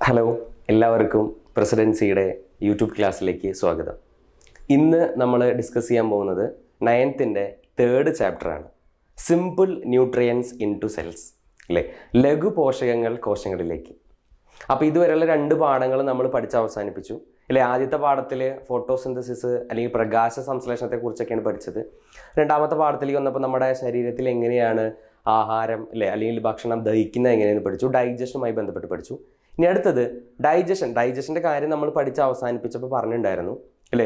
Hello എല്ലാവർക്കും പ്രസിഡൻസിയുടെ YouTube ക്ലാസ്സിലേക്ക് സ്വാഗതം ഇന്ന് നമ്മൾ ഡിസ്കസ് ചെയ്യാൻ പോകുന്നത് നയൻത്തിൻ്റെ തേർഡ് ചാപ്റ്ററാണ് simple nutrients into cells അല്ലേ ലഘു പോഷകങ്ങൾ കോശങ്ങളിലേക്ക് അപ്പോൾ ഇതുവരെയുള്ള രണ്ട് പാഠങ്ങൾ നമ്മൾ പഠിച്ച് അവസാനിപ്പിച്ചു അല്ലേ ആദ്യത്തെ പാഠത്തിൽ ഫോട്ടോസിന്തസിസ് അല്ലെങ്കിൽ പ്രകാശ സംശ്ലേഷണത്തെ കുറിച്ചൊക്കെയാണ് പഠിച്ചത് രണ്ടാമത്തെ പാഠത്തിലേക്ക് വന്നപ്പോൾ നമ്മുടെ ശരീരത്തിൽ എങ്ങനെയാണ് ആഹാരം അല്ലേ അല്ലെങ്കിൽ ഭക്ഷണം ദഹിക്കുന്നത് എങ്ങനെയെന്ന് പഠിച്ചു ഡൈജഷനുമായി ബന്ധപ്പെട്ട് പഠിച്ചു ഇനി അടുത്തത് ഡൈജഷൻ ഡൈജഷൻ്റെ കാര്യം നമ്മൾ പഠിച്ച് അവസാനിപ്പിച്ചപ്പോൾ പറഞ്ഞിട്ടുണ്ടായിരുന്നു അല്ലേ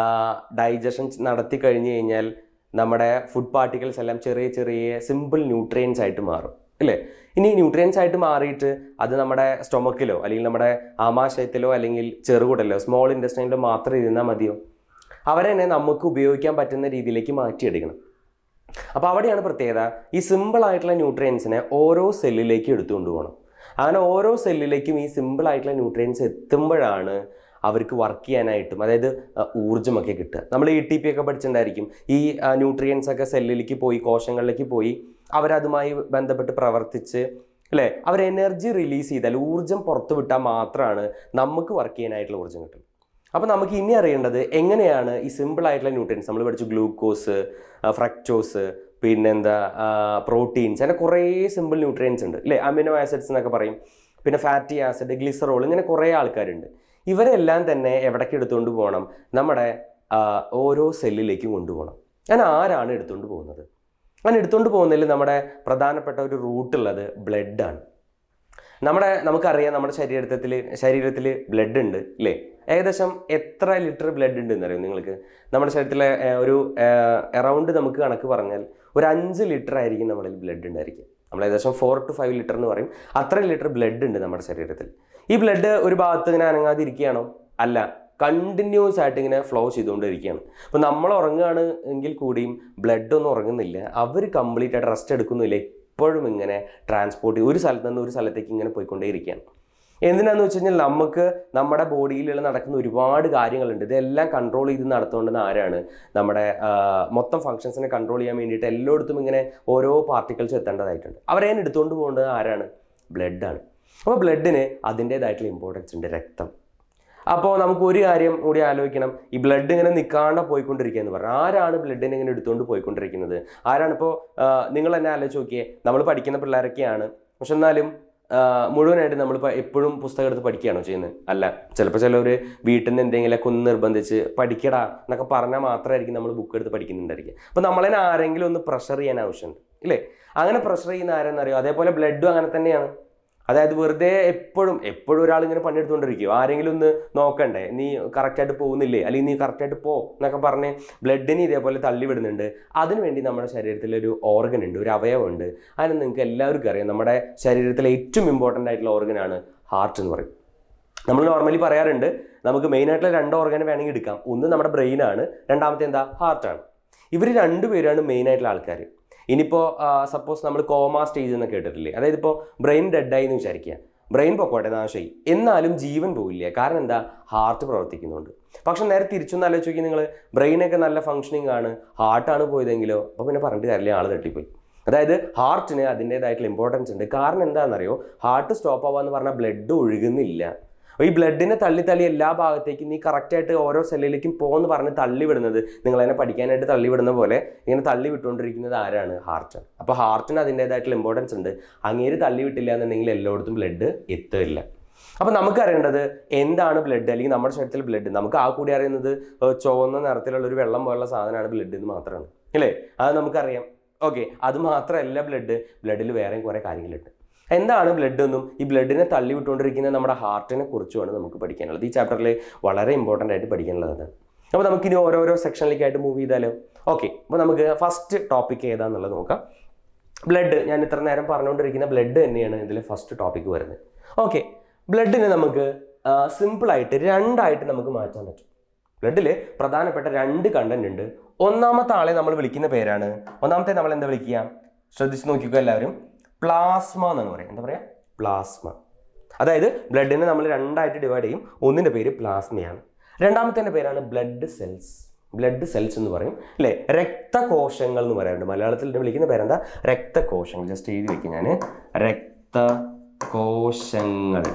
ഡൈജഷൻ നടത്തി കഴിഞ്ഞ് കഴിഞ്ഞാൽ നമ്മുടെ ഫുഡ് പാർട്ടിക്കിൾസ് എല്ലാം ചെറിയ ചെറിയ സിമ്പിൾ ന്യൂട്രിയൻസ് ആയിട്ട് മാറും അല്ലേ ഇനി ന്യൂട്രിയൻസ് ആയിട്ട് മാറിയിട്ട് അത് നമ്മുടെ സ്റ്റൊമക്കിലോ അല്ലെങ്കിൽ നമ്മുടെ ആമാശയത്തിലോ അല്ലെങ്കിൽ ചെറുകുടലോ സ്മോൾ ഇൻഡസ്ട്രീനിലോ മാത്രം ഇരുന്നാൽ മതിയോ അവരെ തന്നെ നമുക്ക് ഉപയോഗിക്കാൻ പറ്റുന്ന രീതിയിലേക്ക് മാറ്റിയെടുക്കണം അപ്പോൾ അവിടെയാണ് പ്രത്യേകത ഈ സിമ്പിൾ ആയിട്ടുള്ള ന്യൂട്രിയൻസിനെ ഓരോ സെല്ലിലേക്ക് എടുത്തുകൊണ്ട് പോകണം അങ്ങനെ ഓരോ സെല്ലിലേക്കും ഈ സിമ്പിൾ ആയിട്ടുള്ള ന്യൂട്രിയൻസ് എത്തുമ്പോഴാണ് അവർക്ക് വർക്ക് ചെയ്യാനായിട്ടും അതായത് അഹ്, ഊർജ്ജമൊക്കെ കിട്ടുക നമ്മൾ ഇ ടി പി ഒക്കെ പഠിച്ചിട്ടുണ്ടായിരിക്കും ഈ ന്യൂട്രിയൻസ് ഒക്കെ സെല്ലിലേക്ക് പോയി കോശങ്ങളിലേക്ക് പോയി അവരതുമായി ബന്ധപ്പെട്ട് പ്രവർത്തിച്ച് അല്ലേ അവർ എനർജി റിലീസ് ചെയ്താൽ ഊർജ്ജം പുറത്തു വിട്ടാൽ മാത്രമാണ് നമുക്ക് വർക്ക് ചെയ്യാനായിട്ടുള്ള ഊർജ്ജം കിട്ടും അപ്പോൾ നമുക്ക് ഇനി അറിയേണ്ടത് എങ്ങനെയാണ് ഈ സിമ്പിൾ ആയിട്ടുള്ള ന്യൂട്രിയൻസ് നമ്മൾ പഠിച്ചു ഗ്ലൂക്കോസ് ഫ്രക്ടോസ് പിന്നെന്താ പ്രോട്ടീൻസ് അങ്ങനെ കുറേ സിമ്പിൾ ന്യൂട്രിയൻസ് ഉണ്ട് അല്ലേ അമിനോ ആസിഡ്സ് എന്നൊക്കെ പറയും പിന്നെ ഫാറ്റി ആസിഡ് ഗ്ലിസറോൾ ഇങ്ങനെ കുറേ ആൾക്കാരുണ്ട് ഇവരെല്ലാം തന്നെ എവിടേക്ക് എടുത്തുകൊണ്ട് പോകണം നമ്മുടെ ആ, ഓരോ സെല്ലിലേക്കും കൊണ്ടുപോകണം ഞാൻ ആരാണ് എടുത്തുകൊണ്ട് പോകുന്നത് അങ്ങനെ എടുത്തുകൊണ്ട് പോകുന്നതിൽ നമ്മുടെ പ്രധാനപ്പെട്ട ഒരു റൂട്ടുള്ളത് ബ്ലഡാണ് നമ്മുടെ നമുക്കറിയാം നമ്മുടെ ശരീരത്തിൽ ശരീരത്തിൽ ബ്ലഡ് ഉണ്ട് അല്ലേ ഏകദേശം എത്ര ലിറ്റർ ബ്ലഡ് ഉണ്ട് എന്നറിയോ നിങ്ങൾക്ക് നമ്മുടെ ശരീരത്തിലെ ഏ, ഒരു അറൗണ്ട് നമുക്ക് കണക്ക് പറഞ്ഞാൽ ഒരു അഞ്ച് ലിറ്റർ ആയിരിക്കും നമ്മളിൽ ബ്ലഡ് ഉണ്ടായിരിക്കും നമ്മൾ ഏകദേശം ഫോർ ടു ഫൈവ് ലിറ്റർ എന്ന് പറയും അത്ര ലിറ്റർ ബ്ലഡ് ഉണ്ട് നമ്മുടെ ശരീരത്തിൽ ഈ ബ്ലഡ് ഒരു ഭാഗത്ത് ഇങ്ങനെ അനങ്ങാതിരിക്കുകയാണോ അല്ല കണ്ടിന്യൂസ് ആയിട്ട് ഇങ്ങനെ ഫ്ലോ ചെയ്തുകൊണ്ടിരിക്കുകയാണ് അപ്പോൾ നമ്മൾ ഉറങ്ങുകയാണ് എങ്കിൽ കൂടിയും ബ്ലഡ് ഒന്നും ഉറങ്ങുന്നില്ല അവർ കംപ്ലീറ്റ് ആയിട്ട് റെസ്റ്റ് എടുക്കുന്നില്ല എപ്പോഴും ഇങ്ങനെ ട്രാൻസ്പോർട്ട് ഒരു സ്ഥലത്ത് നിന്ന് ഒരു സ്ഥലത്തേക്ക് ഇങ്ങനെ പോയിക്കൊണ്ടേയിരിക്കുകയാണ് എന്തിനാന്ന് വെച്ച് കഴിഞ്ഞാൽ നമുക്ക് നമ്മുടെ ബോഡിയിലുള്ള നടക്കുന്ന ഒരുപാട് കാര്യങ്ങളുണ്ട് ഇതെല്ലാം കൺട്രോൾ ചെയ്ത് നടത്തുകൊണ്ടുന്ന ആരാണ് നമ്മുടെ ആ, മൊത്തം ഫങ്ഷൻസിനെ കൺട്രോൾ ചെയ്യാൻ വേണ്ടിയിട്ട് എല്ലായിടത്തും ഇങ്ങനെ ഓരോ പാർട്ടിക്കിൾസ് എത്തേണ്ടതായിട്ടുണ്ട് അവരെ എടുത്തുകൊണ്ട് പോകേണ്ടത് ആരാണ് ബ്ലഡാണ് അപ്പോൾ ബ്ലഡിന് അതിൻ്റേതായിട്ടുള്ള ഇമ്പോർട്ടൻസ് ഉണ്ട് രക്തം അപ്പോൾ നമുക്ക് ഒരു കാര്യം കൂടി ആലോചിക്കണം ഈ ബ്ലഡ് ഇങ്ങനെ നിൽക്കാണ്ട് പോയിക്കൊണ്ടിരിക്കുക എന്ന് പറഞ്ഞാൽ ആരാണ് ബ്ലഡിനെ ഇങ്ങനെ എടുത്തുകൊണ്ട് പോയിക്കൊണ്ടിരിക്കുന്നത് ആരാണ് ഇപ്പോൾ നിങ്ങൾ തന്നെ ആലോചിച്ച് നോക്കിയേ നമ്മൾ പഠിക്കുന്ന പിള്ളേരൊക്കെയാണ് പക്ഷെ എന്നാലും ആ, മുഴുവനായിട്ട് നമ്മൾ എപ്പോഴും പുസ്തകം എടുത്ത് പഠിക്കുകയാണോ ചെയ്യുന്നത് അല്ല ചിലപ്പോൾ ചിലവർ വീട്ടിൽ നിന്ന് എന്തെങ്കിലുമൊക്കെ ഒന്ന് നിർബന്ധിച്ച് പഠിക്കടാ എന്നൊക്കെ പറഞ്ഞാൽ മാത്രമായിരിക്കും നമ്മൾ ബുക്ക് എടുത്ത് പഠിക്കുന്നുണ്ടായിരിക്കും അപ്പോൾ നമ്മളെ ആരെങ്കിലും ഒന്ന് പ്രഷർ ചെയ്യാൻ ആവശ്യമുണ്ട് ഇല്ലേ അങ്ങനെ പ്രഷർ ചെയ്യുന്ന ആരെന്നറിയോ അതേപോലെ ബ്ലഡും അങ്ങനെ തന്നെയാണ് അതായത് വെറുതെ എപ്പോഴും എപ്പോഴും ഒരാൾ ഇങ്ങനെ പണിയെടുത്തുകൊണ്ടിരിക്കും ആരെങ്കിലും ഒന്ന് നോക്കണ്ടേ നീ കറക്റ്റായിട്ട് പോകുന്നില്ലേ അല്ലെങ്കിൽ നീ കറക്റ്റായിട്ട് പോ എന്നൊക്കെ പറഞ്ഞ് ബ്ലഡിനെ ഇതേപോലെ തള്ളി വിടുന്നുണ്ട് അതിനുവേണ്ടി നമ്മുടെ ശരീരത്തിൽ ഒരു ഓർഗൻ ഉണ്ട് ഒരു അവയവമുണ്ട് അതിന് നിങ്ങൾക്ക് എല്ലാവർക്കും അറിയാം നമ്മുടെ ശരീരത്തിലെ ഏറ്റവും ഇമ്പോർട്ടൻ്റ് ആയിട്ടുള്ള ഓർഗനാണ് ഹാർട്ട് എന്ന് പറയും നമ്മൾ നോർമലി പറയാറുണ്ട് നമുക്ക് മെയിൻ ആയിട്ടുള്ള രണ്ട് ഓർഗൻ വേണമെങ്കിൽ എടുക്കാം ഒന്ന് നമ്മുടെ ബ്രെയിനാണ് രണ്ടാമത്തെ എന്താ ഹാർട്ടാണ് ഇവർ രണ്ടുപേരാണ് മെയിൻ ആയിട്ടുള്ള ആൾക്കാർ ഇനിയിപ്പോൾ സപ്പോസ് നമ്മൾ കോമ സ്റ്റേജ് എന്ന് കേട്ടിട്ടില്ലേ അതായത് ഇപ്പോൾ ബ്രെയിൻ ഡെഡായി എന്ന് വിചാരിക്കുക ബ്രെയിൻ പൊക്കോട്ടെ നാശമായി എന്നാലും ജീവൻ പോവില്ല കാരണം എന്താ ഹാർട്ട് പ്രവർത്തിക്കുന്നുണ്ട് പക്ഷെ നേരെ തിരിച്ചൊന്ന് ആലോചിച്ച് നോക്കി നിങ്ങൾ ബ്രെയിനൊക്കെ നല്ല ഫങ്ഷനിങ് ആണ് ഹാർട്ടാണ് പോയതെങ്കിലോ അപ്പോൾ പിന്നെ പറഞ്ഞിട്ട് കാര്യമില്ല ആൾ തട്ടിപ്പോയി അതായത് ഹാർട്ടിന് അതിൻ്റേതായിട്ടുള്ള ഇമ്പോർട്ടൻസ് ഉണ്ട് കാരണം എന്താണെന്നറിയോ ഹാർട്ട് സ്റ്റോപ്പ് ആവാന്ന് പറഞ്ഞാൽ ബ്ലഡ് ഒഴുകുന്നില്ല അപ്പോൾ ഈ ബ്ലഡിനെ തള്ളി തള്ളി എല്ലാ ഭാഗത്തേക്കും നീ കറക്റ്റായിട്ട് ഓരോ സെല്ലിലേക്കും പോകുമെന്ന് പറഞ്ഞ് തള്ളി വിടുന്നത് നിങ്ങളതിനെ പഠിക്കാനായിട്ട് തള്ളി വിടുന്ന പോലെ ഇങ്ങനെ തള്ളി വിട്ടുകൊണ്ടിരിക്കുന്നത് ആരാണ് ഹാർട്ടാണ് അപ്പോൾ ഹാർട്ടിന് അതിൻ്റേതായിട്ടുള്ള ഇമ്പോർട്ടൻസ് ഉണ്ട് അങ്ങേര് തള്ളി വിട്ടില്ല എന്നുണ്ടെങ്കിൽ എല്ലായിടത്തും ബ്ലഡ് എത്തില്ല അപ്പോൾ നമുക്കറിയേണ്ടത് എന്താണ് ബ്ലഡ് അല്ലെങ്കിൽ നമ്മുടെ ശരീരത്തിൽ ബ്ലഡ് നമുക്ക് ആ കൂടി അറിയുന്നത് ഏഹ് ചുവന്ന നിറത്തിലുള്ള ഒരു വെള്ളം പോലുള്ള സാധനമാണ് ബ്ലഡ് എന്ന് മാത്രമാണ് അല്ലേ അത് നമുക്കറിയാം ഓക്കെ അത് മാത്രമല്ല ബ്ലഡ് ബ്ലഡിൽ വേറെയും കുറേ കാര്യങ്ങളുണ്ട് എന്താണ് ബ്ലഡ് എന്നും ഈ ബ്ലഡിനെ തള്ളി വിട്ടുകൊണ്ടിരിക്കുന്ന നമ്മുടെ ഹാർട്ടിനെ കുറിച്ചുമാണ് നമുക്ക് പഠിക്കാനുള്ളത് ഈ ചാപ്റ്ററിൽ വളരെ ഇമ്പോർട്ടൻ്റ് ആയിട്ട് പഠിക്കാനുള്ളത് അപ്പോൾ നമുക്കിനി ഓരോരോ സെക്ഷനിലേക്കായിട്ട് മൂവ് ചെയ്താലോ ഓക്കെ അപ്പോൾ നമുക്ക് ഫസ്റ്റ് ടോപ്പിക് ഏതാണെന്നുള്ളത് നോക്കാം ബ്ലഡ് ഞാൻ ഇത്ര നേരം പറഞ്ഞുകൊണ്ടിരിക്കുന്ന ബ്ലഡ് തന്നെയാണ് ഇതിൽ ഫസ്റ്റ് ടോപ്പിക്ക് വരുന്നത് ഓക്കെ ബ്ലഡിനെ നമുക്ക് സിമ്പിളായിട്ട് രണ്ടായിട്ട് നമുക്ക് മാറ്റാൻ പറ്റും ബ്ലഡിൽ പ്രധാനപ്പെട്ട രണ്ട് കണ്ടന്റ് ഉണ്ട് ഒന്നാമത്തെ ആളെ നമ്മൾ വിളിക്കുന്ന പേരാണ് ഒന്നാമത്തെ നമ്മൾ എന്താ വിളിക്കുക ശ്രദ്ധിച്ച് നോക്കിക്കോ എല്ലാവരും പ്ലാസ്മ എന്നാണ് പറയുക എന്താ പറയുക പ്ലാസ്മ അതായത് ബ്ലഡിനെ നമ്മൾ രണ്ടായിട്ട് ഡിവൈഡ് ചെയ്യും ഒന്നിൻ്റെ പേര് പ്ലാസ്മയാണ് രണ്ടാമത്തെ പേരാണ് ബ്ലഡ് സെൽസ് ബ്ലഡ് സെൽസ് എന്ന് പറയും അല്ലേ രക്തകോശങ്ങൾ എന്ന് പറയാറുണ്ട് മലയാളത്തിൽ ഇതിനെ വിളിക്കുന്ന പേരെന്താ രക്തകോശങ്ങൾ ജസ്റ്റ് എഴുതി വെക്കും ഞാൻ രക്തകോശങ്ങൾ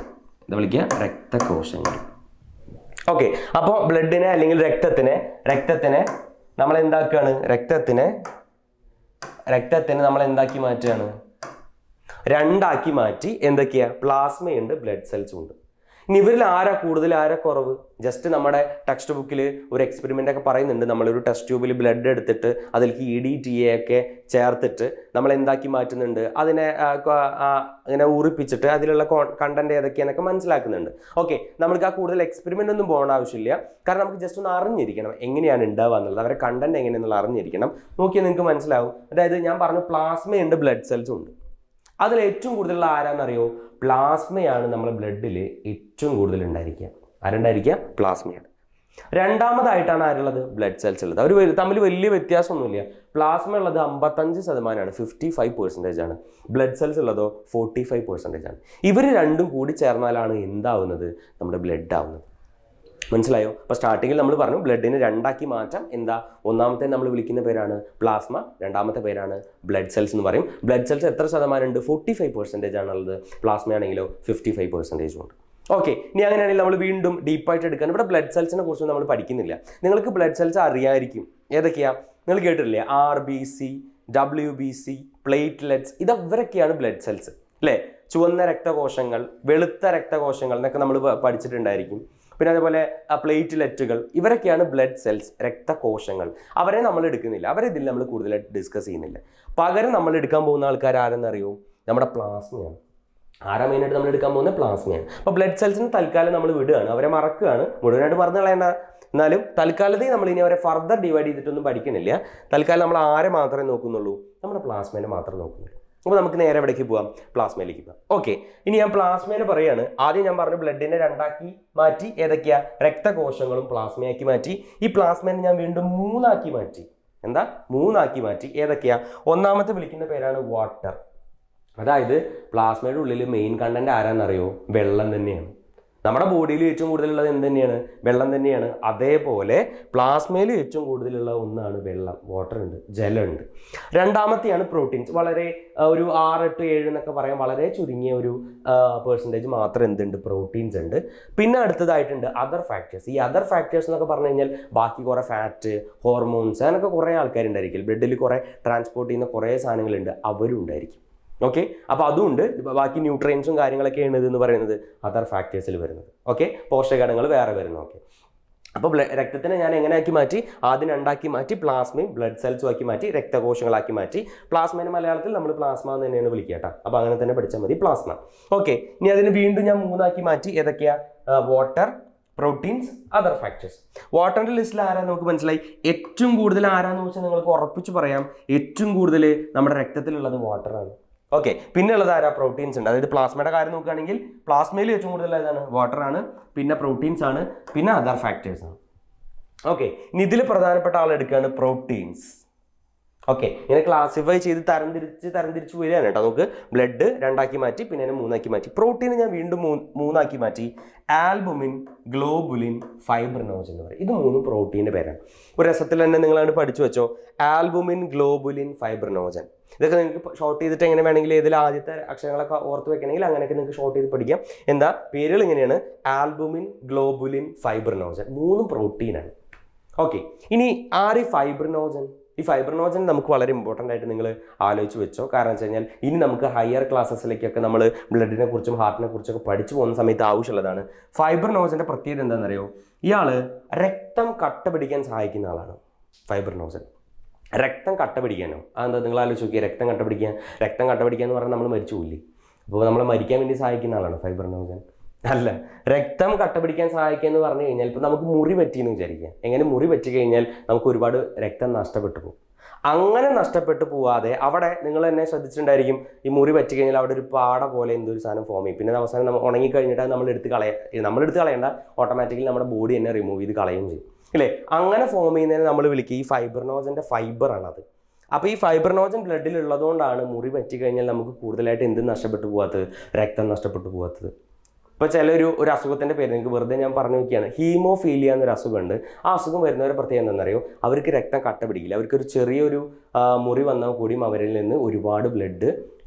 ഇത് വിളിക്കുക രക്തകോശങ്ങൾ ഓക്കെ അപ്പോൾ ബ്ലഡിനെ അല്ലെങ്കിൽ രക്തത്തിനെ രക്തത്തിനെ നമ്മൾ എന്താക്കുകയാണ് രക്തത്തിനെ രക്തത്തിനെ നമ്മൾ എന്താക്കി മാറ്റുകയാണ് രണ്ടാക്കി മാറ്റി എന്തൊക്കെയാ പ്ലാസ്മയുണ്ട് ബ്ലഡ് സെൽസും ഉണ്ട് ഇനി ഇവരിൽ ആരാ കൂടുതൽ ആരാ കുറവ് ജസ്റ്റ് നമ്മുടെ ടെക്സ്റ്റ് ബുക്കിൽ ഒരു എക്സ്പെരിമെൻ്റ് ഒക്കെ പറയുന്നുണ്ട് നമ്മളൊരു ടെസ്റ്റ് ട്യൂബിൽ ബ്ലഡ് എടുത്തിട്ട് അതിലേക്ക് ഇ ഡി ടി എ ഒക്കെ ചേർത്തിട്ട് നമ്മൾ എന്താക്കി മാറ്റുന്നുണ്ട് അതിനെ ആ, ക- ആ, അങ്ങനെ ഊറിപ്പിച്ചിട്ട് അതിലുള്ള കണ്ടന്റ് ഏതൊക്കെയാണെന്നൊക്കെ മനസ്സിലാക്കുന്നുണ്ട് ഓക്കെ നമ്മൾക്ക് ആ കൂടുതൽ എക്സ്പെരിമെൻ്റ് ഒന്നും പോകേണ്ട ആവശ്യമില്ല കാരണം നമുക്ക് ജസ്റ്റ് ഒന്ന് അറിഞ്ഞിരിക്കണം എങ്ങനെയാണ് ഉണ്ടാവുക എന്നുള്ളത് അവരുടെ കണ്ടന്റ് എങ്ങനെയാണെന്നുള്ള അറിഞ്ഞിരിക്കണം നോക്കിയാൽ നിങ്ങൾക്ക് മനസ്സിലാവും അതായത് ഞാൻ പറഞ്ഞു പ്ലാസ്മയുണ്ട് ബ്ലഡ് സെൽസും ഉണ്ട് അതിൽ ഏറ്റവും കൂടുതലുള്ള ആരാന്നറിയോ പ്ലാസ്മയാണ് നമ്മുടെ ബ്ലഡിൽ ഏറ്റവും കൂടുതൽ ഉണ്ടായിരിക്കുക ആരുണ്ടായിരിക്കുക പ്ലാസ്മയാണ് രണ്ടാമതായിട്ടാണ് ആരുള്ളത് ബ്ലഡ് സെൽസ് ഉള്ളത് അവർ തമ്മിൽ വലിയ വ്യത്യാസമൊന്നുമില്ല പ്ലാസ്മ ഉള്ളത് അമ്പത്തഞ്ച് ശതമാനമാണ് ഫിഫ്റ്റി ഫൈവ് പെർസെൻറ്റേജ് ആണ് ബ്ലഡ് സെൽസ് ഉള്ളതോ ഫോർട്ടി ഫൈവ് പെർസെൻറ്റേജ് ആണ് ഇവർ രണ്ടും കൂടി ചേർന്നാലാണ് എന്താവുന്നത് നമ്മുടെ ബ്ലഡ് ആവുന്നത് മനസ്സിലായോ അപ്പോൾ സ്റ്റാർട്ടിങ്ങിൽ നമ്മൾ പറഞ്ഞു ബ്ലഡിനെ രണ്ടാക്കി മാറ്റാം എന്താ ഒന്നാമത്തെ നമ്മൾ വിളിക്കുന്ന പേരാണ് പ്ലാസ്മ രണ്ടാമത്തെ പേരാണ് ബ്ലഡ് സെൽസ് എന്ന് പറയും ബ്ലഡ് സെൽസ് എത്ര ശതമാനം ഉണ്ട് ഫോർട്ടി ഫൈവ് പെർസെൻറ്റേജ് ആണുള്ളത് പ്ലാസ്മ ആണെങ്കിലോ ഫിഫ്റ്റി ഫൈവ് പെർസെൻറ്റേജും ഉണ്ട് ഓക്കെ ഇനി അങ്ങനെയാണെങ്കിൽ നമ്മൾ വീണ്ടും ഡീപ്പായിട്ട് എടുക്കാൻ ഇവിടെ ബ്ലഡ് സെൽസിനെ കുറിച്ച് നമ്മൾ പഠിക്കുന്നില്ല നിങ്ങൾക്ക് ബ്ലഡ് സെൽസ് അറിയാമായിരിക്കും ഏതൊക്കെയാ നിങ്ങൾ കേട്ടിട്ടില്ലേ R B C W B C platelets ഇതവരൊക്കെയാണ് ബ്ലഡ് സെൽസ് അല്ലേ ചുവന്ന രക്തകോശങ്ങൾ വെളുത്ത രക്തകോശങ്ങൾ എന്നൊക്കെ നമ്മൾ പഠിച്ചിട്ടുണ്ടായിരിക്കും പിന്നെ അതേപോലെ പ്ലേറ്റ്ലെറ്റുകൾ ഇവരൊക്കെയാണ് ബ്ലഡ് സെൽസ് രക്തകോശങ്ങൾ അവരെ നമ്മൾ എടുക്കുന്നില്ല അവരെ ഇതിൽ നമ്മൾ കൂടുതലായിട്ട് ഡിസ്കസ് ചെയ്യുന്നില്ല പകരം നമ്മൾ എടുക്കാൻ പോകുന്ന ആൾക്കാർ ആരെന്നറിയോ നമ്മുടെ പ്ലാസ്മയാണ് ആരാ മെയിനായിട്ട് നമ്മൾ എടുക്കാൻ പോകുന്നത് പ്ലാസ്മയാണ് അപ്പോൾ ബ്ലഡ് സെൽസിന് തൽക്കാലം നമ്മൾ വിടുകയാണ് അവരെ മറക്കുകയാണ് മുഴുവനായിട്ട് മറന്നു കളയണ്ട എന്നാലും തൽക്കാലത്തേക്ക് നമ്മൾ ഇനി അവരെ ഫർദർ ഡിവൈഡ് ചെയ്തിട്ടൊന്നും പഠിക്കണില്ല തൽക്കാലം നമ്മൾ ആരെ മാത്രമേ നോക്കുന്നുള്ളൂ നമ്മുടെ പ്ലാസ്മേനെ മാത്രമേ നോക്കുന്നുള്ളൂ അപ്പോൾ നമുക്ക് നേരെ എവിടേക്ക് പോവാം പ്ലാസ്മയിലേക്ക് പോവാം ഓക്കെ ഇനി ഞാൻ പ്ലാസ്മേനെ പറയാണ് ആദ്യം ഞാൻ പറഞ്ഞു ബ്ലഡിനെ രണ്ടാക്കി മാറ്റി ഏതൊക്കെയാ രക്തകോശങ്ങളും പ്ലാസ്മയാക്കി മാറ്റി ഈ പ്ലാസ്മേനെ ഞാൻ വീണ്ടും മൂന്നാക്കി മാറ്റി എന്താ മൂന്നാക്കി മാറ്റി ഏതൊക്കെയാ ഒന്നാമത്തെ വിളിക്കുന്ന പേരാണ് വാട്ടർ അതായത് പ്ലാസ്മയുടെ ഉള്ളിൽ മെയിൻ കണ്ടന്റ് ആരാന്നറിയോ വെള്ളം തന്നെയാണ് നമ്മുടെ ബോഡിയിൽ ഏറ്റവും കൂടുതലുള്ളത് എന്ത് തന്നെയാണ് വെള്ളം തന്നെയാണ് അതേപോലെ പ്ലാസ്മയിൽ ഏറ്റവും കൂടുതലുള്ള ഒന്നാണ് വെള്ളം വാട്ടർ ഉണ്ട് ജലമുണ്ട് രണ്ടാമത്തെയാണ് പ്രോട്ടീൻസ് വളരെ ആ, ഒരു ആറ് എട്ട് ഏഴ് എന്നൊക്കെ പറയാൻ വളരെ ചുരുങ്ങിയ ഒരു പേഴ്സൻറ്റേജ് മാത്രം എന്തുണ്ട് പ്രോട്ടീൻസ് ഉണ്ട് പിന്നെ അടുത്തതായിട്ടുണ്ട് അതർ ഫാക്ടേഴ്സ് ഈ അതർ ഫാക്ടേഴ്സ് എന്നൊക്കെ പറഞ്ഞു കഴിഞ്ഞാൽ ബാക്കി കുറേ ഫാറ്റ് ഹോർമോൺസ് അങ്ങനെയൊക്കെ കുറേ ആൾക്കാരുണ്ടായിരിക്കും ബ്ലഡിൽ കുറേ ട്രാൻസ്പോർട്ട് ചെയ്യുന്ന കുറേ സാധനങ്ങളുണ്ട് അവരും ഉണ്ടായിരിക്കും ഓക്കെ അപ്പോൾ അതുകൊണ്ട് ഇപ്പൊ ബാക്കി ന്യൂട്രിയൻസും കാര്യങ്ങളൊക്കെയാണ് ഇതെന്ന് പറയുന്നത് അതർ ഫാക്ടേഴ്സിൽ വരുന്നത് ഓക്കെ പോഷകഘടകങ്ങൾ വേറെ വരുന്നു ഓക്കെ അപ്പോൾ ബ്ല രക്തത്തിനെ ഞാൻ എങ്ങനെ ആക്കി മാറ്റി ആദ്യം രണ്ടാക്കി മാറ്റി പ്ലാസ്മയും ബ്ലഡ് സെൽസും ആക്കി മാറ്റി രക്തകോശങ്ങളാക്കി മാറ്റി പ്ലാസ്മേനെ മലയാളത്തിൽ നമ്മൾ പ്ലാസ്മ എന്ന് തന്നെയാണ് വിളിക്കുക കേട്ടോ അപ്പോൾ അങ്ങനെ തന്നെ പഠിച്ചാൽ മതി പ്ലാസ്മ ഓക്കെ ഇനി അതിന് വീണ്ടും ഞാൻ മൂന്നാക്കി മാറ്റി ഏതൊക്കെയാ വാട്ടർ പ്രോട്ടീൻസ് അതർ ഫാക്ടേഴ്സ് വാട്ടറിൻ്റെ ലിസ്റ്റിൽ ആരാ നമുക്ക് മനസ്സിലായി ഏറ്റവും കൂടുതൽ ആരാന്ന് വെച്ചാൽ നിങ്ങൾക്ക് ഉറപ്പിച്ച് പറയാം ഏറ്റവും കൂടുതൽ നമ്മുടെ രക്തത്തിലുള്ളത് വാട്ടറാണ് ഓക്കെ പിന്നെ ഉള്ളത് ആരാ പ്രോട്ടീൻസ് ഉണ്ട് അതായത് പ്ലാസ്മയുടെ കാര്യം നോക്കുകയാണെങ്കിൽ പ്ലാസ്മയിൽ ഏറ്റവും കൂടുതൽ ഏതാണ് വാട്ടർ ആണ് പിന്നെ പ്രോട്ടീൻസ് ആണ് പിന്നെ അതർ ഫാക്ടേഴ്സ് ആണ് ഓക്കെ ഇനി ഇതിൽ പ്രധാനപ്പെട്ട ആൾ എടുക്കുകയാണ് പ്രോട്ടീൻസ് ഓക്കെ ഇങ്ങനെ ക്ലാസിഫൈ ചെയ്ത് തരംതിരിച്ച് തരംതിരിച്ച് വരികയാണ് കേട്ടോ നമുക്ക് ബ്ലഡ് രണ്ടാക്കി മാറ്റി പിന്നെ അതിനെ മൂന്നാക്കി മാറ്റി പ്രോട്ടീൻ ഞാൻ വീണ്ടും മൂ- മൂന്നാക്കി മാറ്റി ആൽബുമിൻ ഗ്ലോബുലിൻ ഫൈബ്രനോജൻ എന്ന് പറയും ഇത് മൂന്നും പ്രോട്ടീൻ്റെ പേരാണ് ഒരു രസത്തിൽ തന്നെ നിങ്ങളാണ് പഠിച്ചു വെച്ചോ ആൽബുമിൻ ഗ്ലോബുലിൻ ഫൈബ്രനോജൻ ഇതൊക്കെ നിങ്ങൾക്ക് ഷോർട്ട് ചെയ്തിട്ട് എങ്ങനെ വേണമെങ്കിൽ ഇതിൽ ആദ്യത്തെ അക്ഷരങ്ങളൊക്കെ ഓർത്ത് വെക്കണമെങ്കിൽ അങ്ങനെയൊക്കെ നിങ്ങൾക്ക് ഷോർട്ട് ചെയ്ത് പഠിക്കാം എന്താ പേരുകൾ ഇങ്ങനെയാണ് ആൽബുമിൻ ഗ്ലോബുലിൻ ഫൈബ്രനോജൻ മൂന്നും പ്രോട്ടീനാണ് ഓക്കെ ഇനി ആര് ഈ ഫൈബ്രനോജൻ ഈ ഫൈബ്രനോജൻ നമുക്ക് വളരെ ഇമ്പോർട്ടൻ്റ് ആയിട്ട് നിങ്ങൾ ആലോചിച്ച് വെച്ചോ കാരണം വെച്ച് കഴിഞ്ഞാൽ ഇനി നമുക്ക് ഹയർ ക്ലാസ്സസിലേക്കൊക്കെ നമ്മൾ ബ്ലഡിനെ കുറിച്ചും ഹാർട്ടിനെ കുറിച്ചൊക്കെ പഠിച്ചു പോകുന്ന സമയത്ത് ആവശ്യമുള്ളതാണ് ഫൈബ്രനോജൻ്റെ പ്രത്യേകത എന്താണെന്നറിയോ ഇയാൾ രക്തം കട്ട പിടിക്കാൻ സഹായിക്കുന്ന ആളാണ് ഫൈബ്രനോജൻ രക്തം കട്ട പിടിക്കാനോ അതെന്താ നിങ്ങൾ ആലോചിച്ച് നോക്കിയാൽ രക്തം കട്ട പിടിക്കാൻ രക്തം കട്ട പിടിക്കുക എന്ന് പറഞ്ഞാൽ നമ്മൾ മരിച്ചു പോയില്ലേ അപ്പോൾ നമ്മളെ മരിക്കാൻ വേണ്ടി സഹായിക്കുന്ന ആളാണ് ഫൈബ്രനോജൻ അല്ല രക്തം കട്ട പിടിക്കാൻ സഹായിക്കുക എന്ന് പറഞ്ഞു കഴിഞ്ഞാൽ ഇപ്പം നമുക്ക് മുറി പറ്റിയെന്ന് വിചാരിക്കുക എങ്ങനെ മുറി പറ്റി കഴിഞ്ഞാൽ നമുക്ക് ഒരുപാട് രക്തം നഷ്ടപ്പെട്ടു പോകും അങ്ങനെ നഷ്ടപ്പെട്ടു പോവാതെ അവിടെ നിങ്ങൾ തന്നെ ശ്രദ്ധിച്ചിട്ടുണ്ടായിരിക്കും ഈ മുറി പറ്റി കഴിഞ്ഞാൽ അവിടെ ഒരു പാട പോലെ എന്തൊരു സാധനം ഫോം ചെയ്യും പിന്നെ അത് അവസാനം നമ്മൾ ഉണങ്ങി കഴിഞ്ഞിട്ട് അത് നമ്മൾ എടുത്ത് കളയ നമ്മൾ എടുത്ത് കളയണ്ട ഓട്ടോമാറ്റിക്കലി നമ്മുടെ ബോഡി തന്നെ റിമൂവ് ചെയ്ത് കളയുകയും ചെയ്യും ഇല്ലേ അങ്ങനെ ഫോം ചെയ്യുന്നതിനെ നമ്മൾ വിളിക്കുക ഈ ഫൈബർനോജൻ്റെ ഫൈബറാണത് അപ്പോൾ ഈ ഫൈബ്രനോജൻ ബ്ലഡിൽ ഉള്ളതുകൊണ്ടാണ് മുറി പറ്റി കഴിഞ്ഞാൽ നമുക്ക് കൂടുതലായിട്ട് എന്ത് നഷ്ടപ്പെട്ടു പോകാത്തത് രക്തം നഷ്ടപ്പെട്ടു പോകാത്തത് ഇപ്പോൾ ചിലൊരു ഒരു അസുഖത്തിൻ്റെ പേര് നിങ്ങൾക്ക് വെറുതെ ഞാൻ പറഞ്ഞു നോക്കിയാണ് ഹീമോഫീലിയ എന്നൊരു അസുഖമുണ്ട് ആ അസുഖം വരുന്നവരെ പ്രത്യേകം എന്താണെന്നറിയോ അവർക്ക് രക്തം കട്ട പിടിക്കില്ല അവർക്കൊരു ചെറിയൊരു ആ, മുറി വന്നാൽ കൂടിയും അവരിൽ നിന്ന് ഒരുപാട് ബ്ലഡ്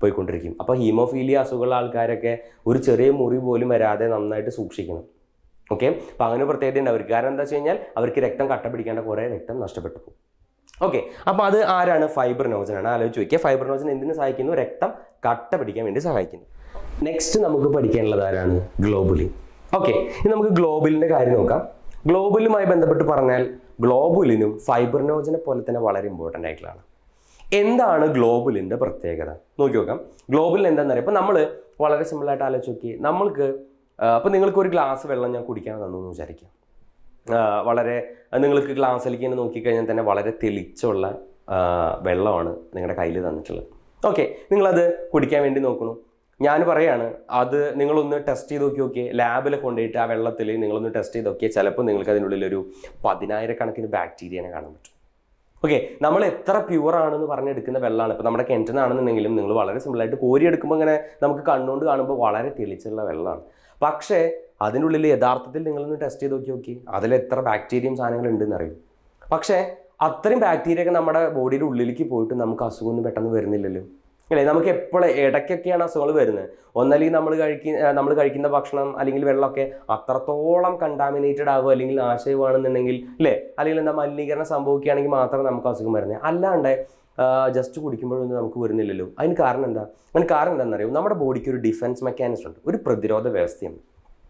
പോയിക്കൊണ്ടിരിക്കും അപ്പോൾ ഹീമോഫീലിയ അസുഖമുള്ള ആൾക്കാരൊക്കെ ഒരു ചെറിയ മുറി പോലും വരാതെ നന്നായിട്ട് സൂക്ഷിക്കണം ഓക്കെ അപ്പോൾ അങ്ങനെ ഒരു പ്രത്യേകത ഉണ്ട് അവർക്ക് കാരണം എന്താ വെച്ച് കഴിഞ്ഞാൽ അവർക്ക് രക്തം കട്ട പിടിക്കേണ്ട കുറേ രക്തം നഷ്ടപ്പെട്ടു പോകും ഓക്കെ അപ്പോൾ അത് ആരാണ് ഫൈബ്രനോജൻ ആണ് ആലോചിച്ച് നോക്കിയ ഫൈബ്രനോജൻ എന്തിനു സഹായിക്കുന്നു രക്തം കട്ട പിടിക്കാൻ വേണ്ടി സഹായിക്കുന്നു നെക്സ്റ്റ് നമുക്ക് പഠിക്കാനുള്ളത് ആരാണ് ഗ്ലോബുലിൻ ഓക്കെ ഇനി നമുക്ക് ഗ്ലോബുലിൻ്റെ കാര്യം നോക്കാം ഗ്ലോബുലുമായി ബന്ധപ്പെട്ട് പറഞ്ഞാൽ ഗ്ലോബുലിനും ഫൈബ്രനോജനെ പോലെ തന്നെ വളരെ ഇമ്പോർട്ടൻ്റ് ആയിട്ടുള്ളതാണ് എന്താണ് ഗ്ലോബുലിൻ്റെ പ്രത്യേകത നോക്കി നോക്കാം ഗ്ലോബുലിൻ എന്താണെന്ന് അറിയാം ഇപ്പോൾ നമ്മൾ വളരെ സിമ്പിളായിട്ട് ആലോചിച്ച് നോക്കി നമ്മൾക്ക് അപ്പോൾ നിങ്ങൾക്ക് ഒരു ഗ്ലാസ് വെള്ളം ഞാൻ കുടിക്കാൻ തന്നു എന്ന് വിചാരിക്കാം ആ, വളരെ നിങ്ങൾക്ക് ഗ്ലാസ്സിലേക്ക് ഇങ്ങനെ നോക്കിക്കഴിഞ്ഞാൽ തന്നെ വളരെ തെളിച്ചുള്ള ആ, വെള്ളമാണ് നിങ്ങളുടെ കയ്യിൽ തന്നിട്ടുള്ളത് ഓക്കെ നിങ്ങളത് കുടിക്കാൻ വേണ്ടി നോക്കണം ഞാൻ പറയാണ് അത് നിങ്ങളൊന്ന് ടെസ്റ്റ് ചെയ്ത് നോക്കി നോക്കിയേ ലാബിൽ കൊണ്ടുപോയിട്ട് ആ വെള്ളത്തിൽ നിങ്ങളൊന്ന് ടെസ്റ്റ് ചെയ്ത് നോക്കിയാൽ ചിലപ്പോൾ നിങ്ങൾക്ക് അതിനുള്ളിൽ ഒരു പതിനായിരക്കണക്കിന് ബാക്ടീരിയനെ കാണാൻ പറ്റും ഓക്കെ നമ്മൾ എത്ര പ്യുവർ ആണെന്ന് പറഞ്ഞെടുക്കുന്ന വെള്ളമാണ് ഇപ്പോൾ നമ്മുടെ കിണറ്റിനാണെന്നുണ്ടെങ്കിലും നിങ്ങൾ വളരെ സിമ്പിളായിട്ട് കോരിയെടുക്കുമ്പോൾ ഇങ്ങനെ നമുക്ക് കണ്ണുകൊണ്ട് കാണുമ്പോൾ വളരെ തെളിച്ചുള്ള വെള്ളമാണ് പക്ഷേ അതിനുള്ളിൽ യഥാർത്ഥത്തിൽ നിങ്ങളൊന്ന് ടെസ്റ്റ് ചെയ്ത് നോക്കി നോക്കി അതിൽ എത്ര ബാക്ടീരിയയും സാധനങ്ങൾ ഉണ്ടെന്ന് അറിയും പക്ഷേ അത്രയും ബാക്ടീരിയ ഒക്കെ നമ്മുടെ ബോഡിയുടെ ഉള്ളിലേക്ക് പോയിട്ട് നമുക്ക് അസുഖമൊന്നും പെട്ടെന്ന് വരുന്നില്ലല്ലോ അല്ലേ നമുക്ക് എപ്പോഴും ഇടയ്ക്കൊക്കെയാണ് അസുഖങ്ങൾ വരുന്നത് ഒന്നല്ലെങ്കിൽ നമ്മൾ കഴിക്കുന്ന നമ്മൾ കഴിക്കുന്ന ഭക്ഷണം അല്ലെങ്കിൽ വെള്ളമൊക്കെ അത്രത്തോളം കണ്ടാമിനേറ്റഡ് ആകുക അല്ലെങ്കിൽ നാശമാണെന്നുണ്ടെങ്കിൽ അല്ലേ അല്ലെങ്കിൽ എന്താ മലിനീകരണം സംഭവിക്കുകയാണെങ്കിൽ മാത്രമേ നമുക്ക് അസുഖം വരുന്നത് അല്ലാണ്ട് ജസ്റ്റ് കുടിക്കുമ്പോഴൊന്നും നമുക്ക് വരുന്നില്ലല്ലോ അതിന് കാരണം എന്താ അതിന് കാരണം എന്താണെന്ന് അറിയോ നമ്മുടെ ബോഡിക്ക് ഒരു ഡിഫൻസ് മെക്കാനിസം ഉണ്ട് ഒരു പ്രതിരോധ വ്യവസ്ഥയുണ്ട്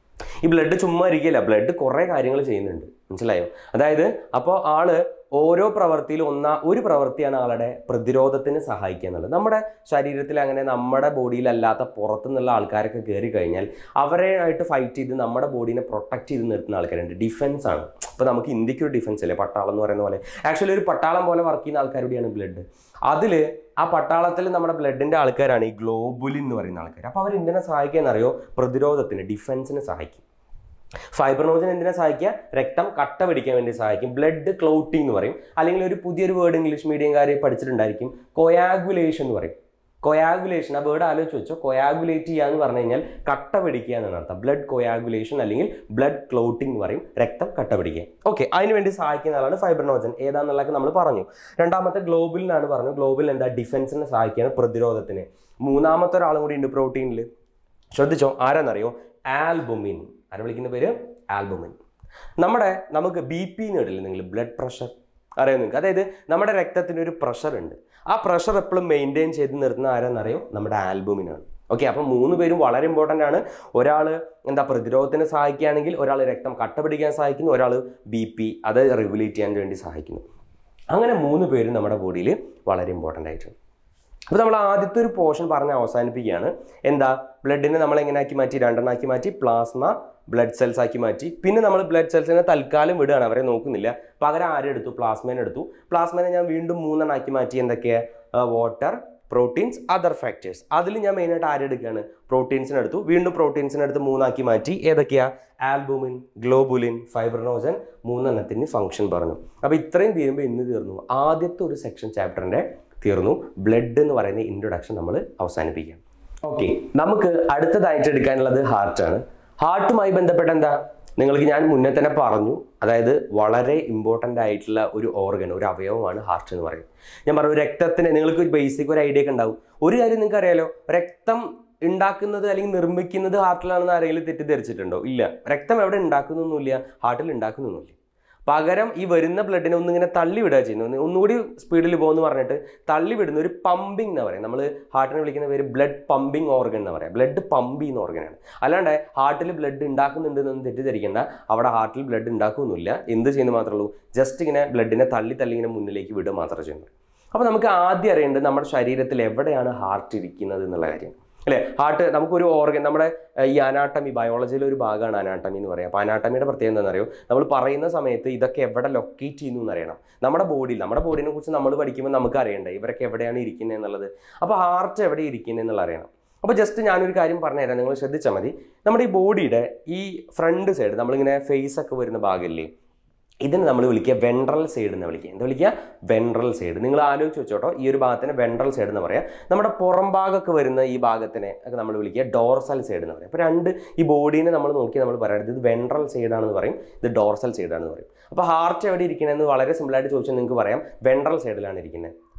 ഈ ബ്ലഡ് ചുമ്മാ ഇരിക്കില്ല ബ്ലഡ് കുറേ കാര്യങ്ങൾ ചെയ്യുന്നുണ്ട് മനസ്സിലായോ അതായത് അപ്പോൾ ആള് ഓരോ പ്രവൃത്തിയിലും ഒന്നാ ഒരു പ്രവൃത്തിയാണ് ആളുടെ പ്രതിരോധത്തിന് സഹായിക്കുക എന്നുള്ളത് നമ്മുടെ ശരീരത്തിൽ അങ്ങനെ നമ്മുടെ ബോഡിയിലല്ലാത്ത പുറത്തു നിന്നുള്ള ആൾക്കാരൊക്കെ കയറി കഴിഞ്ഞാൽ അവരെ ആയിട്ട് ഫൈറ്റ് ചെയ്ത് നമ്മുടെ ബോഡീനെ പ്രൊട്ടക്ട് ചെയ്ത് നിർത്തുന്ന ആൾക്കാരുണ്ട് ഡിഫൻസ് ആണ് ഇപ്പോൾ നമുക്ക് ഇന്ത്യക്ക് ഒരു ഡിഫൻസ് അല്ലേ പട്ടാളം എന്ന് പറയുന്ന പോലെ ആക്ച്വലി ഒരു പട്ടാളം പോലെ വർക്ക് ചെയ്യുന്ന ആൾക്കാരുടെയാണ് ബ്ലഡ് അതിൽ ആ പട്ടാളത്തിൽ നമ്മുടെ ബ്ലഡിൻ്റെ ആൾക്കാരാണ് ഈ ഗ്ലോബുലിൻ എന്ന് പറയുന്ന ആൾക്കാർ അപ്പോൾ അവർ എന്തിനെ സഹായിക്കുക എന്നറിയോ പ്രതിരോധത്തിന് ഡിഫൻസിന് സഹായിക്കും ഫൈബ്രനോജൻ എന്തിനാ സഹായിക്കുക രക്തം കട്ട പിടിക്കാൻ വേണ്ടി സഹായിക്കും ബ്ലഡ് ക്ലോട്ടിംഗ് എന്ന് പറയും അല്ലെങ്കിൽ ഒരു പുതിയൊരു വേർഡ് ഇംഗ്ലീഷ് മീഡിയംകാർ പഠിച്ചിട്ടുണ്ടായിരിക്കും കൊയാഗുലേഷൻ എന്ന് പറയും കൊയാഗുലേഷൻ ആ വേർഡ് ആലോചിച്ച് വെച്ചോ കൊയാഗുലേറ്റ് ചെയ്യുക എന്ന് പറഞ്ഞു കഴിഞ്ഞാൽ കട്ട പിടിക്കുക എന്നാണ് അർത്ഥം ബ്ലഡ് കൊയാഗുലേഷൻ അല്ലെങ്കിൽ ബ്ലഡ് ക്ലോട്ടിംഗ് എന്ന് പറയും രക്തം കട്ട പിടിക്കുക ഓക്കെ അതിന് വേണ്ടി സഹായിക്കുന്ന ആളാണ് ഫൈബ്രനോജൻ ഏതാന്നുള്ളതൊക്കെ നമ്മൾ പറഞ്ഞു രണ്ടാമത്തെ ഗ്ലോബിലിനാണ് പറഞ്ഞു ഗ്ലോബിൽ എന്താ ഡിഫൻസിനെ സഹായിക്കുകയാണ് പ്രതിരോധത്തിന് മൂന്നാമത്തെ ഒരാളും കൂടി ഉണ്ട് പ്രോട്ടീനിൽ ശ്രദ്ധിച്ചോ ആരാന്നറിയോ ആൽബുമിൻ ആരെ വിളിക്കുന്ന പേര് ആൽബുമിൻ നമ്മുടെ നമുക്ക് ബി പി നേടില്ല നിങ്ങൾ ബ്ലഡ് പ്രഷർ അറിയാം നിങ്ങൾക്ക് അതായത് നമ്മുടെ രക്തത്തിന് ഒരു പ്രഷർ ഉണ്ട് ആ പ്രഷർ എപ്പോഴും മെയിൻറ്റെയിൻ ചെയ്ത് നിർത്തുന്ന ആരാന്നറിയോ നമ്മുടെ ആൽബുമിനാണ് ഓക്കെ അപ്പം മൂന്ന് പേരും വളരെ ഇമ്പോർട്ടൻ്റ് ആണ് ഒരാൾ എന്താ പ്രതിരോധത്തിന് സഹായിക്കുകയാണെങ്കിൽ ഒരാൾ രക്തം കട്ട പിടിക്കാൻ സഹായിക്കുന്നു ഒരാൾ ബി പി അത് റെഗുലേറ്റ് ചെയ്യാൻ വേണ്ടി സഹായിക്കുന്നു അങ്ങനെ മൂന്ന് പേരും നമ്മുടെ ബോഡിയിൽ വളരെ ഇമ്പോർട്ടൻ്റ് ആയിട്ടുണ്ട് അപ്പോൾ നമ്മൾ ആദ്യത്തെ ഒരു പോർഷൻ പറഞ്ഞ് അവസാനിപ്പിക്കുകയാണ് എന്താ ബ്ലഡിനെ നമ്മൾ എങ്ങനെ ആക്കി മാറ്റി രണ്ടെണ്ണാക്കി മാറ്റി പ്ലാസ്മ ബ്ലഡ് സെൽസ് ആക്കി മാറ്റി പിന്നെ നമ്മൾ ബ്ലഡ് സെൽസിനെ തൽക്കാലം വിടുകയാണ് അവരെ നോക്കുന്നില്ല പകരം ആരെടുത്തു പ്ലാസ്മേനെ എടുത്തു പ്ലാസ്മേനെ ഞാൻ വീണ്ടും മൂന്നെണ്ണാക്കി മാറ്റി എന്തൊക്കെയാണ് വാട്ടർ പ്രോട്ടീൻസ് അതർ ഫാക്ടേഴ്സ് അതിൽ ഞാൻ മെയിനായിട്ട് ആരെടുക്കുകയാണ് പ്രോട്ടീൻസിനെ എടുത്തു വീണ്ടും പ്രോട്ടീൻസിനെ എടുത്ത് മൂന്നാക്കി മാറ്റി ഏതൊക്കെയാ ആൽബുമിൻ ഗ്ലോബുലിൻ ഫൈബ്രനോജൻ മൂന്നെണ്ണത്തിന് ഫംഗ്ഷൻ പറഞ്ഞു അപ്പോൾ ഇത്രയും തീരുമ്പോൾ ഇന്ന് തീർന്നു ആദ്യത്തെ ഒരു സെക്ഷൻ ചാപ്റ്ററിൻ്റെ തീർന്നു ബ്ലഡ് എന്ന് പറയുന്ന ഇൻട്രൊഡക്ഷൻ നമ്മൾ അവസാനിപ്പിക്കാം ഓക്കെ നമുക്ക് അടുത്തതായിട്ട് എടുക്കാനുള്ളത് ഹാർട്ടാണ് ഹാർട്ടുമായി ബന്ധപ്പെട്ട എന്താ നിങ്ങൾക്ക് ഞാൻ മുന്നേ തന്നെ പറഞ്ഞു അതായത് വളരെ ഇമ്പോർട്ടൻ്റ് ആയിട്ടുള്ള ഒരു ഓർഗൻ ഒരു അവയവമാണ് ഹാർട്ട് എന്ന് പറയുന്നത് ഞാൻ പറഞ്ഞു രക്തത്തിന് നിങ്ങൾക്ക് ഒരു ബേസിക് ഒരു ഐഡിയ ഒക്കെ ഉണ്ടാവും ഒരു കാര്യം നിങ്ങൾക്ക് അറിയാലോ രക്തം ഉണ്ടാക്കുന്നത് അല്ലെങ്കിൽ നിർമ്മിക്കുന്നത് ഹാർട്ടിലാണെന്ന് ആരെങ്കിലും തെറ്റിദ്ധരിച്ചിട്ടുണ്ടോ ഇല്ല രക്തം എവിടെ ഉണ്ടാക്കുന്നൊന്നുമില്ല ഹാർട്ടിൽ ഉണ്ടാക്കുന്നൊന്നുമില്ല പകരം ഈ വരുന്ന ബ്ലഡിനെ ഒന്നിങ്ങനെ തള്ളി വിടുക ചെയ്യുന്നു ഒന്ന് ഒന്നുകൂടി സ്പീഡിൽ പോകുമെന്ന് പറഞ്ഞിട്ട് തള്ളി വിടുന്ന ഒരു പമ്പിംഗ് എന്ന് പറയാം നമ്മൾ ഹാർട്ടിനെ വിളിക്കുന്ന പേര് ബ്ലഡ് പമ്പിംഗ് ഓർഗൻ എന്ന് പറയാം ബ്ലഡ് പമ്പ് ചെയ്യുന്ന ഓർഗനാണ് അല്ലാണ്ട് ഹാർട്ടിൽ ബ്ലഡ് ഉണ്ടാക്കുന്നുണ്ട് എന്നൊന്നും തെറ്റിദ്ധരിക്കേണ്ട അവിടെ ഹാർട്ടിൽ ബ്ലഡ് ഉണ്ടാക്കുന്നില്ല എന്ത് ചെയ്യുന്നത് മാത്രമേ ഉള്ളൂ ജസ്റ്റ് ഇങ്ങനെ ബ്ലഡിനെ തള്ളി തള്ളി ഇങ്ങനെ മുന്നിലേക്ക് വിടുക മാത്രമേ ചെയ്യുന്നു അപ്പോൾ നമുക്ക് ആദ്യം അറിയേണ്ടത് നമ്മുടെ ശരീരത്തിൽ എവിടെയാണ് ഹാർട്ട് ഇരിക്കുന്നത് എന്നുള്ള കാര്യം അല്ലേ ഹാർട്ട് നമുക്കൊരു ഓർഗൻ നമ്മുടെ ഏഹ്, ഈ അനാട്ടമി ബയോളജിയിലെ ഒരു ഭാഗമാണ് അനാട്ടമി എന്ന് പറയുക അപ്പോൾ അനാട്ടമിയുടെ പ്രത്യേകത എന്താണെന്ന് അറിയോ നമ്മൾ പറയുന്ന സമയത്ത് ഇതൊക്കെ എവിടെ ലൊക്കേറ്റ് ചെയ്യുന്നു എന്ന് അറിയണം നമ്മുടെ ബോഡിയിൽ നമ്മുടെ ബോഡിനെ കുറിച്ച് നമ്മൾ പഠിക്കുമ്പോൾ നമുക്ക് അറിയണ്ടേ ഇവരൊക്കെ എവിടെയാണ് ഇരിക്കുന്നത് എന്നുള്ളത് അപ്പോൾ ഹാർട്ട് എവിടെ ഇരിക്കുന്നത് എന്നുള്ള അറിയണം അപ്പോൾ ജസ്റ്റ് ഞാനൊരു കാര്യം പറഞ്ഞുതരാം നിങ്ങൾ ശ്രദ്ധിച്ചാൽ മതി നമ്മുടെ ഈ ബോഡിയുടെ ഈ ഫ്രണ്ട് സൈഡ് നമ്മളിങ്ങനെ ഫേസ് ഒക്കെ വരുന്ന ഭാഗമില്ലേ ഇതിന് നമ്മൾ വിളിക്കുക വെൻട്രൽ സൈഡ് എന്ന് വിളിക്കുക എന്താ വിളിക്കുക വെൻട്രൽ സൈഡ് നിങ്ങൾ ആലോചിച്ച് വെച്ചോട്ടോ ഈ ഒരു ഭാഗത്തിന് വെൻട്രൽ സൈഡ് എന്ന് പറയാം നമ്മുടെ പുറം ഭാഗമൊക്കെ വരുന്ന ഈ ഭാഗത്തിനെ ഒക്കെ നമ്മൾ വിളിക്കുക ഡോർസൽ സൈഡ് എന്ന് പറയും അപ്പോൾ രണ്ട് ഈ ബോഡീനെ നമ്മൾ നോക്കി നമ്മൾ പറയുന്നത് ഇത് വെൻട്രൽ സൈഡ് ആണെന്ന് പറയും ഇത് ഡോർസൽ സൈഡ് ആണെന്ന് പറയും അപ്പോൾ ഹാർട്ട് എവിടെ ഇരിക്കണമെന്ന് വളരെ സിമ്പിളായിട്ട് ചോദിച്ചാൽ നിങ്ങൾക്ക് പറയാം വെൻട്രൽ സൈഡിലാണ് ഇരിക്കുന്നത്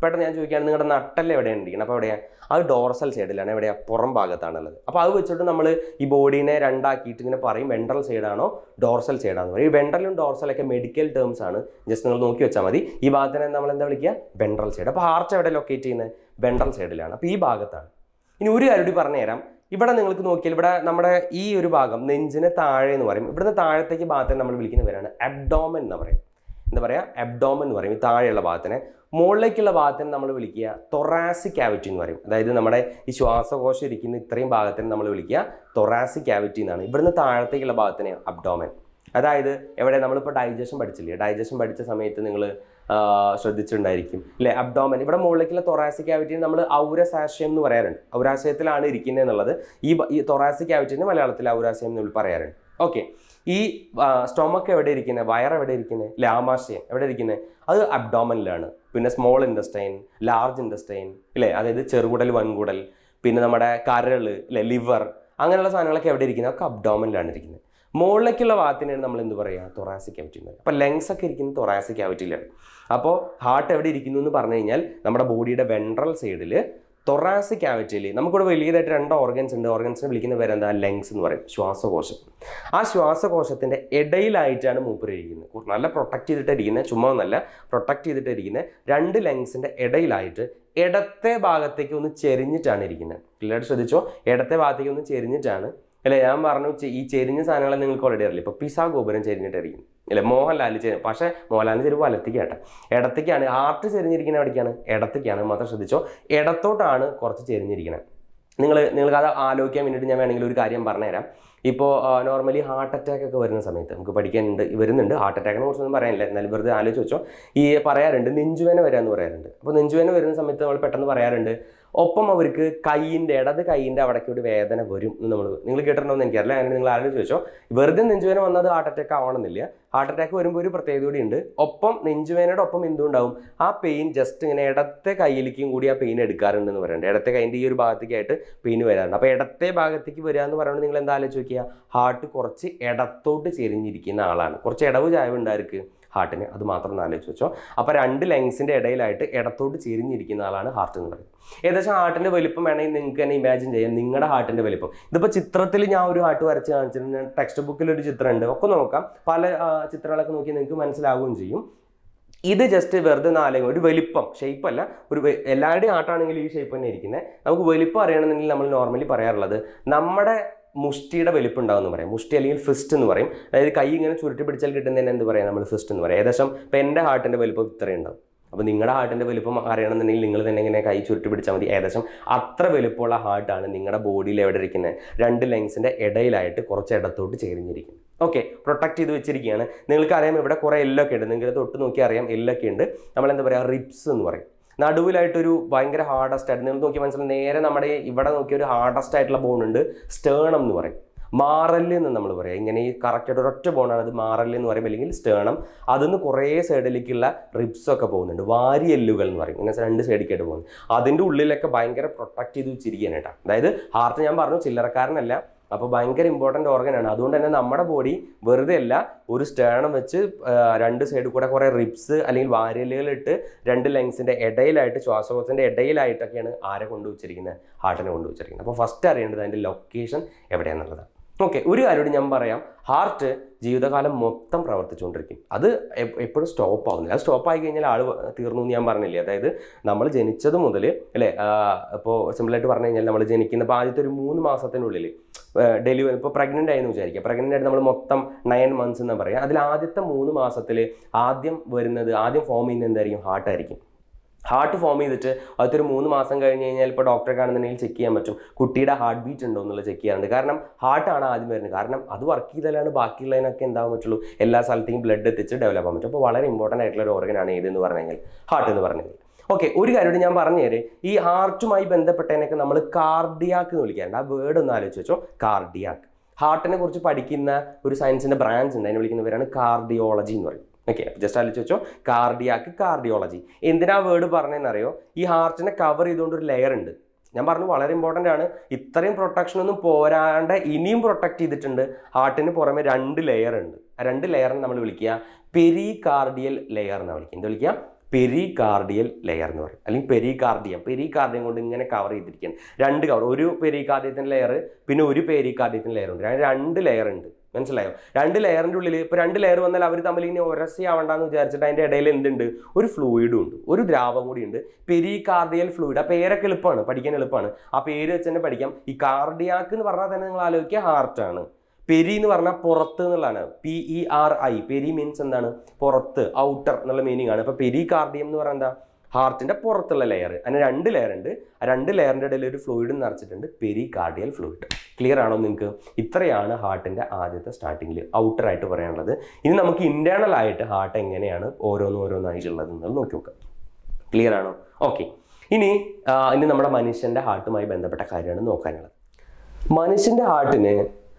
പെട്ടെന്ന് ഞാൻ ചോദിക്കുകയാണ് നിങ്ങളുടെ നട്ടല് എവിടെയാണ് ഇരിക്കുന്നത് അപ്പോൾ എവിടെയാണ് അത് ഡോർസൽ സൈഡിലാണ് എവിടെയാണ് പുറം ഭാഗത്താണുള്ളത് അപ്പോൾ അത് വെച്ചിട്ട് നമ്മൾ ഈ ബോഡീനെ രണ്ടാക്കിയിട്ട് ഇങ്ങനെ പറയും വെൻട്രൽ സൈഡാണോ ഡോർസൽ സൈഡാണോ പറയും ഈ വെൻട്രലും ഡോർസലൊക്കെ മെഡിക്കൽ ടേംസ് ആണ് ജസ്റ്റ് നിങ്ങൾ നോക്കി വെച്ചാൽ മതി ഈ ഭാഗത്തിനെ നമ്മൾ എന്താ വിളിക്കുക വെൻട്രൽ സൈഡ് അപ്പോൾ ഹാർട്ട് എവിടെ ലൊക്കേറ്റ് ചെയ്യുന്നത് വെൻട്രൽ സൈഡിലാണ് അപ്പോൾ ഈ ഭാഗത്താണ് ഇനി ഒരു കാര്യം കൂടി പറഞ്ഞുതരാം ഇവിടെ നിങ്ങൾക്ക് നോക്കിയാൽ ഇവിടെ നമ്മുടെ ഈ ഒരു ഭാഗം നെഞ്ചിന് താഴെ എന്ന് പറയും ഇവിടുന്ന് താഴത്തേക്ക് ഭാഗത്തെ നമ്മൾ വിളിക്കുന്ന പേരാണ് അബ്ഡോമൻ എന്ന് പറയും എന്താ പറയുക അബ്ഡോമൻ എന്ന് പറയും ഈ താഴെയുള്ള ഭാഗത്തിനെ മുകളിലേക്കുള്ള ഭാഗത്തിന് നമ്മൾ വിളിക്കുക തൊറാസിക് ക്യാവിറ്റി എന്ന് പറയും അതായത് നമ്മുടെ ഈ ശ്വാസകോശം ഇരിക്കുന്ന ഇത്രയും ഭാഗത്തിന് നമ്മൾ വിളിക്കുക തൊറാസിക് ക്യാവിറ്റി എന്നാണ് ഇവിടുന്ന് താഴത്തേക്കുള്ള ഭാഗത്തിന് അബ്ഡോമൻ അതായത് എവിടെ നമ്മളിപ്പോൾ ഡൈജഷൻ പഠിച്ചില്ലേ ഡൈജഷൻ പഠിച്ച സമയത്ത് നിങ്ങൾ ശ്രദ്ധിച്ചിട്ടുണ്ടായിരിക്കും അല്ലേ അബ്ഡോമൻ ഇവിടെ മുകളിലേക്കുള്ള തൊറാസിക് ക്യാവിറ്റി നമ്മൾ ഔരസാശയം എന്ന് പറയാറുണ്ട് ഔരാശയത്തിലാണ് ഇരിക്കുന്നത് എന്നുള്ളത് ഈ ബ- ഈ തൊറാസിക് ക്യാവിറ്റിന് മലയാളത്തിൽ ഔരാശയം എന്ന് പറയാറുണ്ട് ഓക്കെ ഈ സ്റ്റൊമക്ക് എവിടെ ഇരിക്കുന്നത് വയർ എവിടെ ഇരിക്കുന്നത് അല്ലെ ആമാശയം എവിടെ ഇരിക്കുന്നത് അത് അബ്ഡോമനിലാണ് പിന്നെ സ്മോൾ ഇൻഡസ്റ്റൈൻ ലാർജ് ഇൻഡസ്റ്റൈൻ ഇല്ലേ അതായത് ചെറുകുടൽ വൻകുടൽ പിന്നെ നമ്മുടെ കരൾ ഇല്ലേ ലിവർ അങ്ങനെയുള്ള സാധനങ്ങളൊക്കെ എവിടെ ഇരിക്കുന്നത് ഒക്കെ അബ്ഡോമനിലാണ് ഇരിക്കുന്നത് മുകളിലേക്കുള്ള ഭാഗത്തിനാണ് നമ്മൾ എന്ത് പറയുക തൊറാസിക് ക്യാവിറ്റി എന്ന് പറയുക അപ്പോൾ ലങ്സ് ഒക്കെ ഇരിക്കുന്നത് തൊറാസിക് ക്യാവിറ്റിയിലാണ് അപ്പോൾ ഹാർട്ട് എവിടെ ഇരിക്കുന്നു എന്ന് പറഞ്ഞു കഴിഞ്ഞാൽ നമ്മുടെ ബോഡിയുടെ വെൻട്രൽ സൈഡിൽ തൊറാസിക് ക്യാവിറ്റിയിൽ നമുക്കിവിടെ വലിയതായിട്ട് രണ്ട് ഓർഗൻസ് ഉണ്ട് ഓർഗൻസിനെ വിളിക്കുന്ന പേര് എന്താ ലങ്സ് എന്ന് പറയും ശ്വാസകോശം ആ ശ്വാസകോശത്തിൻ്റെ ഇടയിലായിട്ടാണ് മൂപ്പര് ഇരിക്കുന്നത് നല്ല പ്രൊട്ടക്ട് ചെയ്തിട്ട് ഇരിക്കുന്നത് ചുമ്മാ ഒന്നല്ല പ്രൊട്ടക്ട് ചെയ്തിട്ട് ഇരിക്കുന്നത് രണ്ട് ലങ്സിൻ്റെ ഇടയിലായിട്ട് ഇടത്തെ ഭാഗത്തേക്ക് ഒന്ന് ചെരിഞ്ഞിട്ടാണ് ഇരിക്കുന്നത് എല്ലാവരും ശ്രദ്ധിച്ചോ ഇടത്തെ ഭാഗത്തേക്ക് ഒന്ന് ചെരിഞ്ഞിട്ടാണ് അല്ലെ ഞാൻ പറഞ്ഞു ചെ- ഈ ചെരിഞ്ഞ സാധനങ്ങളെ നിങ്ങൾക്ക് ഓൾറെഡി അറിയില്ല ഇപ്പോൾ പിസ ഗോപുരം ചെരിഞ്ഞിട്ടായിരിക്കും അല്ലെ മോഹൻലാൽ ചെരി പക്ഷേ മോഹൻലാലിന് ചെരുവ് വലത്തേക്ക് കേട്ടെ ഇടത്തേക്കാണ് ഹാർട്ട് ചെരിഞ്ഞിരിക്കുന്നത് എവിടേക്കാണ് ഇടത്തേക്കാണ് മാത്രം ശ്രദ്ധിച്ചോ ഇടത്തോട്ടാണ് കുറച്ച് ചെരിഞ്ഞിരിക്കുന്നത് നിങ്ങൾ നിങ്ങൾക്ക് അത് ആലോചിക്കാൻ വേണ്ടിയിട്ട് ഞാൻ വേണമെങ്കിൽ ഒരു കാര്യം പറഞ്ഞുതരാം ഇപ്പോൾ നോർമലി ഹാർട്ട് അറ്റാക്ക് ഒക്കെ വരുന്ന സമയത്ത് നമുക്ക് പഠിക്കാനുണ്ട് വരുന്നുണ്ട് ഹാർട്ട് അറ്റാക്കിനെ കുറിച്ചൊന്നും പറയാനില്ല എന്നാലും വെറുതെ ആലോചിച്ച് വെച്ചോ ഈ പറയാറുണ്ട് നെഞ്ചുവേന വരാമെന്ന് പറയാറുണ്ട് അപ്പോൾ നെഞ്ചുവേന വരുന്ന സമയത്ത് നമ്മൾ പെട്ടെന്ന് പറയാറുണ്ട് ഒപ്പം അവർക്ക് കൈയിൻ്റെ ഇടത് കൈയിൻ്റെ അവിടേക്ക് ഒരു വേദന വരും എന്ന് നമ്മൾ നിങ്ങൾ കേട്ടിട്ടുണ്ടോ എന്ന് എനിക്കറിയില്ല അങ്ങനെ നിങ്ങൾ ആലോചിച്ച് വെച്ചോ വെറുതെ നെഞ്ചുവേന വന്നത് ഹാർട്ട് അറ്റാക്ക് ആവണമെന്നില്ല ഹാർട്ട് അറ്റാക്ക് വരുമ്പോൾ ഒരു പ്രത്യേകത കൂടി ഉണ്ട് ഒപ്പം നെഞ്ചുവേനയുടെ ഒപ്പം എന്തുണ്ടാവും ആ പെയിൻ ജസ്റ്റ് ഇങ്ങനെ ഇടത്തെ കയ്യിലേക്കും കൂടി ആ പെയിൻ എടുക്കാറുണ്ട് എന്ന് പറയുന്നുണ്ട് ഇടത്തെ കൈൻ്റെ ഈ ഒരു ഭാഗത്തേക്കായിട്ട് പെയിൻ വരാറുണ്ട് അപ്പോൾ ഇടത്തെ ഭാഗത്തേക്ക് വരിക എന്ന് പറയുന്നത് നിങ്ങൾ എന്താ ആലോചിച്ച് നോക്കിയാൽ ഹാർട്ട് കുറച്ച് ഇടത്തോട്ട് ചെരിഞ്ഞിരിക്കുന്ന ആളാണ് കുറച്ച് ഇടവ് ചായവ് ഉണ്ടായിരിക്കും ഹാർട്ടിന് അത് മാത്രം ഒന്ന് ആലോചിച്ച് വെച്ചോ അപ്പോൾ രണ്ട് ലങ്സിൻ്റെ ഇടയിലായിട്ട് ഇടത്തോട്ട് ചെരിഞ്ഞിരിക്കുന്ന ആളാണ് ഹാർട്ട് എന്ന് പറയുന്നത് ഏകദേശം ഹാർട്ടിൻ്റെ വലിപ്പം വേണമെങ്കിൽ നിങ്ങൾക്ക് തന്നെ ഇമാജിൻ ചെയ്യാം നിങ്ങളുടെ ഹാർട്ടിൻ്റെ വലിപ്പം ഇതിപ്പോൾ ചിത്രത്തിൽ ഞാൻ ഒരു ഹാർട്ട് വരച്ച് കാണിച്ചിട്ടുണ്ട് ഞാൻ ടെക്സ്റ്റ് ബുക്കിൽ ഒരു ചിത്രമുണ്ട് ഒക്കെ നോക്കാം പല ആ, ചിത്രങ്ങളൊക്കെ നോക്കി നിങ്ങൾക്ക് മനസ്സിലാവുകയും ചെയ്യും ഇത് ജസ്റ്റ് വെറുതെ നാലെങ്കിൽ ഒരു വലിപ്പം ഷേപ്പ് അല്ല ഒരു വെ- എല്ലാവരുടെയും ആട്ടാണെങ്കിൽ ഈ ഷേപ്പ് തന്നെ ഇരിക്കുന്നത് നമുക്ക് വലിപ്പം അറിയണമെന്നുണ്ടെങ്കിൽ നമ്മൾ നോർമലി പറയാറുള്ളത് നമ്മുടെ മുഷ്ടിയുടെ വലിപ്പം ഉണ്ടാവും എന്ന് പറയും മുഷ്ടി അല്ലെങ്കിൽ ഫിസ്റ്റ് എന്ന് പറയും അതായത് കൈ ഇങ്ങനെ ചുരുട്ടി പിടിച്ചാൽ കിട്ടുന്നതിന് എന്ത് പറയാം നമ്മൾ ഫിസ്റ്റ് എന്ന് പറയും ഏകദേശം ഇപ്പം എൻ്റെ ഹാർട്ടിൻ്റെ വലിപ്പം ഇത്രയും ഉണ്ടാവും അപ്പോൾ നിങ്ങളുടെ ഹാർട്ടിൻ്റെ വലിപ്പം അറിയണമെന്നുണ്ടെങ്കിൽ നിങ്ങൾ തന്നെ ഇങ്ങനെ കൈ ചുരുട്ടി പിടിച്ചാൽ മതി ഏകദേശം അത്ര വലിപ്പമുള്ള ഹാർട്ടാണ് നിങ്ങളുടെ ബോഡിയിൽ എവിടെ ഇരിക്കുന്നത് രണ്ട് ലങ്സിൻ്റെ ഇടയിലായിട്ട് കുറച്ച് ഇടത്തോട്ട് ചേരിഞ്ഞിരിക്കുന്നത് ഓക്കെ പ്രൊട്ടക്ട് ചെയ്ത് വെച്ചിരിക്കുകയാണ് നിങ്ങൾക്ക് അറിയാം ഇവിടെ കുറേ എല്ലൊക്കെ ഉണ്ട് നിങ്ങൾക്ക് തൊട്ട് നോക്കി അറിയാം എല്ലൊക്കെ ഉണ്ട് നമ്മൾ എന്താ പറയുക റിപ്സ് എന്ന് പറയും നടുവിലായിട്ടൊരു ഭയങ്കര ഹാർഡസ്റ്റ് ആയിട്ട് നിങ്ങൾ നോക്കി മനസ്സിലായി നേരെ നമ്മുടെ ഈ ഇവിടെ നോക്കിയ ഒരു ഹാർഡസ്റ്റ് ആയിട്ടുള്ള ബോൺ ഉണ്ട് സ്റ്റേണം എന്ന് പറയും മാറല് എന്ന് നമ്മൾ പറയാം ഇങ്ങനെ ഈ കറക്റ്റ് ആയിട്ട് ഒരൊറ്റ ബോണാണ് അത് മാറല് എന്ന് പറയും അല്ലെങ്കിൽ സ്റ്റേണം അതിന്ന് കുറേ സൈഡിലേക്കുള്ള റിബ്സ് ഒക്കെ പോകുന്നുണ്ട് വാരിയെല്ലുകൾ എന്ന് പറയും ഇങ്ങനെ രണ്ട് സൈഡിലേക്കായിട്ട് പോകുന്നു അതിൻ്റെ ഉള്ളിലൊക്കെ ഭയങ്കര പ്രൊട്ടക്ട് ചെയ്ത് വെച്ചിരിക്കുകയാണ് കേട്ടോ അതായത് ഹാർട്ട് ഞാൻ പറഞ്ഞു ചില്ലറക്കാരനല്ല അപ്പോൾ ഭയങ്കര ഇമ്പോർട്ടൻ്റ് ഓർഗനാണ് അതുകൊണ്ട് തന്നെ നമ്മുടെ ബോഡി വെറുതെ അല്ല ഒരു സ്റ്റേണം വെച്ച് ആ, രണ്ട് സൈഡിൽ കൂടെ കുറേ റിബ്സ് അല്ലെങ്കിൽ വാരിയലുകളിട്ട് രണ്ട് ലങ്സിൻ്റെ ഇടയിലായിട്ട് ശ്വാസകോശത്തിൻ്റെ ഇടയിലായിട്ടൊക്കെയാണ് ആരെ കൊണ്ടുവച്ചിരിക്കുന്നത് ഹാർട്ടിനെ കൊണ്ടുവച്ചിരിക്കുന്നത് അപ്പോൾ ഫസ്റ്റ് അറിയേണ്ടത് അതിൻ്റെ ലൊക്കേഷൻ എവിടെയാണെന്നുള്ളതാണ് ഓക്കെ ഒരു കാര്യം കൂടി ഞാൻ പറയാം ഹാർട്ട് ജീവിതകാലം മൊത്തം പ്രവർത്തിച്ചുകൊണ്ടിരിക്കും അത് എപ്പോഴും സ്റ്റോപ്പ് ആവുന്നില്ല അത് സ്റ്റോപ്പ് ആയി കഴിഞ്ഞാൽ ആൾ തീർന്നു എന്ന് ഞാൻ പറഞ്ഞില്ലേ അതായത് നമ്മൾ ജനിച്ചത് മുതൽ അല്ലേ ഇപ്പോൾ സിമ്പിളായിട്ട് പറഞ്ഞു കഴിഞ്ഞാൽ നമ്മൾ ജനിക്കുന്ന ഇപ്പോൾ ആദ്യത്തെ ഒരു മൂന്ന് മാസത്തിനുള്ളിൽ ഡെലിവറി ഇപ്പോൾ പ്രഗ്നൻ്റ് ആയെന്ന് വിചാരിക്കുക പ്രഗ്നൻ്റ് ആയിട്ട് നമ്മൾ മൊത്തം നയൻ മന്ത്സ് എന്ന് പറയാം അതിൽ ആദ്യത്തെ മൂന്ന് മാസത്തിൽ ആദ്യം വരുന്നത് ആദ്യം ഫോം ചെയ്യുന്നത് എന്തായിരിക്കും ഹാർട്ടായിരിക്കും ഹാർട്ട് ഫോം ചെയ്തിട്ട് അതൊരു മൂന്ന് മാസം കഴിഞ്ഞ് കഴിഞ്ഞാൽ ഇപ്പോൾ ഡോക്ടറെ കാണുന്നുണ്ടെങ്കിൽ ചെക്ക് ചെയ്യാൻ പറ്റും കുട്ടിയുടെ ഹാർട്ട് ബീറ്റ് ഉണ്ടോ എന്നുള്ളത് ചെക്ക് ചെയ്യാറുണ്ട് കാരണം ഹാർട്ടാണ് ആദ്യം വരുന്നത് കാരണം അത് വർക്ക് ചെയ്താലാണ് ബാക്കിയുള്ളതിനൊക്കെ എന്താകാൻ പറ്റുള്ളൂ എല്ലാ സ്ഥലത്തേക്കും ബ്ലഡ് എത്തിച്ച് ഡെവലപ്പ് ആകാൻ പറ്റും അപ്പോൾ വളരെ ഇമ്പോർട്ടൻ്റ് ആയിട്ടുള്ള ഒരു ഓർഗനാണ് ഏതെന്ന് പറഞ്ഞു കഴിഞ്ഞാൽ ഹാർട്ട് എന്ന് പറഞ്ഞത് ഓക്കെ ഒരു കാര്യം കൂടി ഞാൻ പറഞ്ഞു തരാം ഈ ഹാർട്ടുമായി ബന്ധപ്പെട്ടതിനൊക്കെ നമ്മൾ കാർഡിയാക്ക് എന്ന് വിളിക്കാറുണ്ട് ആ വേർഡ് ഒന്ന് ആലോചിച്ച് വെച്ചോ കാർഡിയാക്ക് ഹാർട്ടിനെ കുറിച്ച് പഠിക്കുന്ന ഒരു സയൻസിൻ്റെ ബ്രാഞ്ച് ഉണ്ട് അതിനെ വിളിക്കുന്ന പേരാണ് കാർഡിയോളജി എന്ന് പറയും ഓക്കെ ജസ്റ്റ് ആലോചിച്ച് വെച്ചോ കാർഡിയാക്ക് കാർഡിയോളജി എന്തിനാ വേർഡ് പറഞ്ഞതെന്നറിയോ ഈ ഹാർട്ടിനെ കവർ ചെയ്തുകൊണ്ട് ഒരു ലെയർ ഉണ്ട് ഞാൻ പറഞ്ഞു വളരെ ഇമ്പോർട്ടൻ്റ് ആണ് ഇത്രയും പ്രൊട്ടക്ഷൻ ഒന്നും പോരാണ്ട് ഇനിയും പ്രൊട്ടക്ട് ചെയ്തിട്ടുണ്ട് ഹാർട്ടിന് പുറമെ രണ്ട് ലെയർ ഉണ്ട് ആ രണ്ട് ലെയറിനെ നമ്മൾ വിളിക്കുക പെരി കാർഡിയൽ ലെയർ എന്നാണ് വിളിക്കുക എന്താ വിളിക്കുക പെരികാർഡിയൽ ലെയർ എന്ന് പറയും അല്ലെങ്കിൽ പെരികാർഡിയം പെരികാർഡിയം കൊണ്ട് ഇങ്ങനെ കവർ ചെയ്തിരിക്കുകയാണ് രണ്ട് കവർ ഒരു പെരികാർഡിയത്തിൻ്റെ ലെയർ പിന്നെ ഒരു പെരികാർഡിയത്തിൻ്റെ ലെയർ ഉണ്ട് അങ്ങനെ രണ്ട് ലെയർ ഉണ്ട് മനസ്സിലായോ രണ്ട് ലെയറിൻ്റെ ഉള്ളിൽ ഇപ്പോൾ രണ്ട് ലെയർ വന്നാൽ അവർ തമ്മിൽ ഇനി ഒരസി ആവണ്ടെന്ന് വിചാരിച്ചിട്ട് അതിൻ്റെ ഇടയിൽ എന്തുണ്ട് ഒരു ഫ്ലൂയിഡും ഉണ്ട് ഒരു ദ്രാവകം കൂടി ഉണ്ട് പെരികാർഡിയൽ ഫ്ലൂയിഡ് ആ പേരൊക്കെ എളുപ്പമാണ് പഠിക്കാൻ എളുപ്പമാണ് ആ പേര് വെച്ച് തന്നെ പഠിക്കാം ഈ കാർഡിയാക്ക് എന്ന് പറഞ്ഞാൽ തന്നെ നിങ്ങൾ ആലോചിക്കുക ഹാർട്ടാണ് പെരി എന്ന് പറഞ്ഞാൽ പുറത്ത് എന്നുള്ളതാണ് P E R I peri means എന്താണ് പുറത്ത് ഔട്ടർ എന്നുള്ള മീനിങ് ആണ് ഇപ്പൊ പെരി കാർഡിയം എന്ന് പറഞ്ഞാൽ എന്താ ഹാർട്ടിന്റെ പുറത്തുള്ള ലെയർ അതിന് രണ്ട് ലെയർ ഉണ്ട് ആ രണ്ട് ലെയറിന്റെ ഇടയിൽ ഒരു ഫ്ലൂയിഡ് നിറച്ചിട്ടുണ്ട് പെരി കാർഡിയൽ ഫ്ലൂയിഡ് ക്ലിയർ ആണോ നിങ്ങൾക്ക് ഇത്രയാണ് ഹാർട്ടിന്റെ ആദ്യത്തെ സ്റ്റാർട്ടിങ്ങിൽ ഔട്ടർ ആയിട്ട് പറയാനുള്ളത് ഇനി നമുക്ക് ഇന്റേണൽ ആയിട്ട് ഹാർട്ട് എങ്ങനെയാണ് ഓരോന്ന് ഓരോന്നായിട്ടുള്ളത് എന്നുള്ളത് നോക്കി നോക്കാം ക്ലിയർ ആണോ ഓക്കെ ഇനി ആ, ഇനി നമ്മുടെ മനുഷ്യന്റെ ഹാർട്ടുമായി ബന്ധപ്പെട്ട കാര്യമാണ് നോക്കാനുള്ളത് മനുഷ്യന്റെ ഹാർട്ടിന്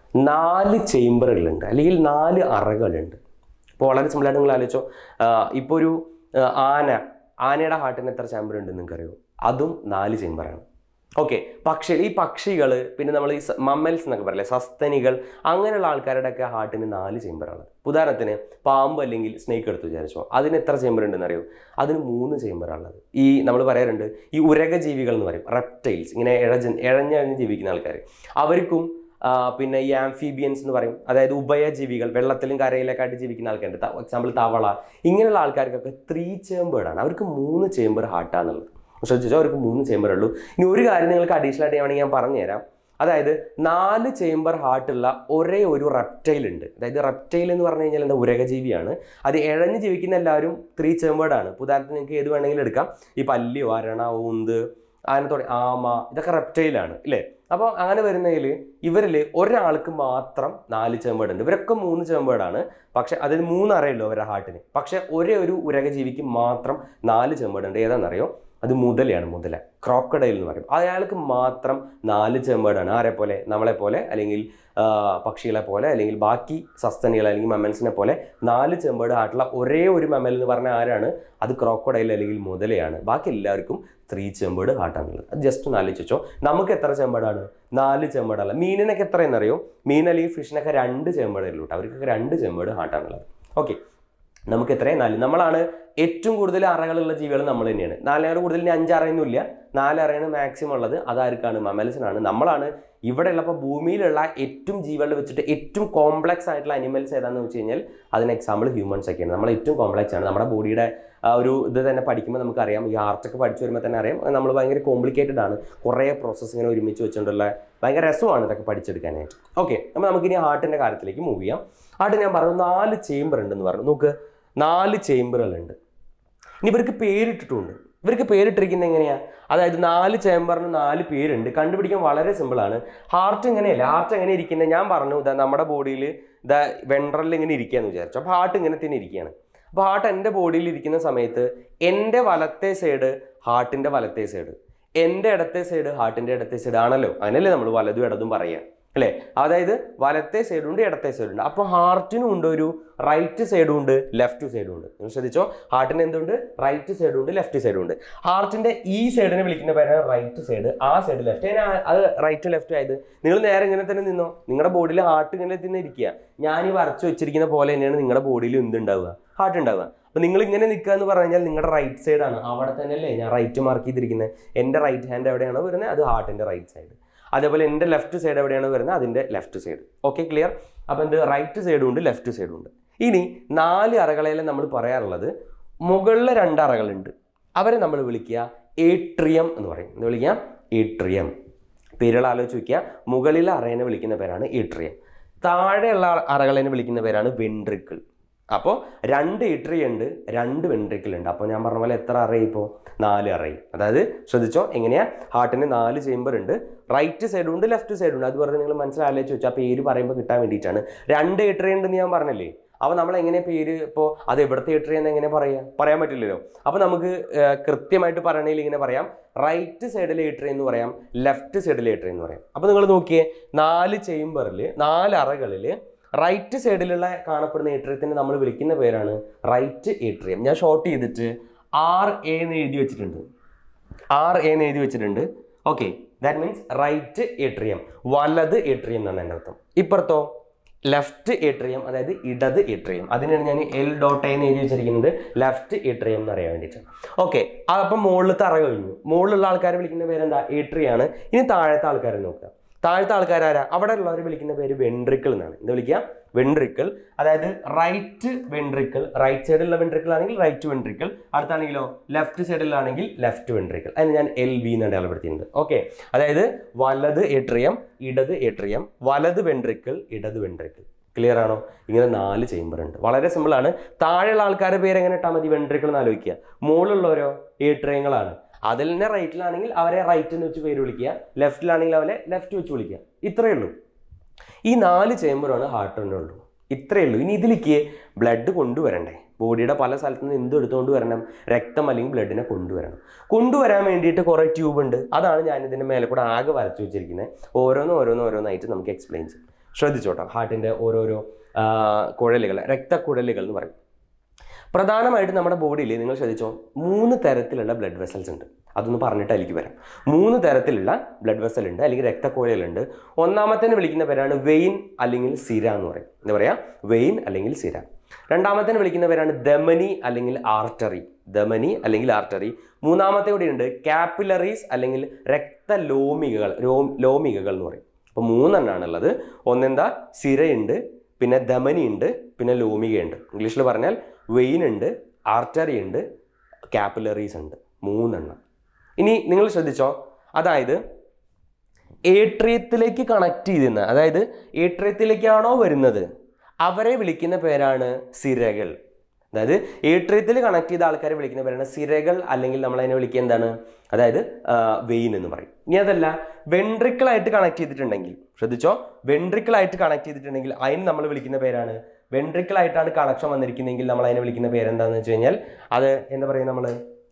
നാല് ചേംബറുകളുണ്ട് അല്ലെങ്കിൽ നാല് അറകളുണ്ട് ഇപ്പോൾ വളരെ സിമ്പിളായിട്ട് നിങ്ങൾ ആലോചിച്ചോ ഇപ്പോൾ ഒരു ആ, ആന ആനയുടെ ഹാർട്ടിന് എത്ര ചേംബർ ഉണ്ട് നിങ്ങൾക്കറിയോ അതും നാല് ചേംബറാണ് ഓക്കെ പക്ഷേ ഈ പക്ഷികൾ പിന്നെ നമ്മൾ ഈ മമ്മൽസ് എന്നൊക്കെ പറയില്ലേ സസ്തനികൾ അങ്ങനെയുള്ള ആൾക്കാരുടെ ഒക്കെ ഹാർട്ടിന് നാല് ചേംബറാണ് ഉദാഹരണത്തിന് പാമ്പ് അല്ലെങ്കിൽ സ്നേക്ക് എടുത്ത് വിചാരിച്ചോ അതിന് എത്ര ചേംബർ ഉണ്ടെന്ന് അറിയോ അതിന് മൂന്ന് ചേംബറാണുള്ളത് ഈ നമ്മൾ പറയാറുണ്ട് ഈ ഉരകജീവികൾ എന്ന് പറയും റെപ്റ്റൈൽസ് ഇങ്ങനെ ഇഴജ ഇഴഞ്ഞഴിഞ്ഞ് ജീവിക്കുന്ന ആൾക്കാർ അവർക്കും ആ, പിന്നെ ഈ ആംഫീബിയൻസ് എന്ന് പറയും അതായത് ഉഭയജീവികൾ വെള്ളത്തിലും കരയിലൊക്കെ ആയിട്ട് ജീവിക്കുന്ന ആൾക്കാരുണ്ട് എക്സാമ്പിൾ തവള ഇങ്ങനെയുള്ള ആൾക്കാർക്കൊക്കെ ത്രീ ചേമ്പേർഡാണ് അവർക്ക് മൂന്ന് ചേമ്പർ ഹാർട്ടാണുള്ളത് ശ്രദ്ധിച്ചോ അവർക്ക് മൂന്ന് ചേമ്പർ ഉള്ളൂ ഇനി ഒരു കാര്യം നിങ്ങൾക്ക് അഡീഷണൽ ആയിട്ട് വേണമെങ്കിൽ ഞാൻ പറഞ്ഞുതരാം അതായത് നാല് ചേമ്പർ ഹാർട്ടുള്ള ഒരേ ഒരു റെപ്റ്റൈൽ ഉണ്ട് അതായത് റെപ്റ്റൈൽ എന്ന് പറഞ്ഞു കഴിഞ്ഞാൽ എന്താ ഉരകജീവിയാണ് അത് ഇഴഞ്ഞ് ജീവിക്കുന്ന എല്ലാവരും ത്രീ ചേമ്പേർഡാണ് ഇപ്പോൾ ഉദാഹരണത്തിന് നിങ്ങൾക്ക് ഏത് വേണമെങ്കിലും എടുക്കാം ഈ പല്ലിയോ അരണ ഊന്ത് അങ്ങനെ തുടങ്ങി ആമ ഇതൊക്കെ റെപ്റ്റൈലാണ് ഇല്ലേ അപ്പോൾ അങ്ങനെ വരുന്നതിൽ ഇവരിൽ ഒരാൾക്ക് മാത്രം നാല് ചേമ്പേഡ് ഉണ്ട് ഇവരൊക്കെ മൂന്ന് ചേമ്പേഡാണ് പക്ഷെ അതിന് മൂന്ന് അറിയല്ലോ അവരുടെ ഹാർട്ടിന് പക്ഷെ ഒരേ ഒരു ഉരകജീവിക്ക് മാത്രം നാല് ചേമ്പേഡ് ഉണ്ട് ഏതാണെന്നറിയോ അത് മുതലയാണ് മുതല ക്രോക്കഡൈൽ എന്ന് പറയും അയാൾക്ക് മാത്രം നാല് ചെമ്പേടാണ് ആരെ പോലെ നമ്മളെ പോലെ അല്ലെങ്കിൽ ആ, പക്ഷികളെ പോലെ അല്ലെങ്കിൽ ബാക്കി സസ്തനികൾ അല്ലെങ്കിൽ മെമൽസിനെ പോലെ നാല് ചെമ്പേട് ആയിട്ടുള്ള ഒരേ ഒരു മെമൽ എന്ന് പറഞ്ഞാൽ ആരാണ് അത് ക്രോക്കഡൈൽ അല്ലെങ്കിൽ മുതലയാണ് ബാക്കി എല്ലാവർക്കും ത്രീ ചെമ്പേട് ഹാർട്ടാണുള്ളത് അത് ജസ്റ്റ് ഒന്ന് ആലോചിച്ചോ നമുക്ക് എത്ര ചെമ്പേടാണ് നാല് ചെമ്പേടല്ല മീനിനൊക്കെ എത്രയെന്നറിയോ മീൻ അല്ലെങ്കിൽ ഫിഷിനൊക്കെ രണ്ട് ചെമ്പേടേ ഉള്ളൂ കേട്ടോ അവർക്കൊക്കെ രണ്ട് ചെമ്പേട് ഹാർട്ടാണുള്ളത് ഓക്കെ നമുക്ക് എത്രയും നാല് നമ്മളാണ് ഏറ്റവും കൂടുതൽ അറകളുള്ള ജീവികൾ നമ്മൾ തന്നെയാണ് നാലേറെ കൂടുതൽ ഇനി അഞ്ചറയൊന്നും ഇല്ല നാലറയാണ് മാക്സിമം ഉള്ളത് അതാർക്കാണ് മമൽസിനാണ് നമ്മളാണ് ഇവിടെ ഉള്ളപ്പോൾ ഭൂമിയിലുള്ള ഏറ്റവും ജീവികളിൽ വെച്ചിട്ട് ഏറ്റവും കോംപ്ലക്സ് ആയിട്ടുള്ള അനിമൽസ് ഏതാണെന്ന് വെച്ച് കഴിഞ്ഞാൽ അതിന് എക്സാമ്പിൾ ഹ്യൂമൻസ് ഒക്കെയാണ് നമ്മൾ ഏറ്റവും കോംപ്ലക്സ് ആണ് നമ്മുടെ ബോഡിയുടെ ആ ഒരു ഇത് തന്നെ പഠിക്കുമ്പോൾ നമുക്കറിയാം ഈ ആർട്ടൊക്കെ പഠിച്ചു വരുമ്പോൾ തന്നെ അറിയാം നമ്മൾ ഭയങ്കര കോംപ്ലിക്കേറ്റഡ് ആണ് കുറേ പ്രോസസ്സ് ഇങ്ങനെ ഒരുമിച്ച് വെച്ചുകൊണ്ടുള്ള ഭയങ്കര രസമാണ് ഇതൊക്കെ പഠിച്ചെടുക്കാനായിട്ട് ഓക്കെ അപ്പോൾ നമുക്കിനി ഹാർട്ടിൻ്റെ കാര്യത്തിലേക്ക് മൂവ് ചെയ്യാം ഹാർട്ട് ഞാൻ പറഞ്ഞു നാല് ചേംബർ ഉണ്ടെന്ന് പറഞ്ഞു നോക്ക് നാല് ചേംബറുകളുണ്ട് ഇനി ഇവർക്ക് പേരിട്ടിട്ടുണ്ട് ഇവർക്ക് പേരിട്ടിരിക്കുന്നത് എങ്ങനെയാ അതായത് നാല് ചേംബറിന് നാല് പേരുണ്ട് കണ്ടുപിടിക്കാൻ വളരെ സിമ്പിളാണ് ഹാർട്ട് ഇങ്ങനെയല്ല ഹാർട്ട് എങ്ങനെ ഇരിക്കുന്നത് ഞാൻ പറഞ്ഞു ഇതാ നമ്മുടെ ബോഡിയിൽ ഇതാ വെൻട്രലിൽ ഇങ്ങനെ ഇരിക്കുകയെന്ന് വിചാരിച്ചു അപ്പോൾ ഹാർട്ട് ഇങ്ങനെ തന്നെ ഇരിക്കുകയാണ് അപ്പോൾ ഹാർട്ട് എൻ്റെ ബോഡിയിൽ ഇരിക്കുന്ന സമയത്ത് എൻ്റെ വലത്തെ സൈഡ് ഹാർട്ടിൻ്റെ വലത്തെ സൈഡ് എൻ്റെ ഇടത്തെ സൈഡ് ഹാർട്ടിൻ്റെ ഇടത്തെ സൈഡ് ആണല്ലോ അങ്ങനെയല്ലേ നമ്മൾ വലതും ഇടതും പറയുക അല്ലേ അതായത് വലത്തെ സൈഡും ഉണ്ട് ഇടത്തെ സൈഡും ഉണ്ട് അപ്പോൾ ഹാർട്ടിനും ഉണ്ട് ഒരു റൈറ്റ് സൈഡും ഉണ്ട് ലെഫ്റ്റ് സൈഡും ഉണ്ട് നിങ്ങൾ ശ്രദ്ധിച്ചോ ഹാർട്ടിന് എന്തുണ്ട് റൈറ്റ് സൈഡും ഉണ്ട് ലെഫ്റ്റ് സൈഡും ഉണ്ട് ഹാർട്ടിന്റെ ഈ സൈഡിനെ വിളിക്കുന്ന പേരാണ് റൈറ്റ് സൈഡ് ആ സൈഡ് ലെഫ്റ്റ് അതിന് അത് റൈറ്റ് ലെഫ്റ്റ് ആയത് നിങ്ങൾ നേരെ ഇങ്ങനെ തന്നെ നിന്നോ നിങ്ങളുടെ ബോഡിയിൽ ഹാർട്ട് ഇങ്ങനെ തന്നെ ഇരിക്കുക ഞാൻ ഈ വരച്ചു വെച്ചിരിക്കുന്ന പോലെ തന്നെയാണ് നിങ്ങളുടെ ബോഡിയിൽ എന്തുണ്ടാവുക ഹാർട്ട് ഉണ്ടാവുക അപ്പൊ നിങ്ങൾ ഇങ്ങനെ നിൽക്കുക എന്ന് പറഞ്ഞു കഴിഞ്ഞാൽ നിങ്ങളുടെ റൈറ്റ് സൈഡാണ് അവിടെ തന്നെയല്ലേ ഞാൻ റൈറ്റ് മാർക്ക് ചെയ്തിരിക്കുന്നത് എൻ്റെ റൈറ്റ് ഹാൻഡ് എവിടെയാണോ വരുന്നത് അത് ഹാർട്ടിന്റെ റൈറ്റ് സൈഡ് അതേപോലെ എൻ്റെ ലെഫ്റ്റ് സൈഡ് എവിടെയാണ് വരുന്നത് അതിൻ്റെ ലെഫ്റ്റ് സൈഡ് ഓക്കെ ക്ലിയർ അപ്പോൾ എന്ത് റൈറ്റ് സൈഡും ഉണ്ട് ലെഫ്റ്റ് സൈഡും ഉണ്ട് ഇനി നാല് അറകളയിൽ നമ്മൾ പറയാറുള്ളത് മുകളിലെ രണ്ട് അറകളുണ്ട് അവരെ നമ്മൾ വിളിക്കുക ഏട്രിയം എന്ന് പറയും എന്ന് വിളിക്കുക ഏട്രിയം പേരുകൾ ആലോചിച്ച് വയ്ക്കുക മുകളിലെ അറേനെ വിളിക്കുന്ന പേരാണ് ഏട്രിയം താഴെയുള്ള അറകളെ വിളിക്കുന്ന പേരാണ് വെൻട്രിക്കിൾ അപ്പോൾ രണ്ട് ഏട്രിയ ഉണ്ട് രണ്ട് വെൻട്രിക്കിൾ ഉണ്ട് അപ്പോൾ ഞാൻ പറഞ്ഞ പോലെ എത്ര അറേ ഇപ്പോൾ നാല് അറയും അതായത് ശ്രദ്ധിച്ചോ എങ്ങനെയാ ഹാർട്ടിന് നാല് ചേമ്പർ ഉണ്ട് റൈറ്റ് സൈഡും ഉണ്ട് ലെഫ്റ്റ് സൈഡും ഉണ്ട് അത് പറഞ്ഞ് നിങ്ങൾ മനസ്സിലാലോചിച്ച് വെച്ചാൽ ആ പേര് പറയുമ്പോൾ കിട്ടാൻ വേണ്ടിയിട്ടാണ് രണ്ട് ഏട്രിയ ഉണ്ടെന്ന് ഞാൻ പറഞ്ഞില്ലേ അപ്പോൾ നമ്മൾ എങ്ങനെ പേര് ഇപ്പോൾ അത് എവിടുത്തെ ഏട്രിയ എന്ന് എങ്ങനെ പറയാം പറയാൻ പറ്റില്ലല്ലോ അപ്പോൾ നമുക്ക് ഏർ, കൃത്യമായിട്ട് പറയണമെങ്കിൽ ഇങ്ങനെ പറയാം റൈറ്റ് സൈഡിലെ ഏട്രിയ എന്ന് പറയാം ലെഫ്റ്റ് സൈഡിലെ ഏട്രിയ എന്ന് പറയാം അപ്പോൾ നിങ്ങൾ നോക്കിയേ നാല് ചേമ്പറിൽ നാല് അറകളിൽ റൈറ്റ് സൈഡിലുള്ള കാണപ്പെടുന്ന ഏട്രിയത്തിന് നമ്മൾ വിളിക്കുന്ന പേരാണ് റൈറ്റ് ഏട്രിയം ഞാൻ ഷോർട്ട് ചെയ്തിട്ട് ആർ എ എന്ന് എഴുതി വെച്ചിട്ടുണ്ട് ആർ എ എന്ന് എഴുതി വെച്ചിട്ടുണ്ട് okay that means right atrium വലത് ഏട്രിയം എന്നാണ് എൻ്റെ അർത്ഥം ഇപ്പുറത്തോ ലെഫ്റ്റ് ഏട്രിയം അതായത് ഇടത് ഏട്രിയം അതിനാണ് ഞാൻ എൽ ഡോട്ട് എന്ന് എഴുതി വെച്ചിരിക്കുന്നത് ലെഫ്റ്റ് ഏട്രിയം എന്ന് അറിയാൻ വേണ്ടിയിട്ടാണ് ഓക്കെ അപ്പം മുകളിൽ തറ കഴിഞ്ഞു മുകളിലുള്ള ആൾക്കാരെ വിളിക്കുന്ന പേരെന്താ ഏട്രിയാണ് ഇനി താഴത്തെ ആൾക്കാരെ നോക്കുക താഴത്തെ ആൾക്കാരാരാ അവിടെ ഉള്ളവർ വിളിക്കുന്ന പേര് വെൻട്രിക്കിൾ എന്നാണ് എന്താ വിളിക്കുക വെൻട്രിക്കിൾ അതായത് റൈറ്റ് വെൻട്രിക്കിൾ റൈറ്റ് സൈഡിലുള്ള വെൻട്രിക്കിൾ ആണെങ്കിൽ റൈറ്റ് വെൻട്രിക്കിൾ അടുത്താണെങ്കിലോ ലെഫ്റ്റ് സൈഡിലാണെങ്കിൽ ലെഫ്റ്റ് വെൻട്രിക്കിൾ അതിന് ഞാൻ എൽ വി എന്ന് അടയാളപ്പെടുത്തിയിട്ടുണ്ട് ഓക്കെ അതായത് വലത് ഏട്രിയം ഇടത് ഏട്രിയം വലത് വെൻട്രിക്കിൾ ഇടത് വെൻട്രിക്കിൾ ക്ലിയർ ആണോ ഇങ്ങനെ നാല് ചേംബർ ഉണ്ട് വളരെ സിമ്പിൾ ആണ് താഴെയുള്ള ആൾക്കാരുടെ പേര് എങ്ങനെ ഇട്ടാൽ മതി വെൻട്രിക്കിൾ എന്ന് ആലോചിക്കുക മുകളിലുള്ളവരോ ഏട്രിയങ്ങളാണ് അതിൽ തന്നെ റൈറ്റിലാണെങ്കിൽ അവരെ റൈറ്റ് എന്ന് വെച്ച് പേര് വിളിക്കുക ലെഫ്റ്റിലാണെങ്കിൽ അവരെ ലെഫ്റ്റ് വെച്ച് വിളിക്കുക ഇത്രയേ ഉള്ളൂ ഈ നാല് ചേമ്പറാണ് ഹാർട്ടിൻ്റെ ഉള്ളൂ ഇത്രയേ ഉള്ളൂ ഇനി ഇതിലേക്ക് ബ്ലഡ് കൊണ്ടുവരണ്ടേ ബോഡിയുടെ പല സ്ഥലത്തു നിന്ന് എന്ത് എടുത്തുകൊണ്ട് വരണം രക്തം അല്ലെങ്കിൽ ബ്ലഡിനെ കൊണ്ടുവരണം കൊണ്ടുവരാൻ വേണ്ടിയിട്ട് കുറേ ട്യൂബ് ഉണ്ട് അതാണ് ഞാൻ ഇതിൻ്റെ മേലെ കൂടെ ആകെ വരച്ചു വെച്ചിരിക്കുന്നത് ഓരോന്ന് ഓരോന്ന് ഓരോന്നായിട്ട് നമുക്ക് എക്സ്പ്ലെയിൻ ചെയ്യും ശ്രദ്ധിച്ചോട്ടോ ഹാർട്ടിൻ്റെ ഓരോരോ ആ, കുഴലുകൾ രക്തക്കുഴലുകൾ എന്ന് പറയും പ്രധാനമായിട്ട് നമ്മുടെ ബോഡിയിൽ നിങ്ങൾ ശ്രദ്ധിച്ചോ മൂന്ന് തരത്തിലുള്ള ബ്ലഡ് വെസൽസ് ഉണ്ട് അതൊന്ന് പറഞ്ഞിട്ട് അതിലേക്ക് വരാം മൂന്ന് തരത്തിലുള്ള ബ്ലഡ് വെസൽ ഉണ്ട് അല്ലെങ്കിൽ രക്തക്കുഴലുണ്ട് ഒന്നാമത്തേന് വിളിക്കുന്ന പേരാണ് വെയിൻ അല്ലെങ്കിൽ സിര എന്ന് പറയും എന്താ പറയുക വെയിൻ അല്ലെങ്കിൽ സിര രണ്ടാമത്തേന് വിളിക്കുന്ന പേരാണ് ധമനി അല്ലെങ്കിൽ ആർട്ടറി ധമനി അല്ലെങ്കിൽ ആർട്ടറി മൂന്നാമത്തെ കൂടി ഉണ്ട് കാപ്പിലറീസ് അല്ലെങ്കിൽ രക്തലോമികകൾ രോ- ലോമികകൾ എന്ന് പറയും അപ്പോൾ മൂന്നെണ്ണമാണ് ഉള്ളത് ഒന്നെന്താ സിരയുണ്ട് പിന്നെ ധമനി ഉണ്ട് പിന്നെ ലോമികയുണ്ട് ഇംഗ്ലീഷിൽ പറഞ്ഞാൽ വെയിൻ ഉണ്ട് ആർട്ടറി ഉണ്ട് കാപ്പിലറീസ് ഉണ്ട് മൂന്നെണ്ണം ഇനി നിങ്ങൾ ശ്രദ്ധിച്ചോ അതായത് ഏട്രിയത്തിലേക്ക് കണക്ട് ചെയ്തിരുന്ന അതായത് ഏട്രിയത്തിലേക്കാണോ വരുന്നത് അവരെ വിളിക്കുന്ന പേരാണ് സിരകൾ അതായത് ഏട്രിയത്തിൽ കണക്ട് ചെയ്ത ആൾക്കാരെ വിളിക്കുന്ന പേരാണ് സിരകൾ അല്ലെങ്കിൽ നമ്മൾ അതിനെ വിളിക്കുക എന്താണ് അതായത് വെയിൻ എന്ന് പറയും ഇനി അതല്ല വെൻട്രിക്കിളായിട്ട് കണക്ട് ചെയ്തിട്ടുണ്ടെങ്കിൽ ശ്രദ്ധിച്ചോ വെൻട്രിക്കിളായിട്ട് കണക്ട് ചെയ്തിട്ടുണ്ടെങ്കിൽ അതിന് നമ്മൾ വിളിക്കുന്ന പേരാണ് വെൻട്രിക്കിളായിട്ടാണ് കണക്ഷൻ വന്നിരിക്കുന്നതെങ്കിൽ നമ്മൾ അതിനെ വിളിക്കുന്ന പേരെന്താണെന്ന് വെച്ച് കഴിഞ്ഞാൽ അത് എന്താ പറയുക നമ്മൾ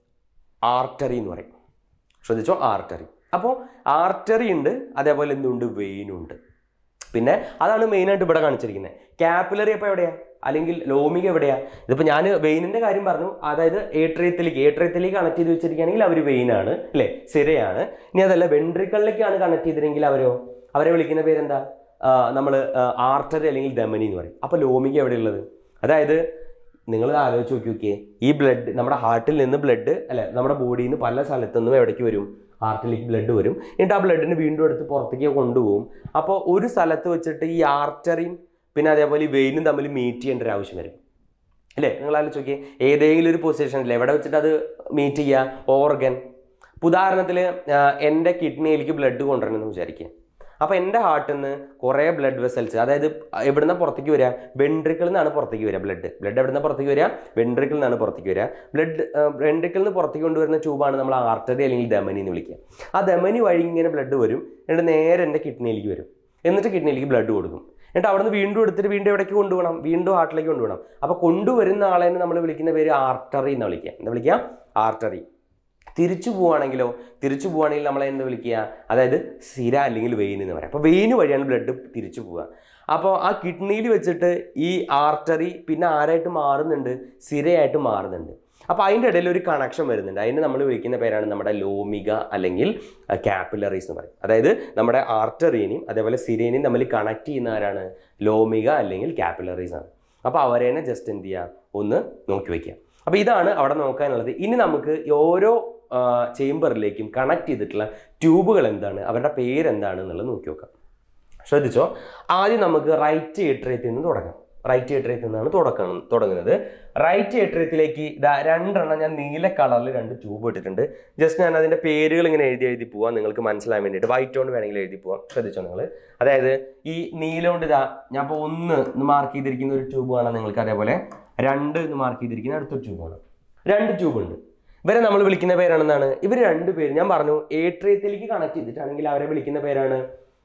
ആർട്ടറി എന്ന് പറയും ശ്രദ്ധിച്ചോ ആർട്ടറി അപ്പോൾ ആർട്ടറി ഉണ്ട് അതേപോലെ എന്തുണ്ട് വെയിനും ഉണ്ട് പിന്നെ അതാണ് മെയിനായിട്ട് ഇവിടെ കാണിച്ചിരിക്കുന്നത് കാപ്പിലറി അപ്പോൾ എവിടെയാ അല്ലെങ്കിൽ ലോമിക എവിടെയാ ഇതിപ്പോൾ ഞാൻ വെയിനിൻ്റെ കാര്യം പറഞ്ഞു അതായത് ഏട്രിയത്തിലേക്ക് ഏട്രിയത്തിലേക്ക് കണക്ട് ചെയ്ത് വെച്ചിരിക്കുകയാണെങ്കിൽ അവർ വെയിനാണ് അല്ലേ സിരയാണ് ഇനി അതല്ല വെൻട്രിക്കളിലേക്കാണ് കണക്ട് ചെയ്തിരുന്നെങ്കിൽ അവരോ അവരെ വിളിക്കുന്ന പേരെന്താ നമ്മൾ ആർട്ടറി അല്ലെങ്കിൽ ധമനി എന്ന് പറയും അപ്പോൾ ലോമിക എവിടെയുള്ളത് അതായത് നിങ്ങൾ ആലോചിച്ച് നോക്കി നോക്കിയേ ഈ ബ്ലഡ് നമ്മുടെ ഹാർട്ടിൽ നിന്ന് ബ്ലഡ് അല്ലെ നമ്മുടെ ബോഡിയിൽ നിന്ന് പല സ്ഥലത്തു നിന്നും എവിടേക്ക് വരും ഹാർട്ടിലേക്ക് ബ്ലഡ് വരും എന്നിട്ട് ആ ബ്ലഡിന് വീണ്ടും എടുത്ത് പുറത്തേക്ക് കൊണ്ടുപോകും അപ്പോൾ ഒരു സ്ഥലത്ത് വെച്ചിട്ട് ഈ ആർട്ടറിയും പിന്നെ അതേപോലെ ഈ വെയിനും തമ്മിൽ മീറ്റ് ചെയ്യേണ്ട ഒരു ആവശ്യം വരും അല്ലേ നിങ്ങൾ ആലോചിച്ച് നോക്കിയേ ഏതെങ്കിലും ഒരു പൊസിഷനിൽ എവിടെ വെച്ചിട്ട് അത് മീറ്റ് ചെയ്യുക ഓർഗൻ ഉദാഹരണത്തിൽ എൻ്റെ കിഡ്നിയിലേക്ക് ബ്ലഡ് കൊണ്ടുവരണമെന്ന് വിചാരിക്കുക അപ്പോൾ എൻ്റെ ഹാർട്ടിൽ നിന്ന് കുറേ ബ്ലഡ് വെസൽസ് അതായത് എവിടുന്ന പുറത്തേക്ക് വരിക വെൻട്രിക്കിൾ നിന്നാണ് പുറത്തേക്ക് വരിക ബ്ലഡ് ബ്ലഡ് എവിടുന്ന പുറത്തേക്ക് വരിക വെൻട്രിക്കിൾ നിന്നാണ് പുറത്തേക്ക് വരിക ബ്ലഡ് വെൻട്രിക്കിൾ നിന്ന് പുറത്തേക്ക് കൊണ്ടുവരുന്ന ട്യൂബാണ് നമ്മൾ ആർട്ടറി അല്ലെങ്കിൽ ധമനി എന്ന് വിളിക്കുക ആ ധമനി വഴി ഇങ്ങനെ ബ്ലഡ് വരും എന്നിട്ട് നേരെ എൻ്റെ കിഡ്നിയിലേക്ക് വരും എന്നിട്ട് കിഡ്നിയിലേക്ക് ബ്ലഡ് കൊടുക്കും എന്നിട്ട് അവിടുന്ന് വീണ്ടും എടുത്തിട്ട് വീണ്ടും എവിടേക്ക് കൊണ്ടുപോകണം വീണ്ടും ഹാർട്ടിലേക്ക് കൊണ്ടുപോകണം അപ്പോൾ കൊണ്ടുവരുന്ന ആളെ നമ്മൾ വിളിക്കുന്ന പേര് ആർട്ടറി എന്ന് വിളിക്കുക എന്താ വിളിക്കുക ആർട്ടറി തിരിച്ചു പോവുകയാണെങ്കിലോ തിരിച്ചു പോവുകയാണെങ്കിൽ നമ്മളെ എന്താ വിളിക്കുക അതായത് സിര അല്ലെങ്കിൽ വെയിൻ എന്ന് പറയാം അപ്പോൾ വെയിന് വഴിയാണ് ബ്ലഡ് തിരിച്ചു പോവുക അപ്പോൾ ആ കിഡ്നിയിൽ വെച്ചിട്ട് ഈ ആർട്ടറി പിന്നെ ആരായിട്ട് മാറുന്നുണ്ട് സിരയായിട്ട് മാറുന്നുണ്ട് അപ്പോൾ അതിൻ്റെ ഇടയിൽ ഒരു കണക്ഷൻ വരുന്നുണ്ട് അതിന് നമ്മൾ വിളിക്കുന്ന പേരാണ് നമ്മുടെ ലോമിക അല്ലെങ്കിൽ കാപ്പിലറീസ് എന്ന് പറയും അതായത് നമ്മുടെ ആർട്ടറീനെയും അതേപോലെ സിരേനെയും തമ്മിൽ കണക്ട് ചെയ്യുന്ന ആരാണ് ലോമിക അല്ലെങ്കിൽ കാപ്പിലറീസ് ആണ് അപ്പോൾ അവരേനെ ജസ്റ്റ് എന്ത് ചെയ്യുക ഒന്ന് നോക്കി വയ്ക്കുക അപ്പോൾ ഇതാണ് അവിടെ നോക്കാനുള്ളത് ഇനി നമുക്ക് ഈ ഓരോ ചേംബറിലേക്കും കണക്ട് ചെയ്തിട്ടുള്ള ട്യൂബുകൾ എന്താണ് അവരുടെ പേരെന്താണ് എന്നുള്ളത് നോക്കി നോക്കാം ശ്രദ്ധിച്ചോ ആദ്യം നമുക്ക് റൈറ്റ് ഏട്രിയത്തിൽ നിന്ന് തുടങ്ങാം റൈറ്റ് ഏട്രിയത്തിൽ നിന്നാണ് തുടക്കം തുടങ്ങുന്നത് റൈറ്റ് ഏട്രിയത്തിലേക്ക് ഇതാ രണ്ടെണ്ണം ഞാൻ നീല കളറിൽ രണ്ട് ട്യൂബ് ഇട്ടിട്ടുണ്ട് ജസ്റ്റ് ഞാൻ അതിൻ്റെ പേരുകൾ ഇങ്ങനെ എഴുതി എഴുതി പോവാം നിങ്ങൾക്ക് മനസ്സിലാൻ വേണ്ടിയിട്ട് വൈറ്റ് കൊണ്ട് വേണമെങ്കിൽ എഴുതി പോവാം ശ്രദ്ധിച്ചോ നിങ്ങൾ അതായത് ഈ നീല കൊണ്ട് ഇതാ ഞാൻ ഇപ്പോൾ ഒന്ന് മാർക്ക് ചെയ്തിരിക്കുന്ന ഒരു ട്യൂബ് കാണാം നിങ്ങൾക്ക് അതേപോലെ രണ്ട് എന്ന് മാർക്ക് ചെയ്തിരിക്കുന്ന അടുത്തൊരു ട്യൂബ് കാണാം രണ്ട് ട്യൂബ് ഉണ്ട് ഇവരെ നമ്മൾ വിളിക്കുന്ന പേരാണെന്നാണ് ഇവർ രണ്ട് പേര് ഞാൻ പറഞ്ഞു ഏട്രിയത്തിലേക്ക് കണക്ട് ചെയ്തിട്ടാണെങ്കിൽ അവരെ വിളിക്കുന്ന പേരാണ്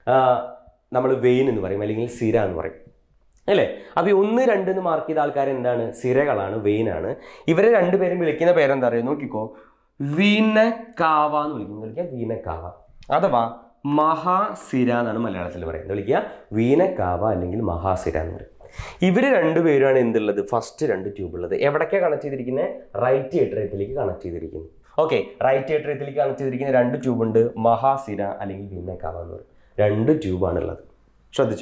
നമ്മൾ വെയിൻ എന്ന് പറയും അല്ലെങ്കിൽ സിര എന്ന് പറയും അല്ലേ അപ്പോൾ ഈ ഒന്ന് രണ്ട് എന്ന് മാർക്ക് ചെയ്ത ആൾക്കാർ എന്താണ് സിരകളാണ് വെയിനാണ് ഇവരെ രണ്ടുപേരും വിളിക്കുന്ന പേരെന്താ അറിയോ നോക്കിക്കോ വീനക്കാവ എന്ന് വിളിക്കും വിളിക്കുക വീനക്കാവ അഥവാ മഹാസിര എന്നാണ് മലയാളത്തിൽ പറയുന്നത് വിളിക്കുക വീനക്കാവ അല്ലെങ്കിൽ മഹാസിര എന്ന് പറയും ഇവർ രണ്ടുപേരുമാണ് എന്തുള്ളത് ഫസ്റ്റ് രണ്ട് ട്യൂബ് ഉള്ളത് എവിടേക്കാണ് കണക്ട് ചെയ്തിരിക്കുന്നത് റൈറ്റ് ഏട്രിയത്തിലേക്ക് കണക്ട് ചെയ്തിരിക്കുന്നു ഓക്കെ റൈറ്റ് ഏട്രിയത്തിലേക്ക് കണക്ട് ചെയ്തിരിക്കുന്ന രണ്ട് ട്യൂബ് ഉണ്ട് മഹാസിര അല്ലെങ്കിൽ വീനക്കാവ എന്ന് പറയും രണ്ട് ട്യൂബാണ് ഉള്ളത് ശ്രദ്ധിച്ചോ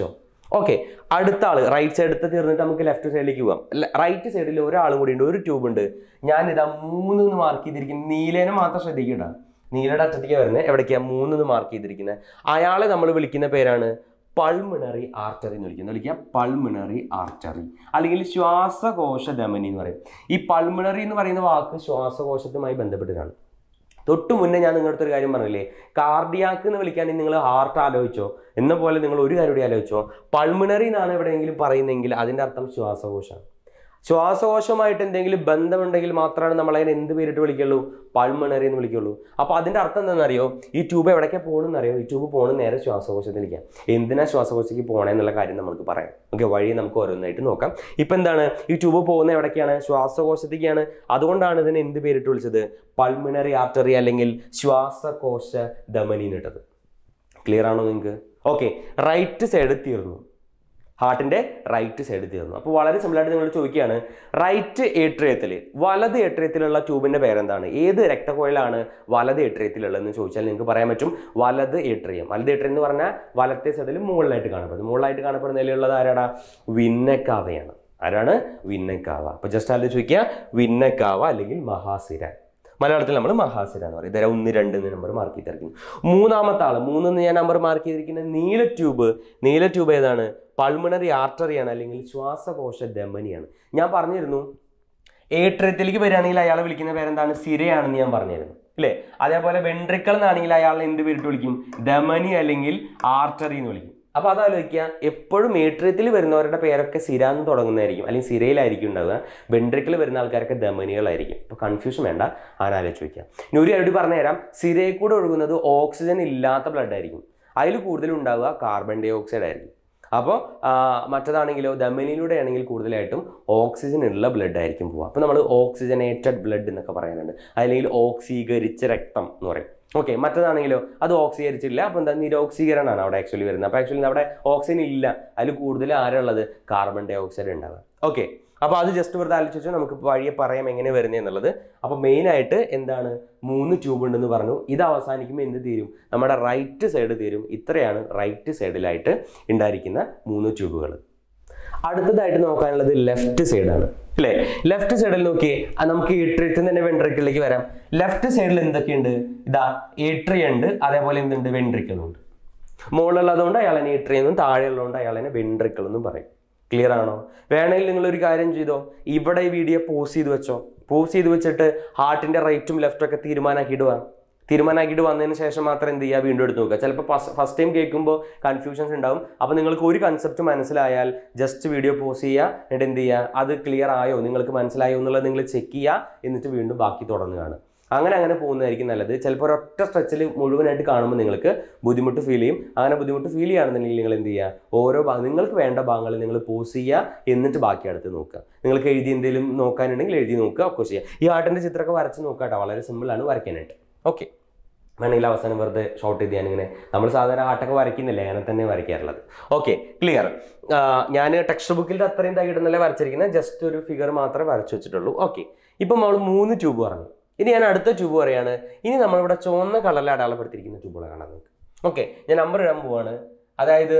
ഓക്കെ അടുത്ത ആള് റൈറ്റ് സൈഡത്തെ തീർന്നിട്ട് നമുക്ക് ലെഫ്റ്റ് സൈഡിലേക്ക് പോവാം റൈറ്റ് സൈഡിൽ ഒരാളും കൂടി ഉണ്ട് ഒരു ട്യൂബ് ഉണ്ട് ഞാൻ ഇതാ മൂന്ന് എന്ന് മാർക്ക് ചെയ്തിരിക്കുന്നത് നീലേനെ മാത്രം ശ്രദ്ധിക്കണ്ട നീലയുടെ അറ്റത്തേക്ക് വരുന്നത് എവിടേക്കാ മൂന്ന് എന്ന് മാർക്ക് ചെയ്തിരിക്കുന്നത് അയാളെ നമ്മൾ വിളിക്കുന്ന പേരാണ് പൾമിണറി ആർട്ടറി എന്ന് വിളിക്കുന്നത് വിളിക്കുക പൾമിണറി ആർട്ടറി അല്ലെങ്കിൽ ശ്വാസകോശ ധമനി എന്ന് പറയും ഈ പൾമിണറി എന്ന് പറയുന്ന വാക്ക് ശ്വാസകോശത്തുമായി ബന്ധപ്പെട്ടതാണ് തൊട്ട് മുന്നേ ഞാൻ നിങ്ങളുടെ അടുത്തൊരു കാര്യം പറഞ്ഞില്ലേ കാർഡിയാക്ക് എന്ന് വിളിക്കാൻ നിങ്ങൾ ഹാർട്ട് ആലോചിച്ചോ എന്ന പോലെ നിങ്ങൾ ഒരു കാര്യം കൂടി ആലോചിച്ചോ പൾമിണറി എന്നാണ് എവിടെയെങ്കിലും പറയുന്നതെങ്കിൽ അതിൻ്റെ അർത്ഥം ശ്വാസകോശമാണ് ശ്വാസകോശമായിട്ട് എന്തെങ്കിലും ബന്ധമുണ്ടെങ്കിൽ മാത്രമാണ് നമ്മൾ അതിനെ എന്ത് പേരിട്ട് വിളിക്കുള്ളൂ പൾമണറി എന്ന് വിളിക്കുള്ളൂ അപ്പോൾ അതിൻ്റെ അർത്ഥം എന്താണെന്നറിയോ ഈ ട്യൂബ് എവിടേക്കാ പോകണമെന്നറിയോ ഈ ട്യൂബ് പോകണം നേരെ ശ്വാസകോശത്തിലേക്കാണ് എന്തിനാ ശ്വാസകോശത്തേക്ക് പോകണേ എന്നുള്ള കാര്യം നമുക്ക് പറയാം ഓക്കെ വഴി നമുക്ക് ഓരോന്നായിട്ട് നോക്കാം ഇപ്പം എന്താണ് ഈ ട്യൂബ് പോകുന്ന എവിടേക്കാണ് ശ്വാസകോശത്തേക്കാണ് അതുകൊണ്ടാണ് ഇതിനെ എന്ത് പേരിട്ട് വിളിച്ചത് പൾമിണറി ആർട്ടറി അല്ലെങ്കിൽ ശ്വാസകോശ ധമനി എന്നിട്ടത് ക്ലിയർ ആണോ നിങ്ങൾക്ക് ഓക്കെ റൈറ്റ് സൈഡ് തീർന്നു ഹാർട്ടിന്റെ റൈറ്റ് സൈഡ് തീർന്നു അപ്പോൾ വളരെ സിമ്പിൾ ആയിട്ട് നിങ്ങൾ ചോദിക്കുകയാണ് റൈറ്റ് ഏട്രിയത്തിൽ വലത് ഏട്രിയത്തിലുള്ള ട്യൂബിന്റെ പേരെന്താണ് ഏത് രക്തക്കുഴലാണ് വലത് ഏട്രിയത്തിലുള്ളതെന്ന് ചോദിച്ചാൽ നിങ്ങൾക്ക് പറയാൻ പറ്റും വലത് ഏട്രിയം വലത് ഏട്രിയം എന്ന് പറഞ്ഞാൽ വലത്തെ സൈഡിൽ മുകളിലായിട്ട് കാണപ്പെടുന്നത് മുകളിലായിട്ട് കാണപ്പെടുന്നതിലുള്ളത് ആരാടാ വിന്നക്കാവയാണ് ആരാണ് വിന്നക്കാവ അപ്പോൾ ജസ്റ്റ് ആലോചിച്ച് ചോദിക്കുക വിന്നക്കാവ അല്ലെങ്കിൽ മഹാസിര മലയാളത്തിൽ നമ്മൾ മഹാസിര എന്ന് പറയും ഇതര ഒന്ന് രണ്ട് എന്ന് നമ്പർ മാർക്ക് ചെയ്തിരിക്കുന്നു മൂന്നാമത്തെ ആൾ മൂന്നെന്ന് ഞാൻ നമ്പർ മാർക്ക് ചെയ്തിരിക്കുന്നത് നീല ട്യൂബ് നീല ട്യൂബ് ഏതാണ് പൾമിണറി ആർട്ടറിയാണ് അല്ലെങ്കിൽ ശ്വാസകോശ ധമനിയാണ് ഞാൻ പറഞ്ഞിരുന്നു ഏട്രത്തിലേക്ക് വരികയാണെങ്കിൽ അയാളെ വിളിക്കുന്ന പേരെന്താണ് സിരയാണെന്ന് ഞാൻ പറഞ്ഞിരുന്നു അല്ലേ അതേപോലെ വെൻട്രിക്കൾ എന്നാണെങ്കിൽ അയാളെ എന്ത് പേരിട്ട് വിളിക്കും ധമനി അല്ലെങ്കിൽ ആർട്ടറി എന്ന് വിളിക്കും അപ്പോൾ അതാലോചിക്കുക എപ്പോഴും ഏട്രിയത്തിൽ വരുന്നവരുടെ പേരൊക്കെ സിര എന്ന് തുടങ്ങുന്നതായിരിക്കും അല്ലെങ്കിൽ സിരയിലായിരിക്കും ഉണ്ടാവുക വെൻട്രിക്കിൽ വരുന്ന ആൾക്കാരൊക്കെ ധമനികളായിരിക്കും അപ്പോൾ കൺഫ്യൂഷൻ വേണ്ട ആരാലോചിച്ച് വയ്ക്കുക ഇനി ഒരു കാര്യം പറഞ്ഞുതരാം സിരയിൽ കൂടെ ഒഴുകുന്നത് ഓക്സിജൻ ഇല്ലാത്ത ബ്ലഡ് ആയിരിക്കും അതിൽ കൂടുതലും ഉണ്ടാവുക കാർബൺ ഡൈ ഓക്സൈഡ് ആയിരിക്കും അപ്പോൾ മറ്റതാണെങ്കിലോ ധമനിയിലൂടെ ആണെങ്കിൽ കൂടുതലായിട്ടും ഓക്സിജൻ ഉള്ള ബ്ലഡ് ആയിരിക്കും പോവുക അപ്പോൾ നമ്മൾ ഓക്സിജനേറ്റഡ് ബ്ലഡ് എന്നൊക്കെ പറയാനുണ്ട് അല്ലെങ്കിൽ ഓക്സീകരിച്ച രക്തം എന്ന് പറയും ഓക്കെ മറ്റതാണെങ്കിലോ അത് ഓക്സീകരിച്ചില്ല അപ്പോൾ എന്താ നിരോക്സീകരണമാണ് അവിടെ ആക്ച്വലി വരുന്നത് അപ്പോൾ ആക്ച്വലി അവിടെ ഓക്സിജൻ ഇല്ല അതിൽ കൂടുതൽ ആരുള്ളത് കാർബൺ ഡൈ ഓക്സൈഡ് ഉണ്ടാവുക ഓക്കെ അപ്പോൾ അത് ജസ്റ്റ് വെറുതെ ആലോചിച്ച് വെച്ചാൽ നമുക്ക് വഴിയെ പറയാം എങ്ങനെ വരുന്നത് എന്നുള്ളത് അപ്പോൾ മെയിനായിട്ട് എന്താണ് മൂന്ന് ട്യൂബ് ഉണ്ടെന്ന് പറഞ്ഞു ഇത് അവസാനിക്കുമ്പോൾ എന്ത് തീരും നമ്മുടെ റൈറ്റ് സൈഡ് തീരും ഇത്രയാണ് റൈറ്റ് സൈഡിലായിട്ട് ഉണ്ടായിരിക്കുന്ന മൂന്ന് ട്യൂബുകൾ അടുത്തതായിട്ട് നോക്കാനുള്ളത് ലെഫ്റ്റ് സൈഡാണ് അല്ലേ ലെഫ്റ്റ് സൈഡിൽ നോക്കി നമുക്ക് ഏട്രിയത്തിൽ തന്നെ വെൻട്രിക്കിളിലേക്ക് വരാം ലെഫ്റ്റ് സൈഡിൽ എന്തൊക്കെയുണ്ട് ഇതാ ഏട്രിയ ഉണ്ട് അതേപോലെ എന്തുണ്ട് വെൻട്രിക്കിളുണ്ട് മുകളിലുള്ളതുകൊണ്ട് അയാളെ ഏട്രിയ എന്നും താഴെയുള്ളതുകൊണ്ട് അയാളെ വെൻട്രിക്കിൾ എന്നും പറയും ക്ലിയർ ആണോ വേണമെങ്കിൽ നിങ്ങൾ ഒരു കാര്യം ചെയ്തോ ഇവിടെ ഈ വീഡിയോ പോസ് ചെയ്ത് വെച്ചോ പോസ് ചെയ്ത് വെച്ചിട്ട് ഹാർട്ടിന്റെ റൈറ്റും ലെഫ്റ്റും ഒക്കെ തീരുമാനമാക്കിയിട്ട് വാ തീരുമാനമാക്കിയിട്ട് വന്നതിന് ശേഷം മാത്രം എന്ത് ചെയ്യുക വീണ്ടും എടുത്ത് നോക്കുക ചിലപ്പോൾ ഫസ്റ്റ് ടൈം കേൾക്കുമ്പോൾ കൺഫ്യൂഷൻസ് ഉണ്ടാവും അപ്പോൾ നിങ്ങൾക്ക് ഒരു കൺസെപ്റ്റ് മനസ്സിലായാൽ ജസ്റ്റ് വീഡിയോ പോസ് ചെയ്യുക എന്നിട്ട് എന്ത് ചെയ്യുക അത് ക്ലിയർ ആയോ നിങ്ങൾക്ക് മനസ്സിലായോ എന്നുള്ളത് നിങ്ങൾ ചെക്ക് ചെയ്യുക എന്നിട്ട് വീണ്ടും ബാക്കി തുടങ്ങുകയാണ് അങ്ങനെ അങ്ങനെ പോകുന്നതായിരിക്കും നല്ലത് ചിലപ്പോൾ ഒരൊറ്റ സ്ട്രെച്ചിൽ മുഴുവനായിട്ട് കാണുമ്പോൾ നിങ്ങൾക്ക് ബുദ്ധിമുട്ട് ഫീൽ ചെയ്യും അങ്ങനെ ബുദ്ധിമുട്ട് ഫീൽ ചെയ്യുകയാണെന്നുണ്ടെങ്കിൽ നിങ്ങൾ എന്ത് ചെയ്യുക ഓരോ ഭാഗം നിങ്ങൾക്ക് വേണ്ട ഭാഗങ്ങൾ നിങ്ങൾ പോസ് ചെയ്യുക എന്നിട്ട് ബാക്കി അടുത്ത് നോക്കുക നിങ്ങൾക്ക് എഴുതി എന്തെങ്കിലും നോക്കാനുണ്ടെങ്കിൽ എഴുതി നോക്കുക ഒക്കെ ചെയ്യുക ഈ ആട്ടിൻ്റെ ചിത്രമൊക്കെ വരച്ച് നോക്കുക കേട്ടോ വളരെ സിമ്പിളാണ് വരയ്ക്കാനായിട്ട് ഓക്കെ വേണമെങ്കിൽ അവസാനം വെറുതെ ഷോർട്ട് ചെയ്ത് ഞാനിങ്ങനെ നമ്മൾ സാധാരണ ആട്ടൊക്കെ വരയ്ക്കുന്നില്ല അങ്ങനെ തന്നെ വരയ്ക്കാറുള്ളത് ഓക്കെ ക്ലിയർ ഞാൻ ടെക്സ്റ്റ് ബുക്കിൽ അത്രയും തകിടുന്നല്ലേ വരച്ചിരിക്കുന്നത് ജസ്റ്റ് ഒരു ഫിഗർ മാത്രമേ വരച്ചു വെച്ചിട്ടുള്ളൂ ഓക്കെ ഇപ്പം നമ്മൾ മൂന്ന് ട്യൂബ് പറഞ്ഞു ഇനി ഞാൻ അടുത്ത ട്യൂബ് പറയാണ് ഇനി നമ്മളിവിടെ ചുവന്ന കളറിൽ അടയാളപ്പെടുത്തിയിരിക്കുന്ന ട്യൂബുകൾ കാണാൻ നിങ്ങൾക്ക് ഓക്കെ ഞാൻ നമ്പർ ഇടാൻ പോവാണ് അതായത്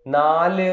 നാല്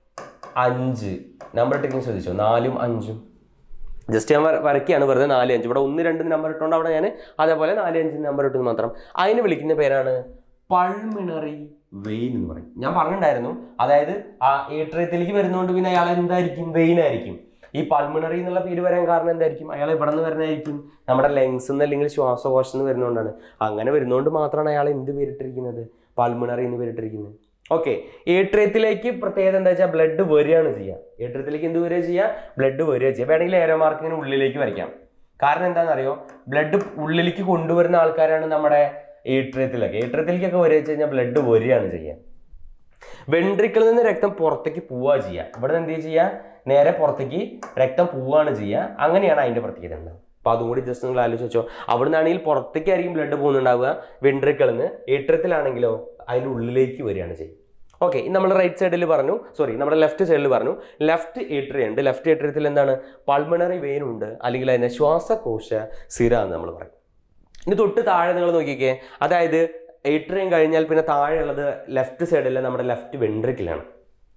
അഞ്ച് നമ്പർ ഇട്ടിരിക്കുന്ന ശ്രദ്ധിച്ചോ നാലും അഞ്ചും ജസ്റ്റ് ഞാൻ വര- വരയ്ക്കുകയാണ് വെറുതെ നാല് അഞ്ച് ഇവിടെ ഒന്ന് രണ്ട് നമ്പർ ഇട്ടുകൊണ്ട് അവിടെ ഞാൻ അതേപോലെ നാല് അഞ്ച് നമ്പർ ഇട്ടു മാത്രം അതിന് വിളിക്കുന്ന പേരാണ് പൾമിണറി വെയിൻ എന്ന് പറയും ഞാൻ പറഞ്ഞിട്ടുണ്ടായിരുന്നു അതായത് ആ ഏട്രിയത്തിലേക്ക് വരുന്നതുകൊണ്ട് പിന്നെ അയാൾ എന്തായിരിക്കും വെയിൻ ആയിരിക്കും ഈ പൾമിണറി എന്നുള്ള പേര് വരാൻ കാരണം എന്തായിരിക്കും അയാൾ എവിടെ നിന്ന് വരുന്നതായിരിക്കും നമ്മുടെ ലെങ്സ് എന്ന് അല്ലെങ്കിൽ ശ്വാസകോശം എന്ന് വരുന്നതുകൊണ്ടാണ് അങ്ങനെ വരുന്നതുകൊണ്ട് മാത്രമാണ് അയാൾ എന്ത് പേരിട്ടിരിക്കുന്നത് പൾമിണറി എന്ന് പേരിട്ടിരിക്കുന്നത് ഓക്കെ ഏട്രിയത്തിലേക്ക് പ്രത്യേകത എന്താ വെച്ചാൽ ബ്ലഡ് വരികയാണ് ചെയ്യുക ഏട്രിയത്തിലേക്ക് എന്ത് വരിക ചെയ്യുക ബ്ലഡ് വരിക ചെയ്യുക വേണമെങ്കിൽ ഏരോ മാർക്കിന് ഉള്ളിലേക്ക് വരയ്ക്കാം കാരണം എന്താണെന്നറിയോ ബ്ലഡ് ഉള്ളിലേക്ക് കൊണ്ടുവരുന്ന ആൾക്കാരാണ് നമ്മുടെ ഏട്രിയത്തിലൊക്കെ ഏട്രിയത്തിലേക്കൊക്കെ വരിക വെച്ച് കഴിഞ്ഞാൽ ബ്ലഡ് വരികയാണ് ചെയ്യുക വെൻട്രിക്കിളിൽ നിന്ന് രക്തം പുറത്തേക്ക് പോവുക ചെയ്യുക ഇവിടെ നിന്ന് എന്ത് ചെയ്യുക നേരെ പുറത്തേക്ക് രക്തം പോവുകയാണ് ചെയ്യുക അങ്ങനെയാണ് അതിന്റെ പ്രത്യേകത ഉണ്ടാവുക അപ്പൊ അതും കൂടി ജസ്റ്റ് നിങ്ങൾ ആലോചിച്ച് വെച്ചോ അവിടെ നിന്നാണെങ്കിൽ പുറത്തേക്കായിരിക്കും ബ്ലഡ് പോകുന്നുണ്ടാവുക വെൻട്രിക്കിളിൽ നിന്ന് ഏട്രത്തിലാണെങ്കിലോ അതിൻ്റെ ഉള്ളിലേക്ക് വരികയാണ് ചെയ്യുക ഓക്കെ നമ്മൾ റൈറ്റ് സൈഡിൽ പറഞ്ഞു സോറി നമ്മുടെ ലെഫ്റ്റ് സൈഡിൽ പറഞ്ഞു ലെഫ്റ്റ് ഏട്രിയ ഉണ്ട് ലെഫ്റ്റ് ഏട്രിയത്തിൽ എന്താണ് പൾമണറി വെയിൻ ഉണ്ട് അല്ലെങ്കിൽ അതിനെ ശ്വാസകോശ സിര എന്ന് നമ്മൾ പറയും ഇനി തൊട്ട് താഴെ നിങ്ങൾ നോക്കിക്കേ അതായത് ഏട്രിയം കഴിഞ്ഞാൽ പിന്നെ താഴെയുള്ളത് ലെഫ്റ്റ് സൈഡിലെ നമ്മുടെ ലെഫ്റ്റ് വെൻട്രിക്കിലാണ്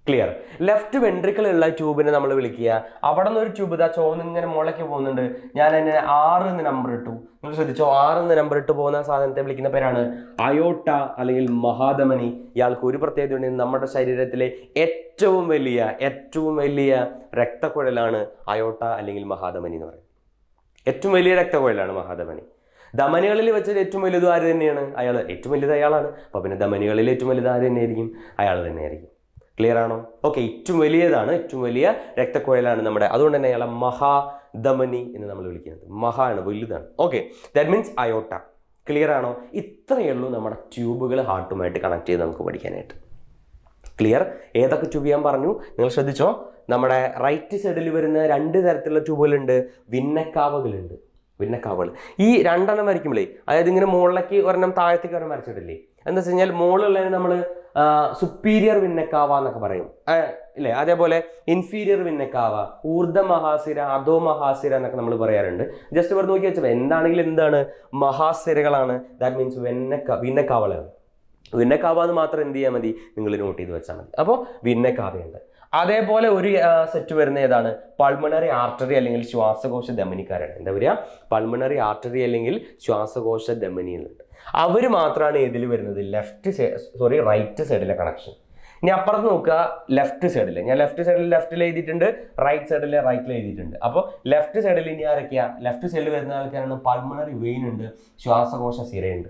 ക്ലിയർ ലെഫ്റ്റ് വെൻട്രിക്കിൾ ഉള്ള ട്യൂബിനെ നമ്മൾ വിളിക്കുക അവിടെ നിന്ന് ഒരു ട്യൂബ് ഇതാ ചോന്ന് ഇങ്ങനെ മുളയ്ക്ക് പോകുന്നുണ്ട് ഞാൻ അതിനെ ആറ് എന്ന് നമ്പർ ഇട്ടു നിങ്ങൾ ശ്രദ്ധിച്ചോ ആറ് എന്ന് നമ്പർ ഇട്ട് പോകുന്ന സാധനത്തെ വിളിക്കുന്ന പേരാണ് അയോട്ട അല്ലെങ്കിൽ മഹാധമനി ഇയാൾക്ക് ഒരു പ്രത്യേകത ഉണ്ട് നമ്മുടെ ശരീരത്തിലെ ഏറ്റവും വലിയ ഏറ്റവും വലിയ രക്തക്കുഴലാണ് അയോട്ട അല്ലെങ്കിൽ മഹാധമനി എന്ന് പറയുന്നത് ഏറ്റവും വലിയ രക്തക്കുഴലാണ് മഹാധമനി ധമനികളിൽ വെച്ച് ഏറ്റവും വലുത് ആര് തന്നെയാണ് അയാൾ ഏറ്റവും വലുത് അയാളാണ് അപ്പോൾ പിന്നെ ധമനികളിൽ ഏറ്റവും വലുത് ആര് തന്നെയായിരിക്കും അയാൾ തന്നെയായിരിക്കും ക്ലിയർ ആണോ ഓക്കെ ഏറ്റവും വലിയതാണ് ഏറ്റവും വലിയ രക്തക്കുഴലാണ് നമ്മുടെ അതുകൊണ്ട് തന്നെ അയാളെ മഹാധമനി എന്ന് നമ്മൾ വിളിക്കുന്നത് മഹാ ആണ് വലുതാണ് okay that means aorta clear ആണോ ഇത്രയേ ഉള്ളൂ നമ്മുടെ ട്യൂബുകൾ ഹാർട്ടുമായിട്ട് കണക്ട് ചെയ്ത് നമുക്ക് പഠിക്കാനായിട്ട് ക്ലിയർ ഏതൊക്കെ ട്യൂബ് ഞാൻ പറഞ്ഞു നിങ്ങൾ ശ്രദ്ധിച്ചോ നമ്മുടെ റൈറ്റ് സൈഡിൽ വരുന്ന രണ്ട് തരത്തിലുള്ള ട്യൂബുകളുണ്ട് വിന്നക്കാവകളുണ്ട് വിന്നക്കാവകൾ ഈ രണ്ടെണ്ണം വരയ്ക്കുമ്പോഴേ അതായത് ഇങ്ങനെ മുകളിലേക്ക് ഒരെണ്ണം താഴത്തേക്ക് ഒരെണ്ണം വരച്ചിട്ടില്ലേ എന്താ വെച്ച് കഴിഞ്ഞാൽ മുകളിലുള്ളതിന് നമ്മൾ സുപ്പീരിയർ വിന്നക്കാവ എന്നൊക്കെ പറയും ആ, ഇല്ലേ അതേപോലെ ഇൻഫീരിയർ വിന്നക്കാവ ഊർദ്ധ മഹാസിര അധോ മഹാസിര എന്നൊക്കെ നമ്മൾ പറയാറുണ്ട് ജസ്റ്റ് വെറുതെ നോക്കി വെച്ചാൽ എന്താണെങ്കിലും എന്താണ് മഹാസിരകളാണ് ദാറ്റ് മീൻസ് വെന്നക്ക വിന്നക്കാവളാണ് വിന്നക്കാവ എന്ന് മാത്രം എന്ത് ചെയ്യാൻ മതി നിങ്ങൾ നോട്ട് ചെയ്ത് വെച്ചാൽ മതി അപ്പോൾ വിന്നക്കാവയുണ്ട് അതേപോലെ ഒരു സെറ്റ് വരുന്ന ഏതാണ് പൾമണറി ആർട്ടറി അല്ലെങ്കിൽ ശ്വാസകോശ ധമനിക്കാരാണ് എന്താ പറയുക പൾമണറി ആർട്ടറി അല്ലെങ്കിൽ ശ്വാസകോശ ധമനിയിലുണ്ട് അവർ മാത്രമാണ് ഏതിൽ വരുന്നത് ലെഫ്റ്റ് സോറി റൈറ്റ് സൈഡിലെ കണക്ഷൻ ഇനി അപ്പുറത്ത് നോക്കുക ലെഫ്റ്റ് സൈഡിൽ ഞാൻ ലെഫ്റ്റ് സൈഡിൽ ലെഫ്റ്റിൽ എഴുതിയിട്ടുണ്ട് റൈറ്റ് സൈഡിൽ റൈറ്റിൽ എഴുതിയിട്ടുണ്ട് അപ്പോൾ ലെഫ്റ്റ് സൈഡിൽ ഇനി ആരൊക്കെയാ ലെഫ്റ്റ് സൈഡിൽ വരുന്ന ആൾക്കാരാണ് പൾമണറി വെയിൻ ഉണ്ട് ശ്വാസകോശ സിരയുണ്ട്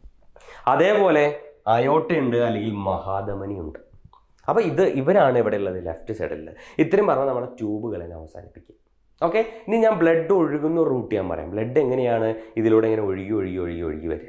അതേപോലെ അയോട്ടയുണ്ട് അല്ലെങ്കിൽ മഹാധമനി ഉണ്ട് അപ്പോൾ ഇത് ഇവരാണ് ഇവിടെ ഉള്ളത് ലെഫ്റ്റ് സൈഡിൽ ഇത്രയും പറഞ്ഞാൽ നമ്മുടെ ട്യൂബുകളെ അവസാനിപ്പിക്കും ഓക്കെ ഇനി ഞാൻ ബ്ലഡ് ഒഴുകുന്ന റൂട്ട് ഞാൻ പറയാം ബ്ലഡ് എങ്ങനെയാണ് ഇതിലൂടെ ഇങ്ങനെ ഒഴുകി ഒഴുകി ഒഴുകി ഒഴുകി വരിക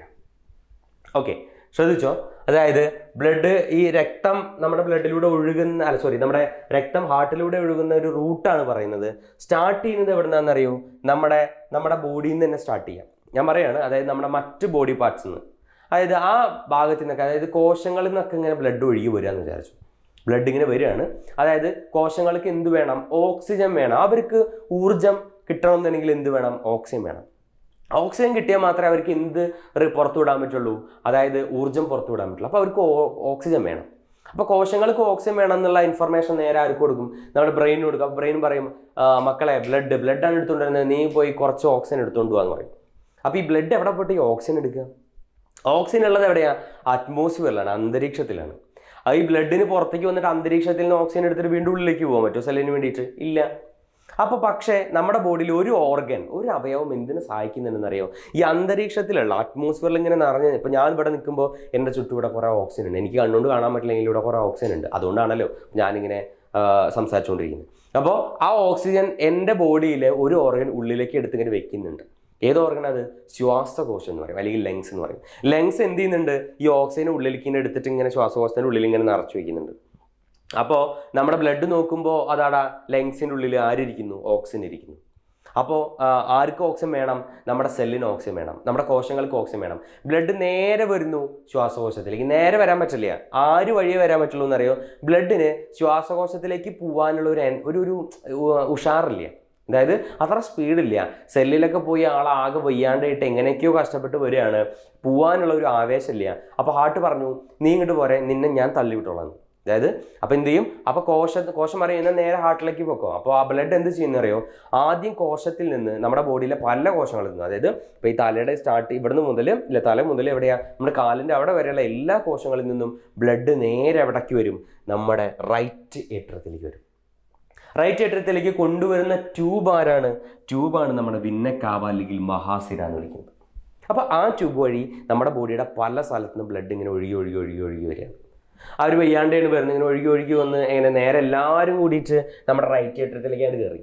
ഓക്കെ ശ്രദ്ധിച്ചോ അതായത് ബ്ലഡ് ഈ രക്തം നമ്മുടെ ബ്ലഡിലൂടെ ഒഴുകുന്ന അല്ല സോറി നമ്മുടെ രക്തം ഹാർട്ടിലൂടെ ഒഴുകുന്ന ഒരു റൂട്ടാണ് പറയുന്നത് സ്റ്റാർട്ട് ചെയ്യുന്നത് എവിടെ നിന്നാണെന്നറിയോ നമ്മുടെ നമ്മുടെ ബോഡിയിൽ നിന്ന് തന്നെ സ്റ്റാർട്ട് ചെയ്യാം ഞാൻ പറയാണ് അതായത് നമ്മുടെ മറ്റ് ബോഡി പാർട്സിൽ നിന്ന് അതായത് ആ ഭാഗത്തു നിന്നൊക്കെ അതായത് കോശങ്ങളിൽ നിന്നൊക്കെ ഇങ്ങനെ ബ്ലഡ് ഒഴുകി വരിക എന്ന് വിചാരിച്ചു ബ്ലഡ് ഇങ്ങനെ വരികയാണ് അതായത് കോശങ്ങൾക്ക് എന്ത് വേണം ഓക്സിജൻ വേണം അവർക്ക് ഊർജം കിട്ടണമെന്നുണ്ടെങ്കിൽ എന്ത് വേണം ഓക്സിജൻ വേണം ഓക്സിജൻ കിട്ടിയാൽ മാത്രമേ അവർക്ക് എന്ത് റി- പുറത്തു വിടാൻ പറ്റുള്ളൂ അതായത് ഊർജം പുറത്തു വിടാൻ പറ്റുള്ളൂ അപ്പോൾ അവർക്ക് ഓ- ഓക്സിജൻ വേണം അപ്പോൾ കോശങ്ങൾക്ക് ഓക്സിജൻ വേണം എന്നുള്ള ഇൻഫർമേഷൻ നേരെ ആർക്ക് കൊടുക്കും നമ്മുടെ ബ്രെയിനിന് കൊടുക്കും അപ്പോൾ ബ്രെയിൻ പറയും "ആ, മക്കളെ ബ്ലഡ് ബ്ലഡാണ് എടുത്തുകൊണ്ടിരുന്നത് നീ പോയി കുറച്ച് ഓക്സിജൻ എടുത്തുകൊണ്ട് പോകാന്ന് പറയും അപ്പോൾ ഈ ബ്ലഡ് എവിടെ പോയിട്ട് ഈ ഓക്സിജൻ എടുക്കുക ഓക്സിജൻ ഉള്ളത് എവിടെയാണ് അറ്റ്മോസ്ഫിയറിലാണ് അന്തരീക്ഷത്തിലാണ് ആ ഈ ബ്ലഡിന് പുറത്തേക്ക് വന്നിട്ട് അന്തരീക്ഷത്തിൽ നിന്ന് ഓക്സിജൻ എടുത്തിട്ട് വീണ്ടും ഉള്ളിലേക്ക് പോകാൻ പറ്റുമോ സെല്ലിന് വേണ്ടിയിട്ട് ഇല്ല അപ്പോൾ പക്ഷേ നമ്മുടെ ബോഡിയിൽ ഒരു ഓർഗൻ ഒരു അവയവം എന്തിനു സഹായിക്കുന്നുണ്ടെന്ന് അറിയോ ഈ അന്തരീക്ഷത്തിലുള്ള അറ്റ്മോസ്ഫിയറിൽ ഇങ്ങനെ നിറഞ്ഞ് ഇപ്പം ഞാൻ ഇവിടെ നിൽക്കുമ്പോൾ എൻ്റെ ചുറ്റും ഇവിടെ കുറേ ഓക്സിജൻ ഉണ്ട് എനിക്ക് കണ്ടുകൊണ്ട് കാണാൻ പറ്റില്ലെങ്കിൽ ഇവിടെ കുറേ ഓക്സിജൻ ഉണ്ട് അതുകൊണ്ടാണല്ലോ ഞാനിങ്ങനെ ആ, സംസാരിച്ചുകൊണ്ടിരിക്കുന്നത് അപ്പോൾ ആ ഓക്സിജൻ എൻ്റെ ബോഡിയിൽ ഒരു ഓർഗൻ ഉള്ളിലേക്ക് എടുത്ത് ഇങ്ങനെ വെക്കുന്നുണ്ട് ഏത് ഓർഗൻ അത് ശ്വാസകോശം എന്ന് പറയും അല്ലെങ്കിൽ ലെങ്സ് എന്ന് പറയും ലെങ്സ് എന്ത് ചെയ്യുന്നുണ്ട് ഈ ഓക്സിജൻ ഉള്ളിലേക്ക് ഇങ്ങനെ എടുത്തിട്ട് ഇങ്ങനെ ശ്വാസകോശത്തിൻ്റെ ഉള്ളിൽ ഇങ്ങനെ നിറച്ചു വെക്കുന്നുണ്ട് അപ്പോൾ നമ്മുടെ ബ്ലഡ് നോക്കുമ്പോൾ അതാടാ ലെങ്സിൻ്റെ ഉള്ളിൽ ആരിയ്ക്കുന്നു ഓക്സിജൻ ഇരിക്കുന്നു അപ്പോൾ ആർക്ക് ഓക്സിജൻ വേണം നമ്മുടെ സെല്ലിന് ഓക്സിജൻ വേണം നമ്മുടെ കോശങ്ങൾക്ക് ഓക്സിജൻ വേണം ബ്ലഡ് നേരെ വരുന്നു ശ്വാസകോശത്തിലേക്ക് നേരെ വരാൻ പറ്റില്ല ആര് വഴിയേ വരാൻ പറ്റുള്ളൂ എന്നറിയോ ബ്ലഡിന് ശ്വാസകോശത്തിലേക്ക് പോകാനുള്ള ഒരു എൻ- ഒരു ഒരു ഉ- ഉഷാറില്ല അതായത് അത്ര സ്പീഡില്ല സെല്ലിലൊക്കെ പോയി ആളാകെ വയ്യാണ്ടായിട്ട് എങ്ങനെയൊക്കെയോ കഷ്ടപ്പെട്ട് വരികയാണ് പോവാനുള്ള ഒരു ആവേശമില്ല അപ്പോൾ ഹാർട്ട് പറഞ്ഞു നീ ഇങ്ങോട്ട് പോരെ നിന്നെ ഞാൻ തള്ളിവിട്ടോളാം അതായത് അപ്പോൾ എന്ത് ചെയ്യും അപ്പോൾ കോശ കോശം അറിയുന്ന നേരെ ഹാർട്ടിലേക്ക് പോക്കോ അപ്പോൾ ആ ബ്ലഡ് എന്ത് ചെയ്യുന്ന അറിയോ ആദ്യം കോശത്തിൽ നിന്ന് നമ്മുടെ ബോഡിയിലെ പല കോശങ്ങളിൽ നിന്ന് അതായത് ഇപ്പോൾ ഈ തലയുടെ സ്റ്റാർട്ട് ഇവിടുന്ന് മുതൽ ഇല്ല തല മുതൽ എവിടെയാ നമ്മുടെ കാലിൻ്റെ അവിടെ വരെയുള്ള എല്ലാ കോശങ്ങളിൽ നിന്നും ബ്ലഡ് നേരെ എവിടേക്ക് വരും നമ്മുടെ റൈറ്റ് ഏട്രത്തിലേക്ക് വരും റൈറ്റ് ഏട്രത്തിലേക്ക് കൊണ്ടുവരുന്ന ട്യൂബ് ആരാണ് ട്യൂബാണ് നമ്മുടെ വിന്നക്കാവ അല്ലെങ്കിൽ മഹാസിര എന്ന് വിളിക്കുന്നത് അപ്പോൾ ആ ട്യൂബ് വഴി നമ്മുടെ ബോഡിയുടെ പല സ്ഥലത്തു നിന്ന് ബ്ലഡ് ഇങ്ങനെ ഒഴുകി ഒഴുകി ഒഴുകി ഒഴുകി വരികയാണ് അവർ വയ്യാണ്ടാണ് വരുന്നത് ഇങ്ങനെ ഒഴുകി ഒഴുകി വന്ന് ഇങ്ങനെ നേരെ എല്ലാവരും കൂടിയിട്ട് നമ്മുടെ റൈറ്റ് ഏട്രത്തിലേക്കാണ് കയറി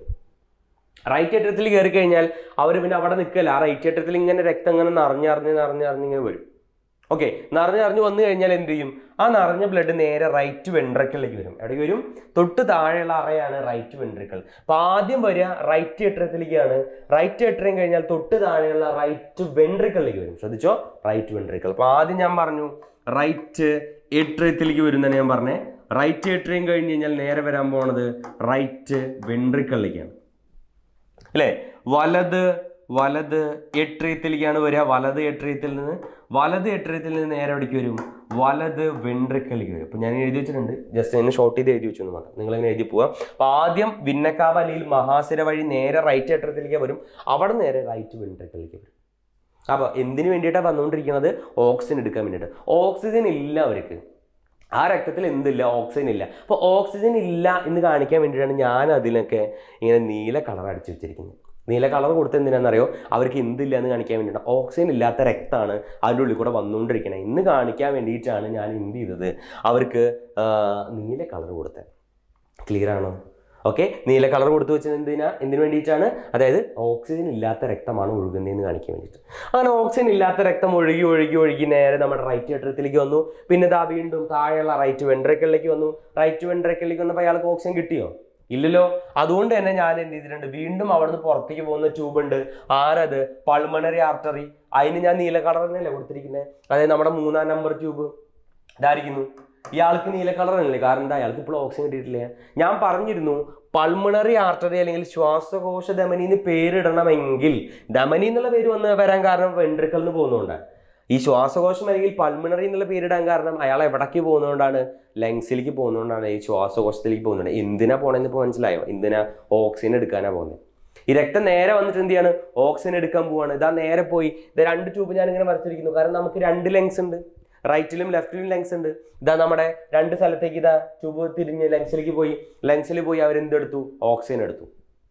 റൈറ്റ് ഏട്രത്തിൽ കയറി കഴിഞ്ഞാൽ അവർ പിന്നെ അവിടെ നിൽക്കല്ല ആ റൈറ്റ് ഏട്രത്തിൽ ഇങ്ങനെ രക്തം ഇങ്ങനെ നിറഞ്ഞറിഞ്ഞ് നിറഞ്ഞറിഞ്ഞ് ഇങ്ങനെ വരും ഓക്കെ നിറഞ്ഞ് നിറഞ്ഞ് വന്നു കഴിഞ്ഞാൽ എന്ത് ചെയ്യും ആ നിറഞ്ഞ ബ്ലഡ് നേരെ റൈറ്റ് വെൻട്രക്കിലേക്ക് വരും എവിടേക്ക് വരും തൊട്ട് താഴെയുള്ള അറയാണ് റൈറ്റ് വെൻട്രിക്കിൾ അപ്പോൾ ആദ്യം വരിക റൈറ്റ് ഏട്രത്തിലേക്കാണ് റൈറ്റ് ഏട്രിയം കഴിഞ്ഞാൽ തൊട്ട് താഴെയുള്ള റൈറ്റ് വെൻട്രിക്കിളിലേക്ക് വരും ശ്രദ്ധിച്ചോ റൈറ്റ് വെൻട്രിക്കിൾ അപ്പോൾ ആദ്യം ഞാൻ പറഞ്ഞു റൈറ്റ് ഏട്രിയത്തിലേക്ക് വരും തന്നെ ഞാൻ പറഞ്ഞേ റൈറ്റ് ഏട്രിയം കഴിഞ്ഞ് കഴിഞ്ഞാൽ നേരെ വരാൻ പോണത് റൈറ്റ് വെൻട്രിക്കിളിലേക്കാണ് അല്ലേ വലത് വലത് എട്രിയത്തിലേക്കാണ് വരിക വലത് എട്രിയത്തിൽ നിന്ന് വലത് എട്രിയത്തിൽ നിന്ന് നേരെ എവിടേക്ക് വരും വലത് വെൻട്രിക്കലിലേക്ക് വരും അപ്പോൾ ഞാൻ എഴുതി വെച്ചിട്ടുണ്ട് ജസ്റ്റ് അതിന് ഷോർട്ട് ചെയ്ത് എഴുതി വെച്ചു എന്ന് മാത്രം നിങ്ങൾ അങ്ങനെ എഴുതി പോവാം അപ്പോൾ ആദ്യം ഭിന്നക്കാവ് അല്ലെങ്കിൽ മഹാസിര വഴി നേരെ റൈറ്റ് എട്രിയത്തിലേക്ക് വരും അവിടെ നേരെ റൈറ്റ് വെൻട്രിക്കലിലേക്ക് വരും അപ്പോൾ എന്തിനു വേണ്ടിയിട്ടാണ് വന്നുകൊണ്ടിരിക്കുന്നത് ഓക്സിജൻ എടുക്കാൻ വേണ്ടിയിട്ട് ഓക്സിജൻ ഇല്ല അവർക്ക് ആ രക്തത്തിൽ എന്തില്ല ഓക്സിജൻ ഇല്ല അപ്പോൾ ഓക്സിജൻ ഇല്ല എന്ന് കാണിക്കാൻ വേണ്ടിയിട്ടാണ് ഞാൻ അതിനൊക്കെ ഇങ്ങനെ നീല കളർ അടിച്ചു വെച്ചിരിക്കുന്നത് നീല കളർ കൊടുത്ത് എന്തിനാണെന്നറിയോ അവർക്ക് എന്തില്ല എന്ന് കാണിക്കാൻ വേണ്ടിയിട്ടാണ് ഓക്സിജൻ ഇല്ലാത്ത രക്തമാണ് അതിൻ്റെ ഉള്ളിൽ കൂടെ വന്നുകൊണ്ടിരിക്കുന്നത് ഇന്ന് കാണിക്കാൻ വേണ്ടിയിട്ടാണ് ഞാൻ എന്ത് ചെയ്തത് അവർക്ക് ആ, നീല കളർ കൊടുത്തത് ക്ലിയർ ആണോ ഓക്കെ നീല കളർ കൊടുത്തു വെച്ചത് എന്തിനാ എന്തിനു വേണ്ടിയിട്ടാണ് അതായത് ഓക്സിജൻ ഇല്ലാത്ത രക്തമാണ് ഒഴുകുന്നതെന്ന് കാണിക്കാൻ വേണ്ടിയിട്ട് അങ്ങനെ ഓക്സിജൻ ഇല്ലാത്ത രക്തം ഒഴുകി ഒഴുകി ഒഴുകി നേരെ നമ്മുടെ റൈറ്റ് ഏട്രത്തിലേക്ക് വന്നു പിന്നെ ദാ വീണ്ടും താഴെയുള്ള റൈറ്റ് വെൻട്രക്കലിലേക്ക് വന്നു റൈറ്റ് വെൻട്രക്കലിലേക്ക് വന്നപ്പോൾ അയാൾക്ക് ഓക്സിജൻ കിട്ടിയോ ഇല്ലല്ലോ അതുകൊണ്ട് തന്നെ ഞാൻ എന്ത് ചെയ്തിട്ടുണ്ട് വീണ്ടും അവിടുന്ന് പുറത്തേക്ക് പോകുന്ന ട്യൂബ് ഉണ്ട് ആരത് പൾമണറി ആർട്ടറി അതിന് ഞാൻ നീല കളർ തന്നെയല്ലേ കൊടുത്തിരിക്കുന്നത് അതായത് നമ്മുടെ മൂന്നാം നമ്പർ ട്യൂബ് ഇതായിരിക്കുന്നു ഇയാൾക്ക് നീല കളർ അല്ലേ കാരണം എന്താ അയാൾക്ക് ഇപ്പോൾ ഓക്സിജൻ കിട്ടിയിട്ടില്ല ഞാൻ പറഞ്ഞിരുന്നു പൾമണറി ആർട്ടറി അല്ലെങ്കിൽ ശ്വാസകോശ ധമനി എന്ന് പേരിടണമെങ്കിൽ ധമനി എന്നുള്ള പേര് വന്ന് വരാൻ കാരണം വെൻട്രിക്കൽ നിന്ന് പോകുന്നതുകൊണ്ടാണ് ഈ ശ്വാസകോശം അല്ലെങ്കിൽ പൾമണറി എന്നുള്ള പേരിടാൻ കാരണം അയാൾ എവിടേക്ക് പോകുന്നതുകൊണ്ടാണ് ലങ്സിലേക്ക് പോകുന്നതുകൊണ്ടാണ് ഈ ശ്വാസകോശത്തിലേക്ക് പോകുന്നത് എന്തിനാ പോണെന്ന് ഇപ്പോൾ മനസ്സിലായോ എന്തിനാ ഓക്സിജൻ എടുക്കാനാ പോകുന്നത് ഈ രക്തം നേരെ വന്നിട്ട് എന്ത് ചെയ്യാണ് ഓക്സിജൻ എടുക്കാൻ പോവാണ് ഇതാ നേരെ പോയി ഇത് രണ്ട് ട്യൂബ് ഞാൻ ഇങ്ങനെ വരച്ചിരിക്കുന്നു കാരണം നമുക്ക് രണ്ട് ലെങ്സ് ഉണ്ട് റൈറ്റിലും ലെഫ്റ്റിലും ലെങ്സ് ഉണ്ട് ഇതാ നമ്മുടെ രണ്ട് സ്ഥലത്തേക്ക് ഇതാ ട്യൂബ് തിരിഞ്ഞ് ലെങ്സിലേക്ക് പോയി ലെങ്സിൽ പോയി അവരെന്തെടുത്തു ഓക്സിജൻ എടുത്തു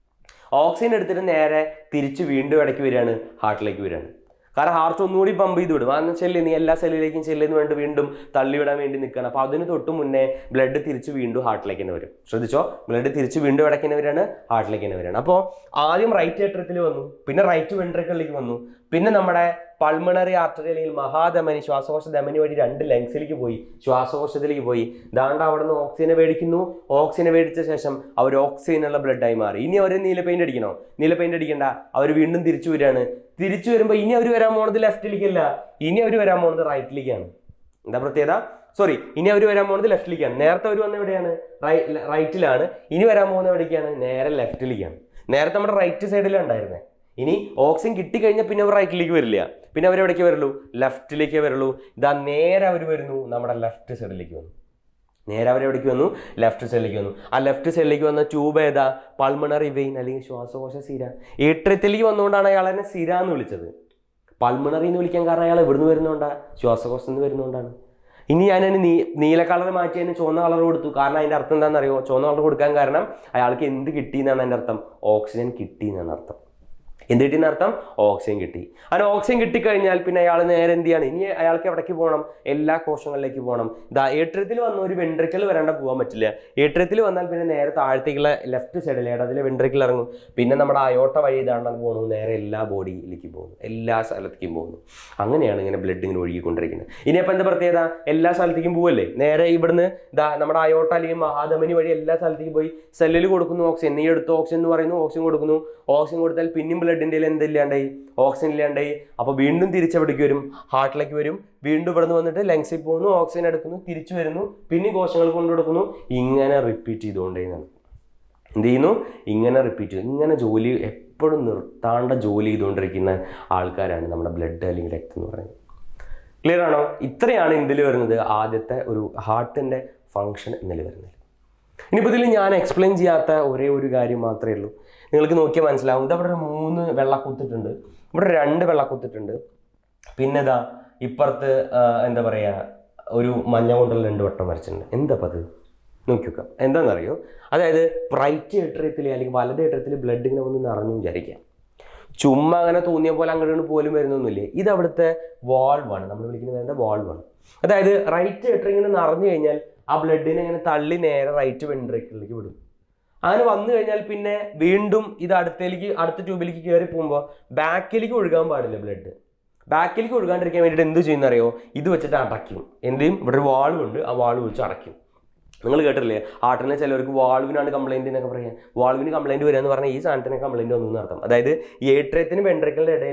ഓക്സിജൻ എടുത്തിട്ട് നേരെ തിരിച്ച് വീണ്ടും ഇടയ്ക്ക് വരികയാണ് ഹാർട്ടിലേക്ക് വരികയാണ് കാരണം ഹാർട്ട് ഒന്നുകൂടി പമ്പ് ചെയ്ത് വിടും അതെന്ന് ചെല്ലി നീ എല്ലാ സെല്ലിലേക്കും ചെല്ലുന്നു വേണ്ടി വീണ്ടും തള്ളിവിടാൻ വേണ്ടി നിൽക്കുകയാണ് അപ്പോൾ അതിന് തൊട്ട് മുന്നേ ബ്ലഡ് തിരിച്ച് വീണ്ടും ഹാർട്ടിലേക്ക് തന്നെ വരും ശ്രദ്ധിച്ചോ ബ്ലഡ് തിരിച്ച് വീണ്ടും ഇടയ്ക്ക് തന്നെ വരികയാണ് ഹാർട്ടിലേക്ക് തന്നെ വരികയാണ് അപ്പോൾ ആദ്യം റൈറ്റ് ഏട്രത്തിൽ വന്നു പിന്നെ റൈറ്റ് വെൻട്രിക്കലിലേക്ക് വന്നു പിന്നെ നമ്മുടെ പൾമണറി ആർട്ടറി അല്ലെങ്കിൽ മഹാധമനി ശ്വാസകോശ ധമനി വഴി രണ്ട് ലങ്സിലേക്ക് പോയി ശ്വാസകോശത്തിലേക്ക് പോയി ദാണ്ട് അവിടെ നിന്ന് ഓക്സിജനെ മേടിക്കുന്നു ഓക്സിജനെ മേടിച്ച ശേഷം അവർ ഓക്സിജനുള്ള ബ്ലഡായി മാറി ഇനി അവർ നീല പെയിന്റ് അടിക്കണോ നീല പെയിന്റ് അടിക്കണ്ട അവർ വീണ്ടും തിരിച്ചു വരികയാണ് തിരിച്ചു വരുമ്പോൾ ഇനി അവർ വരാൻ പോണത് ലെഫ്റ്റിലേക്കല്ല ഇനി അവർ വരാൻ പോണത് റൈറ്റിലേക്കാണ് എന്താ പ്രത്യേകത സോറി ഇനി അവർ വരാൻ പോകുന്നത് ലെഫ്റ്റിലേക്കാണ് നേരത്തെ അവർ വന്ന എവിടെയാണ് റൈറ്റിലാണ് ഇനി വരാൻ പോകുന്നത് എവിടേക്കാണ് നേരെ ലെഫ്റ്റിലേക്കാണ് നേരത്തെ നമ്മുടെ റൈറ്റ് സൈഡിലാണ് ഉണ്ടായിരുന്നത് ഇനി ഓക്സിജൻ കിട്ടിക്കഴിഞ്ഞാൽ പിന്നെ അവർ റൈറ്റിലേക്ക് വരില്ല പിന്നെ അവർ എവിടേക്ക് വരുള്ളൂ ലെഫ്റ്റിലേക്ക് വരുള്ളൂ ഇതാ നേരെ അവർ വരുന്നു നമ്മുടെ ലെഫ്റ്റ് സൈഡിലേക്ക് വന്നു നേരെ അവർ എവിടേക്ക് വന്നു ലെഫ്റ്റ് സൈഡിലേക്ക് വന്നു ആ ലെഫ്റ്റ് സൈഡിലേക്ക് വന്ന ട്യൂബ് ഏതാ പൾമണറി വെയിൻ അല്ലെങ്കിൽ ശ്വാസകോശ സിര ഏട്രത്തിലേക്ക് വന്നുകൊണ്ടാണ് അയാൾ എന്നെ സിര എന്ന് വിളിച്ചത് പൾമണറി എന്ന് വിളിക്കാൻ കാരണം അയാൾ എവിടുന്ന് വരുന്നതുകൊണ്ടാ ശ്വാസകോശത്തിൽ നിന്ന് വരുന്നതുകൊണ്ടാണ് ഇനി ഞാൻ അതിന് നീ നീല കളർ മാറ്റി അതിന് ചുവന്ന കളർ കൊടുത്തു കാരണം അതിൻ്റെ അർത്ഥം എന്താണെന്ന് അറിയോ ചുവന്ന കളർ കൊടുക്കാൻ കാരണം അയാൾക്ക് എന്ത് കിട്ടി എന്നാണ് അതിൻ്റെ അർത്ഥം ഓക്സിജൻ കിട്ടി എന്നാണ് അർത്ഥം എന്ത് കിട്ടിയെന്ന് അർത്ഥം ഓക്സിജൻ കിട്ടി അങ്ങനെ ഓക്സിജൻ കിട്ടിക്കഴിഞ്ഞാൽ പിന്നെ അയാൾ നേരെ എന്ത് ചെയ്യാണ് ഇനി അയാൾക്ക് എവിടേക്ക് പോകണം എല്ലാ കോശങ്ങളിലേക്ക് പോകണം ഇതാ ഏട്രത്തിൽ വന്ന ഒരു വെൻട്രിക്കൽ വരാണ്ട് പോകാൻ പറ്റില്ല ഏട്രത്തിൽ വന്നാൽ പിന്നെ നേരെ താഴത്തേക്കുള്ള ലെഫ്റ്റ് സൈഡിൽ ഇടതിലെ വെൻട്രിക്കൽ ഇറങ്ങും പിന്നെ നമ്മുടെ അയോട്ട വഴി ഇതാണ്ട് പോകുന്നു നേരെ എല്ലാ ബോഡിയിലേക്ക് പോകുന്നു എല്ലാ സ്ഥലത്തേക്കും പോകുന്നു അങ്ങനെയാണ് ഇങ്ങനെ ബ്ലഡ് ഇങ്ങനെ ഒഴുകിക്കൊണ്ടിരിക്കുന്നത് ഇനിയപ്പോൾ എന്താ പ്രത്യേകത എല്ലാ സ്ഥലത്തേക്കും പോവല്ലേ നേരെ ഇവിടുന്ന് ഇതാ നമ്മുടെ അയോട്ട അല്ലെങ്കിൽ മഹാധമനി വഴി എല്ലാ സ്ഥലത്തേക്കും പോയി സെല്ലിൽ കൊടുക്കുന്നു ഓക്സിജൻ നീ എടുത്ത് ഓക്സിജൻ എന്ന് പറയുന്നു ഓക്സിജൻ കൊടുക്കുന്നു ഓക്സിജൻ കൊടുത്താൽ പിന്നെയും ബ്ലഡിൻ്റെ എന്തില്ലാണ്ടായി ഓക്സിജൻ ഇല്ലാണ്ടായി അപ്പോൾ വീണ്ടും തിരിച്ചെവിടേക്ക് വരും ഹാർട്ടിലേക്ക് വരും വീണ്ടും ഇവിടുന്ന് വന്നിട്ട് ലങ്സിൽ പോകുന്നു ഓക്സിജൻ എടുക്കുന്നു തിരിച്ചു വരുന്നു പിന്നെ കോശങ്ങൾ കൊണ്ടു കൊടുക്കുന്നു ഇങ്ങനെ റിപ്പീറ്റ് ചെയ്തുകൊണ്ടേ നടക്കും എന്ത് ചെയ്യുന്നു ഇങ്ങനെ റിപ്പീറ്റ് ചെയ്തു ഇങ്ങനെ ജോലി എപ്പോഴും നിർത്താണ്ട ജോലി ചെയ്തുകൊണ്ടിരിക്കുന്ന ആൾക്കാരാണ് നമ്മുടെ ബ്ലഡ് അല്ലെങ്കിൽ രക്തം എന്ന് പറയുന്നത് ക്ലിയർ ആണോ ഇത്രയാണ് ഇതിൽ വരുന്നത് ആദ്യത്തെ ഒരു ഹാർട്ടിൻ്റെ ഫങ്ഷൻ ഇതിൽ വരുന്നത് ഇനിയിപ്പോൾ ഇതിൽ ഞാൻ എക്സ്പ്ലെയിൻ ചെയ്യാത്ത ഒരേ ഒരു കാര്യം മാത്രമേ ഉള്ളൂ നിങ്ങൾക്ക് നോക്കിയാൽ മനസ്സിലാവും ഇത് അവിടെ ഒരു മൂന്ന് വെള്ളക്കുത്തിട്ടുണ്ട് ഇവിടെ രണ്ട് വെള്ളക്കുത്തിട്ടുണ്ട് പിന്നെ ഇതാ ഇപ്പുറത്ത് ആ, എന്താ പറയുക ഒരു മഞ്ഞ കൊണ്ടുള്ള രണ്ട് വട്ടം വരച്ചിട്ടുണ്ട് എന്താ അത് നോക്കി നോക്കാം എന്താണെന്നറിയോ അതായത് റൈറ്റ് ഏട്രിയത്തിൽ അല്ലെങ്കിൽ വലത് ഏട്രിയത്തിൽ ബ്ലഡ് ഇങ്ങനെ ഒന്ന് നിറഞ്ഞു വിചാരിക്കാം ചുമ്മാ അങ്ങനെ തോന്നിയ പോലെ അങ്ങോട്ട് പോലും വരുന്നൊന്നുമില്ലേ ഇത് അവിടുത്തെ വാൾവാണ് നമ്മൾ വിളിക്കുന്നത് എന്താ വാൾവാണ് അതായത് റൈറ്റ് ഏട്രി ഇങ്ങനെ നിറഞ്ഞു കഴിഞ്ഞാൽ ആ ബ്ലഡിനെ ഇങ്ങനെ തള്ളി നേരെ റൈറ്റ് വെൻട്രിക്കിലേക്ക് വിടും അങ്ങനെ വന്നു കഴിഞ്ഞാൽ പിന്നെ വീണ്ടും ഇത് അടുത്തേക്ക് അടുത്ത ട്യൂബിലേക്ക് കയറി പോകുമ്പോൾ ബാക്കിലേക്ക് ഒഴുകാൻ പാടില്ല ബ്ലഡ് ബാക്കിലേക്ക് ഒഴുകാണ്ടിരിക്കാൻ വേണ്ടിയിട്ട് എന്ത് ചെയ്യുന്നറിയോ ഇത് വെച്ചിട്ട് അടയ്ക്കും എന്ത് ചെയ്യും ഇവിടെ ഒരു വാൾവുണ്ട് ആ വാൾവ് വെച്ച് അടയ്ക്കും നിങ്ങൾ കേട്ടില്ലേ ഹാർട്ടിനെ ചിലവർക്ക് വാൾവിനാണ് കംപ്ലൈൻറ്റ് എന്നൊക്കെ പറയാം വാൾവിന് കംപ്ലൈൻറ്റ് വരിക എന്ന് പറഞ്ഞാൽ ഈ സാധനത്തിന് കംപ്ലൈൻറ്റ് വന്നു എന്ന് അർത്ഥം അതായത് ഏട്രയത്തിന് വെൻട്രിക്കലിൻ്റെ ഇടയിൽ ഒരു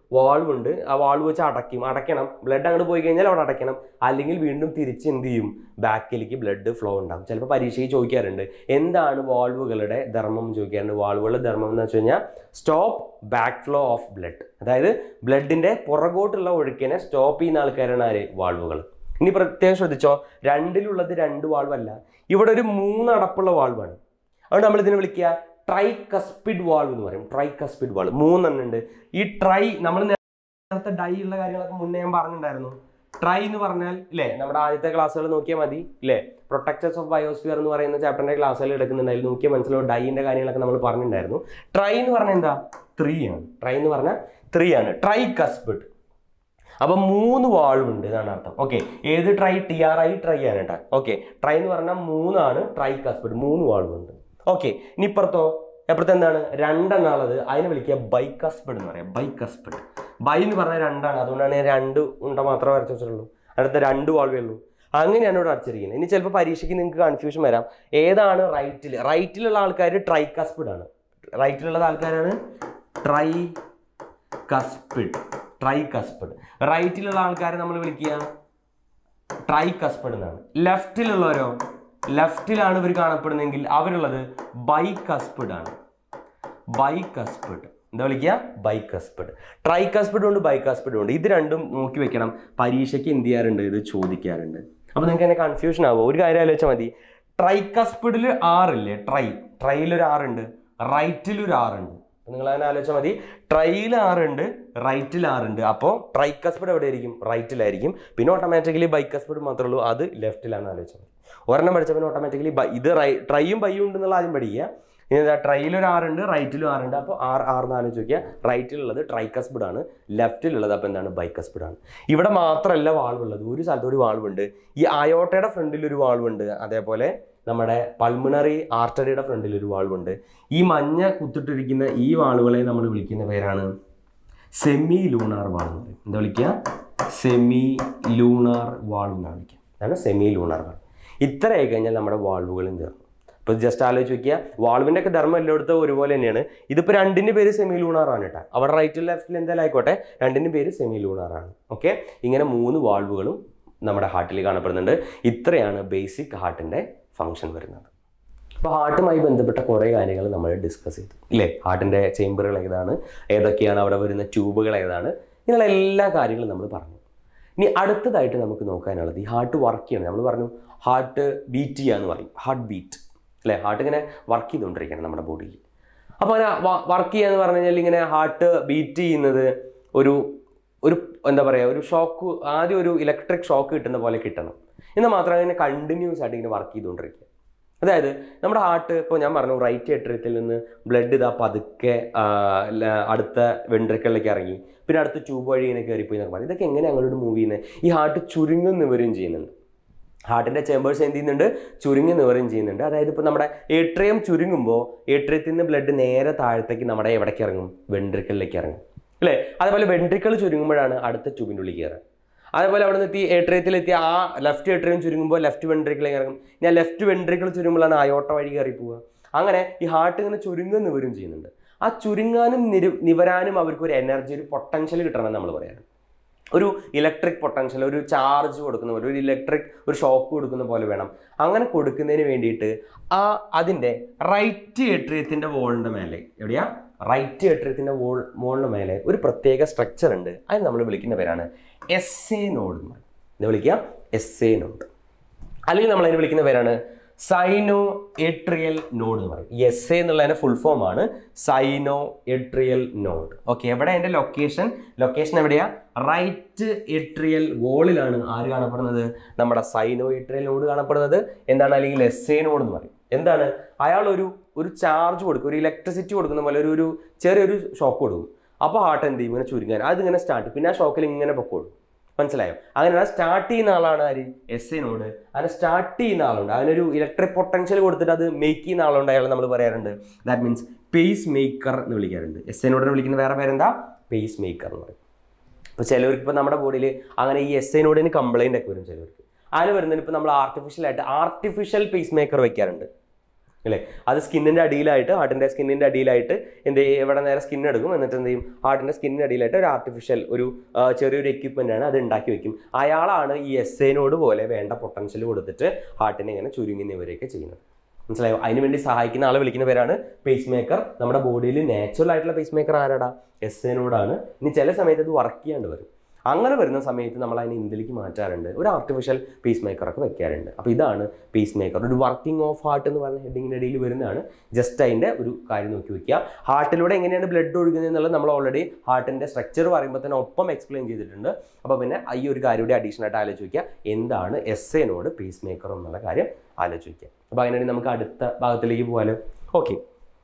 വാൾവ് ഉണ്ട് ആ വാൾവ് വെച്ച് അടയ്ക്കും അടയ്ക്കണം ബ്ലഡ് അങ്ങോട്ട് പോയി കഴിഞ്ഞാൽ അവിടെ അടയ്ക്കണം അല്ലെങ്കിൽ വീണ്ടും തിരിച്ച് എന്ത് ചെയ്യും ബാക്കിലേക്ക് ബ്ലഡ് ഫ്ലോ ഉണ്ടാകും ചിലപ്പോൾ പരീക്ഷയ്ക്ക് ചോദിക്കാറുണ്ട് എന്താണ് വാൾവുകളുടെ ധർമ്മം ചോദിക്കാറുണ്ട് വാൾവുകളുടെ ധർമ്മം എന്ന് വെച്ച് കഴിഞ്ഞാൽ stop back flow of blood അതായത് ബ്ലഡിൻ്റെ പുറകോട്ടുള്ള ഒഴുക്കിനെ സ്റ്റോപ്പ് ചെയ്യുന്ന ആൾക്കാരാണ് ആര് വാൾവുകൾ ഇനി പ്രത്യേകം ശ്രദ്ധിച്ചോ രണ്ടിലുള്ളത് രണ്ട് വാൾവല്ല ഇവിടെ ഒരു മൂന്നടപ്പുള്ള വാൾവാണ് അതുകൊണ്ട് നമ്മൾ ഇതിനെ വിളിക്കുക ട്രൈ കസ്പിഡ് വാൾവ് എന്ന് പറയും ട്രൈ കസ്പിഡ് വാൾവ് മൂന്നെണ്ണം ഉണ്ട് ഈ ട്രൈ നമ്മൾ നേരത്തെ ഡൈ ഉള്ള കാര്യങ്ങളൊക്കെ മുന്നേ ഞാൻ പറഞ്ഞിട്ടുണ്ടായിരുന്നു ട്രൈ എന്ന് പറഞ്ഞാൽ ഇല്ലേ നമ്മുടെ ആദ്യത്തെ ക്ലാസ്സുകൾ നോക്കിയാൽ മതി ഇല്ലേ പ്രൊട്ടക്ടേഴ്സ് ഓഫ് ബയോസ്ഫിയർ എന്ന് പറയുന്ന ചാപ്റ്ററിന്റെ ക്ലാസ്സുകൾ എടുക്കുന്നുണ്ട് അതിൽ നോക്കിയാൽ മനസ്സിലാവും ഡൈൻ്റെ കാര്യങ്ങളൊക്കെ നമ്മൾ പറഞ്ഞിട്ടുണ്ടായിരുന്നു ട്രൈ എന്ന് പറഞ്ഞാൽ എന്താ ത്രീ ആണ് ട്രൈ എന്ന് പറഞ്ഞാൽ ത്രീ ആണ് ട്രൈ കസ്പിഡ് അപ്പം മൂന്ന് വാൾവ് ഉണ്ട് എന്നാണ് അർത്ഥം ഓക്കെ ഏത് tri T R I tri ആണ് കേട്ടോ ഓക്കെ ട്രൈ എന്ന് പറഞ്ഞാൽ മൂന്നാണ് ട്രൈ കസ്പിഡ് മൂന്ന് വാൾവ് ഉണ്ട് ഓക്കെ ഇനി ഇപ്പുറത്തോ എപ്പുറത്ത് എന്താണ് രണ്ടെണ്ണം ഉള്ളത് അതിനെ വിളിക്കുക ബൈക്കസ്പിഡ് എന്ന് പറയാം ബൈക്കസ്പിഡ് ബൈ എന്ന് പറഞ്ഞാൽ രണ്ടാണ് അതുകൊണ്ടാണ് ഞാൻ രണ്ട് ഉണ്ട മാത്രമേ വരച്ചു വെച്ചിട്ടുള്ളൂ അടുത്ത രണ്ട് വാൾവേ ഉള്ളൂ അങ്ങനെയാണ് ഇവിടെ അടച്ചിരിക്കുന്നത് ഇനി ചിലപ്പോൾ പരീക്ഷയ്ക്ക് നിങ്ങൾക്ക് കൺഫ്യൂഷൻ വരാം ഏതാണ് റൈറ്റിൽ റൈറ്റിലുള്ള ആൾക്കാർ ട്രൈ കസ്പിഡ് ആണ് റൈറ്റിലുള്ള ആൾക്കാരാണ് ട്രൈ കസ്പിഡ് ട്രൈ കസ്പിഡ് റൈറ്റിലുള്ള ആൾക്കാരെ നമ്മൾ വിളിക്കുക ട്രൈ കസ്പിഡ് എന്നാണ് ലെഫ്റ്റിലുള്ളവരോ ലെഫ്റ്റിലാണ് ഇവർ കാണപ്പെടുന്നതെങ്കിൽ അവരുള്ളത് ബൈ കസ്പിഡ് ആണ് ബൈ കസ്പിഡ് എന്താ വിളിക്കുക ബൈ കസ്പിഡ് ട്രൈ കസ്പിഡ് ഉണ്ട് ബൈ കസ്പിഡ് ഉണ്ട് ഇത് രണ്ടും നോക്കി വെക്കണം പരീക്ഷയ്ക്ക് എന്ത് ചെയ്യാറുണ്ട് ഇത് ചോദിക്കാറുണ്ട് അപ്പോൾ നിങ്ങൾക്ക് എന്നെ കൺഫ്യൂഷൻ ആവുമോ ഒരു കാര്യം ആലോചിച്ചാൽ മതി ട്രൈ കസ്പിഡിൽ ആറില്ലേ ട്രൈ ട്രൈയിൽ ഒരു ആറുണ്ട് റൈറ്റിൽ ഒരു ആറുണ്ട് അപ്പോൾ നിങ്ങൾ അങ്ങനെ ആലോചിച്ചാൽ മതി ട്രൈയിൽ ആറുണ്ട് റൈറ്റിൽ ആറുണ്ട് അപ്പോൾ ട്രൈ കസ്പിഡ് എവിടെ ആയിരിക്കും റൈറ്റിലായിരിക്കും പിന്നെ ഓട്ടോമാറ്റിക്കലി ബൈ കസ്പിഡ് മാത്രമേ ഉള്ളൂ അത് ലെഫ്റ്റിലാണെന്ന് ആലോചിച്ചാൽ മതി ഒരെണ്ണം പഠിച്ചാൽ പിന്നെ ഓട്ടോമാറ്റിക്കലി ഇത് റൈ ട്രൈയും ബൈയും ഉണ്ടെന്നുള്ള ആദ്യം പഠിക്കുക ഇനി എന്താ ട്രൈയിൽ ഒരു ആറുണ്ട് റൈറ്റിലും ആറുണ്ട് അപ്പോൾ ആറ് ആറിന് ആലോചിച്ച് നോക്കിയാൽ റൈറ്റിലുള്ളത് ട്രൈക്കസ്പിഡ് ആണ് ലെഫ്റ്റിലുള്ളത് അപ്പോൾ എന്താണ് ബൈക്കസ്പിഡ് ആണ് ഇവിടെ മാത്രമല്ല വാൾവ് ഉള്ളത് ഒരു സ്ഥലത്ത് ഒരു വാൾവ് ഉണ്ട് ഈ അയോട്ടയുടെ ഫ്രണ്ടിൽ ഒരു വാൾവ് ഉണ്ട് അതേപോലെ നമ്മുടെ പൾമിണറി ആർട്ടറിയുടെ ഫ്രണ്ടിൽ ഒരു വാൾവ് ഉണ്ട് ഈ മഞ്ഞ കുത്തിട്ടിരിക്കുന്ന ഈ വാളുകളെ നമ്മൾ വിളിക്കുന്ന പേരാണ് സെമി ലൂണാർ വാൾ എന്ന് പറയും എന്താ വിളിക്കുക സെമി ലൂണാർ വാൾ എന്നാണ് വിളിക്കുക അതാണ് സെമി ലൂണാർ വാൾ ഇത്രയായി കഴിഞ്ഞാൽ നമ്മുടെ വാൾവുകളും തീർന്നു ഇപ്പോൾ ജസ്റ്റ് ആലോചിച്ച് നോക്കിയാൽ വാൾവിൻ്റെ ഒക്കെ ധർമ്മം എല്ലായിടത്തും ഒരുപോലെ തന്നെയാണ് ഇതിപ്പോൾ രണ്ടിൻ്റെ പേര് സെമി ലൂണാർ ആണ് കേട്ടോ അവിടെ റൈറ്റിൽ ലെഫ്റ്റിൽ എന്തായാലും ആയിക്കോട്ടെ രണ്ടിൻ്റെ പേര് സെമി ലൂണാർ ആണ് ഓക്കെ ഇങ്ങനെ മൂന്ന് വാൾവുകളും നമ്മുടെ ഹാർട്ടിൽ കാണപ്പെടുന്നുണ്ട് ഇത്രയാണ് ബേസിക് ഹാർട്ടിൻ്റെ ഫങ്ഷൻ വരുന്നത് അപ്പോൾ ഹാർട്ടുമായി ബന്ധപ്പെട്ട കുറേ കാര്യങ്ങൾ നമ്മൾ ഡിസ്കസ് ചെയ്തു ഇല്ലേ ഹാർട്ടിൻ്റെ ചേമ്പറുകൾ ഏതാണ് ഏതൊക്കെയാണ് അവിടെ വരുന്ന ട്യൂബുകൾ ഏതാണ് ഇങ്ങനെയുള്ള എല്ലാ കാര്യങ്ങളും നമ്മൾ പറഞ്ഞു ഇനി അടുത്തതായിട്ട് നമുക്ക് നോക്കാനുള്ളത് ഈ ഹാർട്ട് വർക്ക് ചെയ്യണം നമ്മൾ പറഞ്ഞു ഹാർട്ട് ബീറ്റ് ചെയ്യുക എന്ന് പറയും ഹാർട്ട് ബീറ്റ് അല്ലേ ഹാർട്ട് ഇങ്ങനെ വർക്ക് ചെയ്തുകൊണ്ടിരിക്കണം നമ്മുടെ ബോഡിയിൽ അപ്പോൾ അങ്ങനെ വർക്ക് ചെയ്യുക എന്ന് പറഞ്ഞു കഴിഞ്ഞാൽ ഇങ്ങനെ ഹാർട്ട് ബീറ്റ് ചെയ്യുന്നത് ഒരു ഒരു എന്താ പറയുക ഒരു ഷോക്ക് ആദ്യം ഒരു ഇലക്ട്രിക് ഷോക്ക് കിട്ടുന്ന പോലെ കിട്ടണം എന്നാൽ മാത്രമേ ഇങ്ങനെ കണ്ടിന്യൂസ് ആയിട്ട് ഇങ്ങനെ വർക്ക് ചെയ്തുകൊണ്ടിരിക്കുക അതായത് നമ്മുടെ ഹാർട്ട് ഇപ്പോൾ ഞാൻ പറഞ്ഞു റൈറ്റ് ഏട്രിയത്തിൽ നിന്ന് ബ്ലഡ് ഇതാ പതുക്കെ ആ, ല- അടുത്ത വെൻട്രിക്കലിലേക്ക് ഇറങ്ങി പിന്നെ അടുത്ത ട്യൂബ് വഴി ഇങ്ങനെ കയറിപ്പോയി എന്നൊക്കെ പറയും ഇതൊക്കെ എങ്ങനെ അങ്ങോട്ട് മൂവ് ചെയ്യുന്നത് ഈ ഹാർട്ട് ചുരുങ്ങും നിവരും ചെയ്യുന്നുണ്ട് ഹാർട്ടിൻ്റെ ചേമ്പേഴ്സ് എന്ത് ചെയ്യുന്നുണ്ട് ചുരുങ്ങി നിവരും ചെയ്യുന്നുണ്ട് അതായത് ഇപ്പോൾ നമ്മുടെ ഏട്രിയം ചുരുങ്ങുമ്പോൾ ഏട്രിയത്തിൽ നിന്ന് ബ്ലഡ് നേരെ താഴത്തേക്ക് നമ്മുടെ എവിടേക്ക് ഇറങ്ങും വെൻട്രിക്കലിലേക്ക് ഇറങ്ങും അല്ലേ അതേപോലെ വെൻട്രിക്കിൾ ചുരുങ്ങുമ്പോഴാണ് അടുത്ത ട്യൂബിൻ്റെ ഉള്ളിൽ കയറുക അതേപോലെ അവിടെ നിന്ന് എത്തി ഏട്രിയത്തിലെത്തി ആ ലെഫ്റ്റ് ഏട്രിയം ചുരുങ്ങുമ്പോൾ ലെഫ്റ്റ് വെൻട്രിക്കിലേക്ക് ഇറങ്ങും ഞാൻ ലെഫ്റ്റ് വെൻട്രിക്കിൾ ചുരുങ്ങുമ്പോഴാണ് അയോട്ട വഴി കയറി പോവുക അങ്ങനെ ഈ ഹാർട്ട് ഇങ്ങനെ ചുരുങ്ങും നിവരും ചെയ്യുന്നുണ്ട് ആ ചുരുങ്ങാനും നിരു നിവരാനും അവർക്ക് ഒരു എനർജി ഒരു പൊട്ടൻഷ്യൽ കിട്ടണമെന്ന് നമ്മൾ പറയാറ് ഒരു ഇലക്ട്രിക് പൊട്ടൻഷ്യൽ ഒരു ചാർജ് കൊടുക്കുന്ന പോലെ ഒരു ഇലക്ട്രിക് ഒരു ഷോക്ക് കൊടുക്കുന്ന പോലെ വേണം അങ്ങനെ കൊടുക്കുന്നതിന് വേണ്ടിയിട്ട് ആ അതിൻ്റെ റൈറ്റ് ഏട്രിയത്തിൻ്റെ വോളിൻ്റെ മേലെ എവിടെയാ റൈറ്റ് ഏട്രിയത്തിൻ്റെ വോൾ വോളിന് മേലെ ഒരു പ്രത്യേക സ്ട്രക്ചർ ഉണ്ട് അത് നമ്മൾ വിളിക്കുന്ന പേരാണ് എസ് എ നോഡ് എന്ന് പറയും എന്താ വിളിക്കുക എസ് എ നോഡ് അല്ലെങ്കിൽ നമ്മൾ അതിന് വിളിക്കുന്ന പേരാണ് സൈനോ എട്രിയൽ നോഡ് എന്ന് പറയും എസ് എ എന്നുള്ളതിന്റെ ഫുൾ ഫോം ആണ് സൈനോ എട്രിയൽ നോഡ് ഓക്കെ എവിടെ അതിന്റെ ലൊക്കേഷൻ ലൊക്കേഷൻ എവിടെയാ റൈറ്റ് എട്രിയൽ വോളിലാണ് ആര് കാണപ്പെടുന്നത് നമ്മുടെ സൈനോ എട്രിയൽ നോഡ് കാണപ്പെടുന്നത് എന്താണ് അല്ലെങ്കിൽ എസ് എ നോഡ് എന്ന് പറയും എന്താണ് അയാൾ ഒരു ഒരു ചാർജ് കൊടുക്കും ഒരു ഇലക്ട്രിസിറ്റി കൊടുക്കുന്ന പോലെ ഒരു ഒരു ചെറിയൊരു ഷോക്ക് കൊടുക്കും അപ്പോൾ ഹാർട്ട് എന്ത് ചെയ്യും ഇങ്ങനെ ചുരുങ്ങാൻ അതിങ്ങനെ സ്റ്റാർട്ട് പിന്നെ ആ ഷോക്കിൽ ഇങ്ങനെ പൊക്കോളും മനസ്സിലായോ അങ്ങനെ സ്റ്റാർട്ട് ചെയ്യുന്ന ആളാണ് ആര് എസ് എനോട് അങ്ങനെ സ്റ്റാർട്ട് ചെയ്യുന്ന ആളുണ്ട് അതിനൊരു ഇലക്ട്രിക് പൊട്ടൻഷ്യൽ കൊടുത്തിട്ട് അത് മേക്ക് ചെയ്യുന്ന ആളുണ്ട് അയാൾ നമ്മൾ പറയാറുണ്ട് ദാറ്റ് മീൻസ് പേസ് മേക്കർ എന്ന് വിളിക്കാറുണ്ട് എസ് എനോടിനെ വിളിക്കുന്ന വേറെ പേരെന്താ പേസ് മേക്കർ എന്ന് പറയും ഇപ്പോൾ ചിലവർക്ക് ഇപ്പോൾ നമ്മുടെ ബോഡിയിൽ അങ്ങനെ ഈ എസ് ഐനോടിന് കംപ്ലൈൻ്റ് ഒക്കെ വരും ചിലവർക്ക് അതിന് വരുന്നതിന് ഇപ്പോൾ നമ്മൾ ആർട്ടിഫിഷ്യൽ ആയിട്ട് ആർട്ടിഫിഷ്യൽ പേസ് മേക്കർ വെക്കാറുണ്ട് അല്ലേ അത് സ്കിന്നിൻ്റെ അടിയിലായിട്ട് ഹാർട്ടിൻ്റെ സ്കിന്നിൻ്റെ അടിയിലായിട്ട് എന്ത് ചെയ്യും ഇവിടെ നേരെ സ്കിൻ എടുക്കും എന്നിട്ട് എന്ത് ചെയ്യും ഹാർട്ടിൻ്റെ സ്കിന്നിൻ്റെ അടിയിലായിട്ട് ഒരു ആർട്ടിഫിഷ്യൽ ഒരു ആ, ചെറിയൊരു എക്യുപ്മെൻ്റ് ആണ് അത് ഉണ്ടാക്കി വെക്കും അയാളാണ് ഈ എസ് എനോട് പോലെ വേണ്ട പൊട്ടൻഷ്യൽ കൊടുത്തിട്ട് ഹാർട്ടിനെ ഇങ്ങനെ ചുരുങ്ങുന്നവരെയൊക്കെ ചെയ്യുന്നത് മനസ്സിലായോ അതിന് വേണ്ടി സഹായിക്കുന്ന ആളെ വിളിക്കുന്ന പേരാണ് പേസ് മേക്കർ നമ്മുടെ ബോഡിയിൽ നാച്ചുറൽ ആയിട്ടുള്ള പേസ് മേക്കർ ആരാടാ എസ് എനോടാണ് ഇനി ചില സമയത്ത് അത് വർക്ക് ചെയ്യാണ്ട് വരും അങ്ങനെ വരുന്ന സമയത്ത് നമ്മൾ അതിനെ ഇന്ത്യയിലേക്ക് മാറ്റാറുണ്ട് ഒരു ആർട്ടിഫിഷ്യൽ പീസ് മേക്കറൊക്കെ വെക്കാറുണ്ട് അപ്പോൾ ഇതാണ് പീസ് മേക്കർ ഒരു വർക്കിംഗ് ഓഫ് ഹാർട്ട് എന്ന് പറഞ്ഞ ഹെഡിങ്ങിൻ്റെ ഇടയിൽ വരുന്നതാണ് ജസ്റ്റ് അതിൻ്റെ ഒരു കാര്യം നോക്കി വെക്കുക ഹാർട്ടിലൂടെ എങ്ങനെയാണ് ബ്ലഡ് ഒഴുകുന്നത് എന്നുള്ളത് നമ്മൾ ഓൾറെഡി ഹാർട്ടിൻ്റെ സ്ട്രക്ചർ പറയുമ്പോൾ തന്നെ ഒപ്പം എക്സ്പ്ലെയിൻ ചെയ്തിട്ടുണ്ട് അപ്പോൾ പിന്നെ ഈ ഒരു കാര്യം കൂടി അഡീഷണൽ ആയിട്ട് ആലോചിച്ച് വയ്ക്കുക എന്താണ് എസ് എനോട് പീസ് മേക്കർ എന്നുള്ള കാര്യം ആലോചിച്ച് വയ്ക്കുക അപ്പോൾ അതിനുവേണ്ടി നമുക്ക് അടുത്ത ഭാഗത്തിലേക്ക് പോകാലോ ഓക്കെ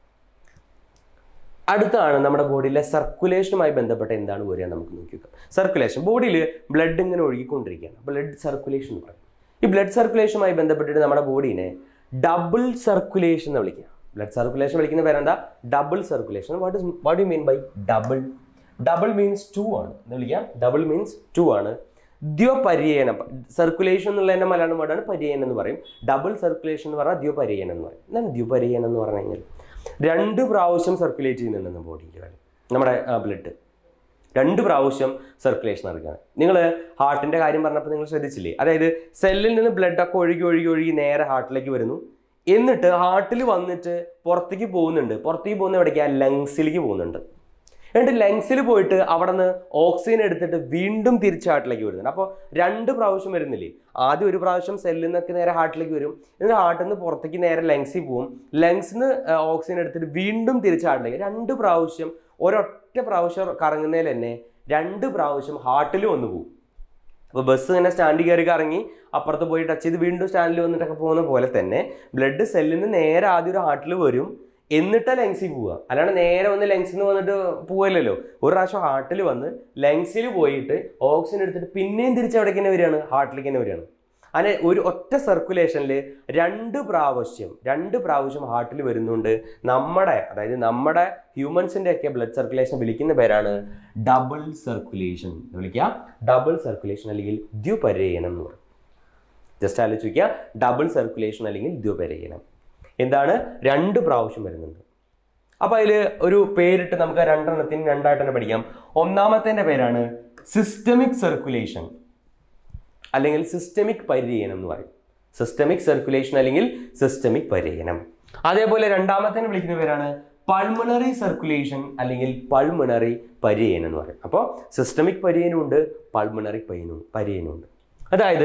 അടുത്താണ് നമ്മുടെ ബോഡിയിലെ സർക്കുലേഷനുമായി ബന്ധപ്പെട്ട എന്താണ് വരിക നമുക്ക് നോക്കി നോക്കാം സർക്കുലേഷൻ ബോഡിയിൽ ബ്ലഡ് ഇങ്ങനെ ഒഴുകിക്കൊണ്ടിരിക്കുകയാണ് ബ്ലഡ് സർക്കുലേഷൻ എന്ന് പറയും ഈ ബ്ലഡ് സർക്കുലേഷനുമായി ബന്ധപ്പെട്ടിട്ട് നമ്മുടെ ബോഡീനെ ഡബിൾ സർക്കുലേഷൻ എന്ന് വിളിക്കുക ബ്ലഡ് സർക്കുലേഷൻ വിളിക്കുന്ന പേരെന്താ double circulation what is what you mean by double double means two ആണ് എന്ന് വിളിക്കാം ഡബിൾ മീൻസ് ടു ആണ് ദ്യോപര്യനം സർക്കുലേഷൻ എന്നുള്ളതിൻ്റെ മലയാളം വേർഡാണ് പര്യനം എന്ന് പറയും ഡബിൾ സർക്കുലേഷൻ എന്ന് പറഞ്ഞാൽ ദ്യോപര്യനം എന്ന് പറയും എന്താണ് ദ്യോപര്യനം എന്ന് പറഞ്ഞു കഴിഞ്ഞാൽ രണ്ട് പ്രാവശ്യം സർക്കുലേറ്റ് ചെയ്യുന്നുണ്ടെന്ന് ബോഡിയിൽ നമ്മുടെ ബ്ലഡ് രണ്ട് പ്രാവശ്യം സർക്കുലേഷൻ നടക്കുകയാണ് നിങ്ങൾ ഹാർട്ടിൻ്റെ കാര്യം പറഞ്ഞപ്പോൾ നിങ്ങൾ ശ്രദ്ധിച്ചില്ലേ അതായത് സെല്ലിൽ നിന്ന് ബ്ലഡൊക്കെ ഒഴുകി ഒഴുകി ഒഴുകി നേരെ ഹാർട്ടിലേക്ക് വരുന്നു എന്നിട്ട് ഹാർട്ടിൽ വന്നിട്ട് പുറത്തേക്ക് പോകുന്നുണ്ട് പുറത്തേക്ക് പോകുന്ന എവിടേക്കാണ് ലങ്സിലേക്ക് പോകുന്നുണ്ട് എന്നിട്ട് ലങ്സിൽ പോയിട്ട് അവിടെ നിന്ന് ഓക്സിജൻ എടുത്തിട്ട് വീണ്ടും തിരിച്ച് ഹാർട്ടിലേക്ക് വരുന്നുണ്ട് അപ്പോൾ രണ്ട് പ്രാവശ്യം വരുന്നില്ലേ ആദ്യം ഒരു പ്രാവശ്യം സെല്ലിൽ നിന്നൊക്കെ നേരെ ഹാർട്ടിലേക്ക് വരും എന്നിട്ട് ഹാർട്ടിൽ നിന്ന് പുറത്തേക്ക് നേരെ ലങ്സിൽ പോവും ലങ്സിൽ നിന്ന് ഓക്സിജൻ എടുത്തിട്ട് വീണ്ടും തിരിച്ച് ഹാർട്ടിലേക്ക് രണ്ട് പ്രാവശ്യം ഒരൊറ്റ പ്രാവശ്യം കറങ്ങുന്നതിൽ തന്നെ രണ്ട് പ്രാവശ്യം ഹാർട്ടിൽ വന്നു പോകും അപ്പോൾ ബസ് ഇങ്ങനെ സ്റ്റാൻഡിൽ കയറി കറങ്ങി അപ്പുറത്ത് പോയി ടച്ച് ചെയ്ത് വീണ്ടും സ്റ്റാൻഡിൽ വന്നിട്ടൊക്കെ പോകുന്ന പോലെ തന്നെ ബ്ലഡ് സെല്ലിൽ നിന്ന് നേരെ ആദ്യം ഒരു ഹാർട്ടിൽ വരും എന്നിട്ടാ ലങ്സിൽ പോവുക അല്ലാണ്ട് നേരെ വന്ന് ലങ്സിൽ നിന്ന് വന്നിട്ട് പോവില്ലല്ലോ ഒരു പ്രാവശ്യം ഹാർട്ടിൽ വന്ന് ലങ്സിൽ പോയിട്ട് ഓക്സിജൻ എടുത്തിട്ട് പിന്നെയും തിരിച്ച് എവിടേക്ക് തന്നെ വരികയാണ് ഹാർട്ടിലേക്ക് തന്നെ വരികയാണ് അങ്ങനെ ഒരു ഒറ്റ സർക്കുലേഷനിൽ രണ്ട് പ്രാവശ്യം രണ്ട് പ്രാവശ്യം ഹാർട്ടിൽ വരുന്നുണ്ട് നമ്മുടെ അതായത് നമ്മുടെ ഹ്യൂമൻസിൻ്റെ ഒക്കെ ബ്ലഡ് സർക്കുലേഷൻ വിളിക്കുന്ന പേരാണ് ഡബിൾ സർക്കുലേഷൻ വിളിക്കുക ഡബിൾ സർക്കുലേഷൻ അല്ലെങ്കിൽ ദ്യുപരയനം എന്ന് പറയും ജസ്റ്റ് ആലോചിക്കുക ഡബിൾ സർക്കുലേഷൻ അല്ലെങ്കിൽ ദ്യുപരയനം എന്താണ് രണ്ട് പ്രാവശ്യം വരുന്നുണ്ട് അപ്പോൾ അതിൽ ഒരു പേരിട്ട് നമുക്ക് രണ്ടെണ്ണത്തിന് രണ്ടായിട്ട് തന്നെ പഠിക്കാം ഒന്നാമത്തെ പേരാണ് സിസ്റ്റമിക് സർക്കുലേഷൻ അല്ലെങ്കിൽ സിസ്റ്റമിക് പരിചയനം എന്ന് പറയും സിസ്റ്റമിക് സർക്കുലേഷൻ അല്ലെങ്കിൽ സിസ്റ്റമിക് പരിചയനം അതേപോലെ രണ്ടാമത്തേന് വിളിക്കുന്ന പേരാണ് പൾമണറി സർക്കുലേഷൻ അല്ലെങ്കിൽ പൾമണറി പരിചയനം എന്ന് പറയും അപ്പോൾ സിസ്റ്റമിക് പരിചയനമുണ്ട് പൾമണറി പൈനും പരിചയനമുണ്ട് അതായത്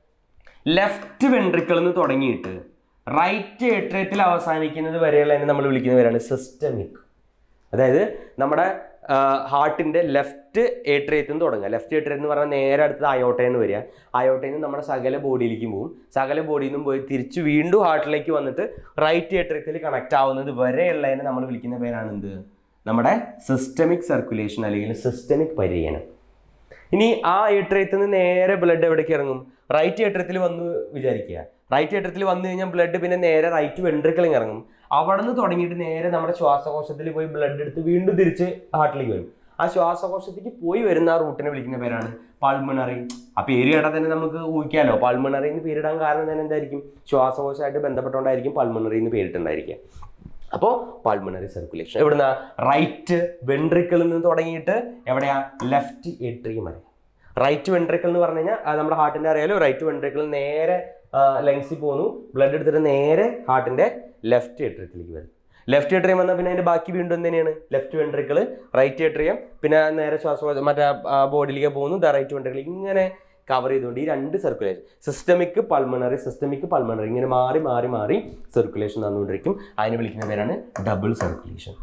ലെഫ്റ്റ് വെൻട്രിക്കിൾ നിന്ന് തുടങ്ങിയിട്ട് റൈറ്റ് ഏട്രിയത്തിൽ അവസാനിക്കുന്നത് വരെയുള്ളതിനെ നമ്മൾ വിളിക്കുന്ന പേരാണ് സിസ്റ്റമിക് അതായത് നമ്മുടെ ഹാർട്ടിൻ്റെ ലെഫ്റ്റ് ഏട്രിയത്തിൽ നിന്ന് തുടങ്ങുക ലെഫ്റ്റ് ഏട്രിയത്തിൽ എന്ന് പറഞ്ഞാൽ നേരെ അടുത്തത് അയോട്ടയിൽ നിന്ന് വരിക അയോട്ടയിൽ നിന്ന് നമ്മുടെ സകല ബോഡിയിലേക്കും പോകും സകല ബോഡിയിൽ നിന്നും പോയി തിരിച്ച് വീണ്ടും ഹാർട്ടിലേക്ക് വന്നിട്ട് റൈറ്റ് ഏട്രിയത്തിൽ കണക്ട് ആവുന്നത് വരെയുള്ളതിനെ നമ്മൾ വിളിക്കുന്ന പേരാണ് എന്ത് നമ്മുടെ സിസ്റ്റമിക് സർക്കുലേഷൻ അല്ലെങ്കിൽ സിസ്റ്റമിക് പരിചയനം ഇനി ആ ഏട്രിയത്തിൽ നിന്ന് നേരെ ബ്ലഡ് എവിടേക്ക് ഇറങ്ങും റൈറ്റ് ഏട്രിയത്തിൽ വന്ന് വിചാരിക്കുക റൈറ്റ് ഏട്രിയത്തിൽ വന്നു കഴിഞ്ഞാൽ ബ്ലഡ് പിന്നെ നേരെ റൈറ്റ് വെൻട്രിക്കിളിങ് ഇറങ്ങും അവിടെ നിന്ന് തുടങ്ങിയിട്ട് നേരെ നമ്മുടെ ശ്വാസകോശത്തിൽ പോയി ബ്ലഡ് എടുത്ത് വീണ്ടും തിരിച്ച് ഹാർട്ടിലേക്ക് വരും ആ ശ്വാസകോശത്തേക്ക് പോയി വരുന്ന ആ റൂട്ടിനെ വിളിക്കുന്ന പേരാണ് പൾമണറി ആ പേര് കേട്ടാൽ തന്നെ നമുക്ക് ഊഹിക്കാമല്ലോ പൾമണറി എന്ന് പേരിടാൻ കാരണം തന്നെ എന്തായിരിക്കും ശ്വാസകോശമായിട്ട് ബന്ധപ്പെട്ടുകൊണ്ടായിരിക്കും പൾമണറി എന്ന് പേരിട്ടുണ്ടായിരിക്കുക അപ്പോൾ പൾമണറി സർക്കുലേഷൻ എവിടുന്ന റൈറ്റ് വെൻട്രിക്കിളിൽ നിന്ന് തുടങ്ങിയിട്ട് എവിടെയാ ലെഫ്റ്റ് ഏട്രിയം വരെ റൈറ്റ് വെൻട്രിക്കിൾ എന്ന് പറഞ്ഞു കഴിഞ്ഞാൽ ആ നമ്മുടെ ഹാർട്ടിൻ്റെ അറിയാലോ റൈറ്റ് വെൻട്രിക്കിൾ നേരെ ലങ്സിൽ പോകുന്നു ബ്ലഡ് എടുത്തിട്ട് നേരെ ഹാർട്ടിൻ്റെ ലെഫ്റ്റ് ഏട്രിയത്തിലേക്ക് വരും ലെഫ്റ്റ് ഏട്രിയം വന്നാൽ പിന്നെ അതിൻ്റെ ബാക്കി വീണ്ടും എന്ത് തന്നെയാണ് ലെഫ്റ്റ് വെൻട്രിക്കിൾ റൈറ്റ് ഏട്രിയം പിന്നെ നേരെ ശ്വാസകോശം മറ്റേ ബോഡിയിലേക്ക് പോകുന്നു ദ റൈറ്റ് വെൻട്രിക്കിൾ ഇങ്ങനെ കവർ ചെയ്തുകൊണ്ട് ഈ രണ്ട് circulation systemic pulmonary systemic pulmonary ഇങ്ങനെ മാറി മാറി മാറി സർക്കുലേഷൻ നടന്നുകൊണ്ടിരിക്കും അതിനെ വിളിക്കുന്ന പേരാണ് ഡബിൾ സർക്കുലേഷൻ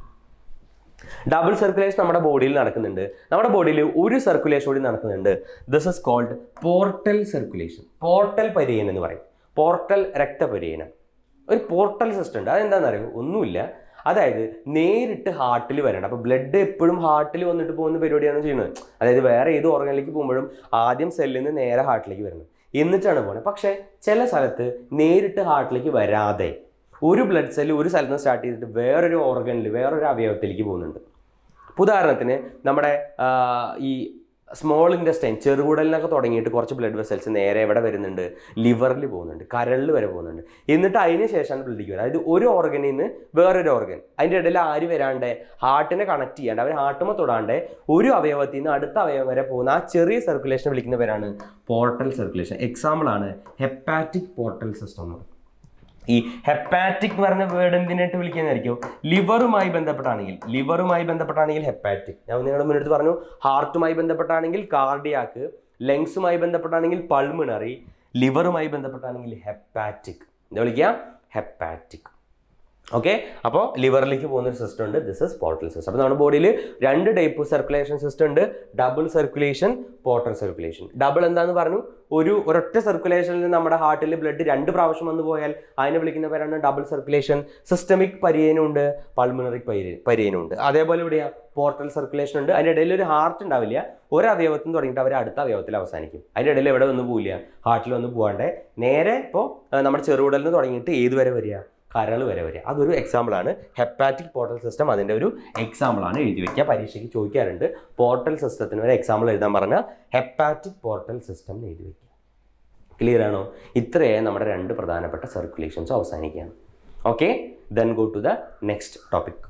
ഡബിൾ സർക്കുലേഷൻ നമ്മുടെ ബോഡിയിൽ നടക്കുന്നുണ്ട് നമ്മുടെ ബോഡിയിൽ ഒരു സർക്കുലേഷൻ കൂടി നടക്കുന്നുണ്ട് this is called portal circulation portal പരിയനം എന്ന് പറയും പോർട്ടൽ രക്തപരിയനം ഒരു പോർട്ടൽ സിസ്റ്റം ഉണ്ട് അതെന്താണെന്ന് അറിയോ ഒന്നുമില്ല അതായത് നേരിട്ട് ഹാർട്ടിൽ വരണം അപ്പോൾ ബ്ലഡ് എപ്പോഴും ഹാർട്ടിൽ വന്നിട്ട് പോകുന്ന പരിപാടിയാണ് ചെയ്യുന്നത് അതായത് വേറെ ഏത് ഓർഗനിലേക്ക് പോകുമ്പോഴും ആദ്യം സെല്ലിൽ നിന്ന് നേരെ ഹാർട്ടിലേക്ക് വരണം എന്നിട്ടാണ് പോകുന്നത് പക്ഷേ ചില സ്ഥലത്ത് നേരിട്ട് ഹാർട്ടിലേക്ക് വരാതെ ഒരു ബ്ലഡ് സെല്ല് ഒരു സ്ഥലത്ത് നിന്ന് സ്റ്റാർട്ട് ചെയ്തിട്ട് വേറൊരു ഓർഗനിൽ വേറൊരു അവയവത്തിലേക്ക് പോകുന്നുണ്ട് ഇപ്പോൾ ഉദാഹരണത്തിന് നമ്മുടെ ആ, ഈ സ്മോൾ ഇൻഡസ്റ്റൈൻ ചെറുകുടലിനൊക്കെ തുടങ്ങിയിട്ട് കുറച്ച് ബ്ലഡ് വെസൽസ് നേരെ എവിടെ വരുന്നുണ്ട് ലിവറിൽ പോകുന്നുണ്ട് കരളിൽ വരെ പോകുന്നുണ്ട് എന്നിട്ട് അതിന് ശേഷമാണ് ബ്ലഡിലേക്ക് വരിക അതായത് ഒരു ഓർഗനിൽ നിന്ന് വേറൊരു ഓർഗൻ അതിൻ്റെ ഇടയിൽ ആര് വരാണ്ട് ഹാർട്ടിനെ കണക്ട് ചെയ്യാണ്ട് അവർ ഹാർട്ടുമ തൊടാണ്ട് ഒരു അവയവത്തിൽ നിന്ന് അടുത്ത അവയവം വരെ പോകുന്ന ആ ചെറിയ സർക്കുലേഷൻ വിളിക്കുന്ന പേരാണ് പോർട്ടൽ സർക്കുലേഷൻ എക്സാമ്പിൾ ആണ് ഹെപ്പാറ്റിക് പോർട്ടൽ സിസ്റ്റം എന്ന് പറയുന്നത് ഈ ഹെപ്പാറ്റിക് എന്ന് പറഞ്ഞ വേർഡ് എന്തിനായിട്ട് വിളിക്കുന്നതായിരിക്കും ലിവറുമായി ബന്ധപ്പെട്ടാണെങ്കിൽ ലിവറുമായി ബന്ധപ്പെട്ടാണെങ്കിൽ ഹെപ്പാറ്റിക് ഞാൻ നിങ്ങളുടെ മുന്നിട്ട് പറഞ്ഞു ഹാർട്ടുമായി ബന്ധപ്പെട്ടാണെങ്കിൽ കാർഡിയാക്ക് ലങ്സുമായി ബന്ധപ്പെട്ടാണെങ്കിൽ പൾമിണറി ലിവറുമായി ബന്ധപ്പെട്ടാണെങ്കിൽ ഹെപ്പാറ്റിക് എന്താ വിളിക്കുക ഹെപ്പാറ്റിക് ഓക്കെ അപ്പോൾ ലിവറിലേക്ക് പോകുന്ന ഒരു സിസ്റ്റം ഉണ്ട് ദിസ് ഇസ് പോർട്ടൽ സിസ്റ്റം അപ്പോൾ നമ്മുടെ ബോഡിയിൽ രണ്ട് ടൈപ്പ് സർക്കുലേഷൻ സിസ്റ്റം ഉണ്ട് double circulation portal circulation double എന്താന്ന് പറഞ്ഞു ഒരു ഒരൊറ്റ സർക്കുലേഷനിൽ നമ്മുടെ ഹാർട്ടിൽ ബ്ലഡ് രണ്ട് പ്രാവശ്യം വന്നു പോയാൽ അതിനെ വിളിക്കുന്ന പേരാണ് ഡബിൾ സർക്കുലേഷൻ സിസ്റ്റമിക് പരിയനുണ്ട് പൾമിനറി പരി പരിയനുണ്ട് അതേപോലെ ഇവിടെയാ പോർട്ടൽ സർക്കുലേഷൻ ഉണ്ട് അതിൻ്റെ ഇടയിൽ ഒരു ഹാർട്ട് ഉണ്ടാവില്ല ഒരു അവയവത്തിൽ നിന്ന് തുടങ്ങിയിട്ട് അവർ അടുത്ത അവയവത്തിൽ അവസാനിക്കും അതിൻ്റെ ഇടയിൽ എവിടെ വന്ന് പോവില്ല ഹാർട്ടിൽ വന്ന് പോകാണ്ട് നേരെ ഇപ്പോൾ നമ്മുടെ ചെറുകുടലിൽ നിന്ന് തുടങ്ങിയിട്ട് ഏത് വരെ വരിക കരൾ വരെ വരിക അതൊരു എക്സാമ്പിൾ ആണ് ഹെപ്പാറ്റിക് പോർട്ടൽ സിസ്റ്റം അതിൻ്റെ ഒരു എക്സാമ്പിൾ ആണ് എഴുതി വെക്കുക പരീക്ഷയ്ക്ക് ചോദിക്കാറുണ്ട് പോർട്ടൽ സിസ്റ്റത്തിന് ഒരു എക്സാമ്പിൾ എഴുതാൻ പറഞ്ഞാൽ ഹെപ്പാറ്റിക് പോർട്ടൽ സിസ്റ്റം എന്ന് എഴുതി വെക്കുക ക്ലിയർ ആണോ ഇത്രയേ നമ്മുടെ രണ്ട് പ്രധാനപ്പെട്ട സർക്കുലേഷൻസ് അവസാനിക്കുകയാണ് okay then go to the next topic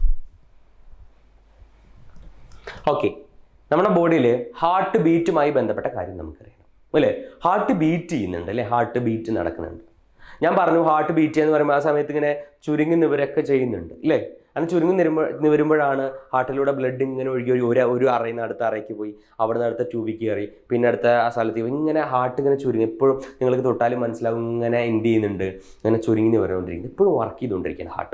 okay നമ്മുടെ ബോഡിയിൽ ഹാർട്ട് ബീറ്റുമായി ബന്ധപ്പെട്ട കാര്യം നമുക്കറിയണം അല്ലേ ഹാർട്ട് ബീറ്റ് ചെയ്യുന്നുണ്ട് അല്ലേ ഹാർട്ട് ബീറ്റ് നടക്കുന്നുണ്ട് ഞാൻ പറഞ്ഞു ഹാർട്ട് ബീറ്റ് എന്ന് പറയുമ്പോൾ ആ സമയത്ത് ഇങ്ങനെ ചുരുങ്ങി നിവരൊക്കെ ചെയ്യുന്നുണ്ട് അല്ലേ അന്ന് ചുരുങ്ങി നിരുമ്പോൾ നിവരുമ്പോഴാണ് ഹാർട്ടിലൂടെ ബ്ലഡ് ഇങ്ങനെ ഒഴുകി ഒരു ഒരു ഒരു അറയിൽ നിന്ന് അടുത്ത അറയ്ക്ക് പോയി അവിടെ നിന്ന് അടുത്ത ട്യൂബിക്ക് കയറി പിന്നെ അടുത്ത ആ സ്ഥലത്ത് പോയി ഇങ്ങനെ ഹാർട്ട് ഇങ്ങനെ ചുരുങ്ങി എപ്പോഴും നിങ്ങൾക്ക് തൊട്ടാലും മനസ്സിലാവും ഇങ്ങനെ എൻഡ് ചെയ്യുന്നുണ്ട് ഇങ്ങനെ ചുരുങ്ങി നിവരുകൊണ്ടിരിക്കുന്നത് എപ്പോഴും വർക്ക് ചെയ്തുകൊണ്ടിരിക്കുകയാണ് ഹാർട്ട്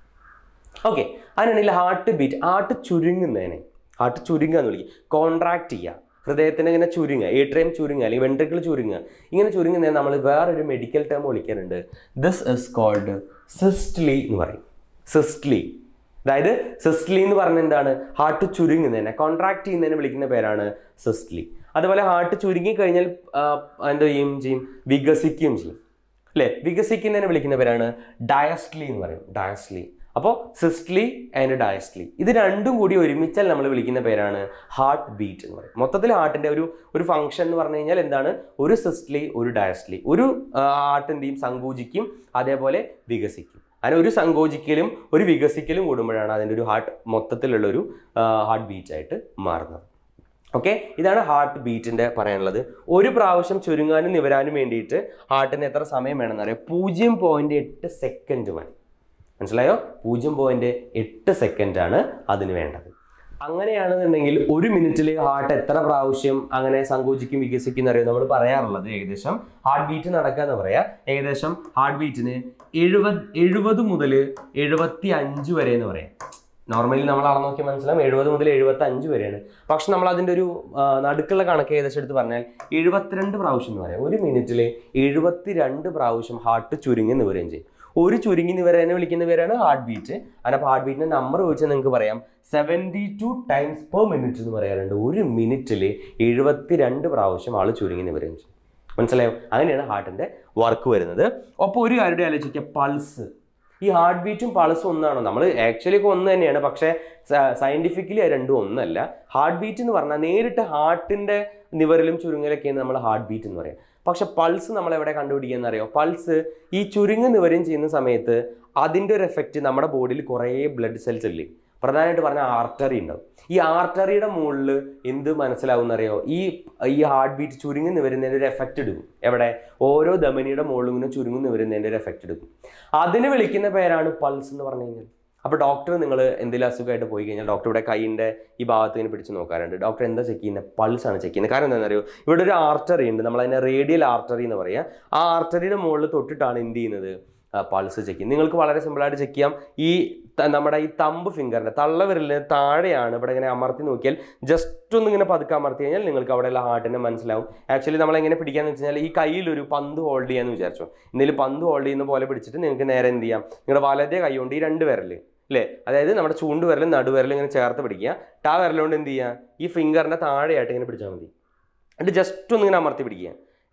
ഓക്കെ അതിനാണെങ്കിൽ ഹാർട്ട് ബീറ്റ് ഹാർട്ട് ചുരുങ്ങുന്നതിനെ ഹാർട്ട് ചുരുങ്ങുക എന്ന് വിളിക്കും കോൺട്രാക്ട് ചെയ്യുക ഹൃദയത്തിന് ഇങ്ങനെ ചുരുങ്ങുക ഏട്രിയം ചുരുങ്ങുക അല്ലെങ്കിൽ വെൻട്രിക്കിൾ ചുരുങ്ങുക ഇങ്ങനെ ചുരുങ്ങുന്നതിന് നമ്മൾ വേറൊരു മെഡിക്കൽ ടേം വിളിക്കാറുണ്ട് ദിസ് ഇസ് കോൾഡ് സിസ്റ്റ്ലി എന്ന് പറയും സിസ്റ്റ്ലി അതായത് സിസ്റ്റ്ലി എന്ന് പറഞ്ഞ എന്താണ് ഹാർട്ട് ചുരുങ്ങുന്നതിനെ കോൺട്രാക്ട് ചെയ്യുന്നതിനെ വിളിക്കുന്ന പേരാണ് സിസ്റ്റ്ലി അതുപോലെ ഹാർട്ട് ചുരുങ്ങി കഴിഞ്ഞാൽ ആ, എന്ത് ചെയ്യും ചെയ്യും വികസിക്കുകയും ചെയ്യും അല്ലേ വികസിക്കുന്നതിനെ വിളിക്കുന്ന പേരാണ് ഡയസ്ലി എന്ന് പറയും ഡയസ്ലി അപ്പോൾ സിസ്റ്റ്ലി ആൻഡ് ഡയസ്ലി ഇത് രണ്ടും കൂടി ഒരുമിച്ചാൽ നമ്മൾ വിളിക്കുന്ന പേരാണ് ഹാർട്ട് ബീറ്റ് എന്ന് പറയും മൊത്തത്തിൽ ഹാർട്ടിൻ്റെ ഒരു ഒരു ഫംഗ്ഷൻ എന്ന് പറഞ്ഞു കഴിഞ്ഞാൽ എന്താണ് ഒരു സിസ്റ്റ്ലി ഒരു ഡയസ്ലി ഒരു ഹാർട്ട് എന്ത് ചെയ്യും സങ്കോചിക്കും അതേപോലെ വികസിക്കും അങ്ങനെ ഒരു സങ്കോചിക്കലും ഒരു വികസിക്കലും കൂടുമ്പോഴാണ് അതിൻ്റെ ഒരു ഹാർട്ട് മൊത്തത്തിലുള്ള ഒരു ഹാർട്ട് ബീറ്റ് ആയിട്ട് മാറുന്നത് ഓക്കെ ഇതാണ് ഹാർട്ട് ബീറ്റിന്റെ പറയാനുള്ളത് ഒരു പ്രാവശ്യം ചുരുങ്ങാനും നിവരാനും വേണ്ടിയിട്ട് ഹാർട്ടിന് എത്ര സമയം വേണമെന്ന് അറിയാം പൂജ്യം പോയിന്റ് എട്ട് സെക്കൻഡ് മതി മനസ്സിലായോ പൂജ്യം പോയിന്റ് എട്ട് സെക്കൻഡ് ആണ് അതിന് വേണ്ടത് അങ്ങനെയാണെന്നുണ്ടെങ്കിൽ ഒരു മിനിറ്റിൽ ഹാർട്ട് എത്ര പ്രാവശ്യം അങ്ങനെ സങ്കോചിക്കും വികസിക്കും എന്നറിയോ നമ്മൾ പറയാറുള്ളത് ഏകദേശം ഹാർട്ട് ബീറ്റ് നടക്കുക എന്ന് പറയാം ഏകദേശം ഹാർട്ട് ബീറ്റിന് എഴുപത് എഴുപത് മുതൽ എഴുപത്തി അഞ്ച് വരെ എന്ന് പറയാം നോർമലി നമ്മൾ അളന്ന് നോക്കിയാൽ മനസ്സിലാവും എഴുപത് മുതൽ എഴുപത്തി അഞ്ച് വരെയാണ് പക്ഷെ നമ്മൾ അതിൻ്റെ ഒരു ആ, നടുക്കുള്ള കണക്ക് ഏകദേശം എടുത്ത് പറഞ്ഞാൽ എഴുപത്തിരണ്ട് പ്രാവശ്യം എന്ന് പറയാം ഒരു മിനിറ്റിൽ എഴുപത്തിരണ്ട് പ്രാവശ്യം ഹാർട്ട് ചുരുങ്ങി നിവരുകയും ചെയ്യും ഒരു ചുരുങ്ങി നിവരനെ വിളിക്കുന്ന പേരാണ് ഹാർട്ട് ബീറ്റ് അതിനപ്പോൾ ഹാർട്ട് ബീറ്റിന്റെ നമ്പർ ചോദിച്ചാൽ നിങ്ങൾക്ക് പറയാം seventy two times per minute എന്ന് പറയാറുണ്ട് ഒരു മിനിറ്റിൽ എഴുപത്തിരണ്ട് പ്രാവശ്യം ആൾ ചുരുങ്ങി നിവരുകയും ചെയ്യും മനസ്സിലായോ അങ്ങനെയാണ് ഹാർട്ടിന്റെ വർക്ക് വരുന്നത് അപ്പോൾ ഒരു കാര്യം ആലോചിക്കുക പൾസ് ഈ ഹാർട്ട് ബീറ്റും പൾസും ഒന്നാണോ നമ്മൾ ആക്ച്വലി ഒക്കെ ഒന്ന് തന്നെയാണ് പക്ഷേ സയന്റിഫിക്കലി അത് രണ്ടും ഒന്നല്ല ഹാർട്ട് ബീറ്റ് എന്ന് പറഞ്ഞാൽ നേരിട്ട് ഹാർട്ടിന്റെ നിവരലും ചുരുങ്ങലൊക്കെയാണ് നമ്മൾ ഹാർട്ട് ബീറ്റ് എന്ന് പറയാം പക്ഷെ പൾസ് നമ്മൾ എവിടെ കണ്ടുപിടിക്കുക അറിയോ പൾസ് ഈ ചുരുങ്ങ് നിവരം ചെയ്യുന്ന സമയത്ത് അതിൻ്റെ ഒരു എഫക്റ്റ് നമ്മുടെ ബോഡിയിൽ കുറേ ബ്ലഡ് സെൽസ് ഇല്ലേ പ്രധാനമായിട്ട് പറഞ്ഞാൽ ആർട്ടറി ഉണ്ടാവും ഈ ആർട്ടറിയുടെ മുകളിൽ എന്ത് മനസ്സിലാവും എന്നറിയോ ഈ ഈ ഹാർട്ട് ബീറ്റ് ചുരുങ്ങി നിവരുന്നതിൻ്റെ ഒരു എഫക്റ്റ് എടുക്കും എവിടെ ഓരോ ധമനിയുടെ മുകളിൽ ഇങ്ങനെ ചുരുങ്ങി നിവരുന്നതിൻ്റെ ഒരു എഫക്റ്റ് എടുക്കും അതിന് വിളിക്കുന്ന പേരാണ് പൾസ് എന്ന് പറഞ്ഞു കഴിഞ്ഞാൽ അപ്പോൾ ഡോക്ടർ നിങ്ങൾ എന്തെങ്കിലും അസുഖമായിട്ട് പോയി കഴിഞ്ഞാൽ ഡോക്ടറുടെ കൈയിൻ്റെ ഈ ഭാഗത്ത് ഇങ്ങനെ പിടിച്ച് നോക്കാറുണ്ട് ഡോക്ടർ എന്താ ചെക്ക് ചെയ്യുന്നത് പൾസ് ആണ് ചെക്ക് ചെയ്യുന്നത് കാരണം എന്താണെന്ന് അറിയോ ഇവിടെ ഒരു ആർട്ടറി ഉണ്ട് നമ്മൾ അതിനെ റേഡിയൽ ആർട്ടറി എന്ന് പറയുക ആ ആർട്ടറിയുടെ മുകളിൽ തൊട്ടിട്ടാണ് എന്ത് ചെയ്യുന്നത് പൾസ് ചെക്ക് ചെയ്യുന്നത് നിങ്ങൾക്ക് വളരെ സിമ്പിളായിട്ട് ചെക്ക് ചെയ്യാം ഈ ത- നമ്മുടെ ഈ തമ്പ് ഫിംഗറിൻ്റെ തള്ളവിരലിന് താഴെയാണ് ഇവിടെ ഇങ്ങനെ അമർത്തി നോക്കിയാൽ ജസ്റ്റ് ഒന്ന് ഇങ്ങനെ പതുക്കെ അമർത്തി കഴിഞ്ഞാൽ നിങ്ങൾക്ക് അവിടെയുള്ള ഹാർട്ടിനെ മനസ്സിലാവും ആക്ച്വലി നമ്മൾ എങ്ങനെ പിടിക്കാന്ന് വെച്ച് കഴിഞ്ഞാൽ ഈ കയ്യിൽ ഒരു പന്ത് ഹോൾഡ് ചെയ്യാന്ന് വിചാരിച്ചു എന്തെങ്കിലും പന്ത് ഹോൾഡ് ചെയ്യുന്ന പോലെ പിടിച്ചിട്ട് നിങ്ങൾക്ക് നേരെ എന്ത് ചെയ്യാം നിങ്ങളുടെ വലതേ കൈ കൊണ്ട് ഈ രണ്ട് വിരല് അല്ലേ അതായത് നമ്മുടെ ചൂണ്ട് വിരലും നടുവിരലും ഇങ്ങനെ ചേർത്ത് പിടിക്കുക ടാ വിരലുകൊണ്ട് എന്ത് ചെയ്യുക ഈ ഫിംഗറിൻ്റെ താഴെയായിട്ട് ഇങ്ങനെ പിടിച്ചാൽ മതി എന്നിട്ട് ജസ്റ്റ് ഒന്ന് ഇങ്ങനെ അമർത്തി പിടിക്കുക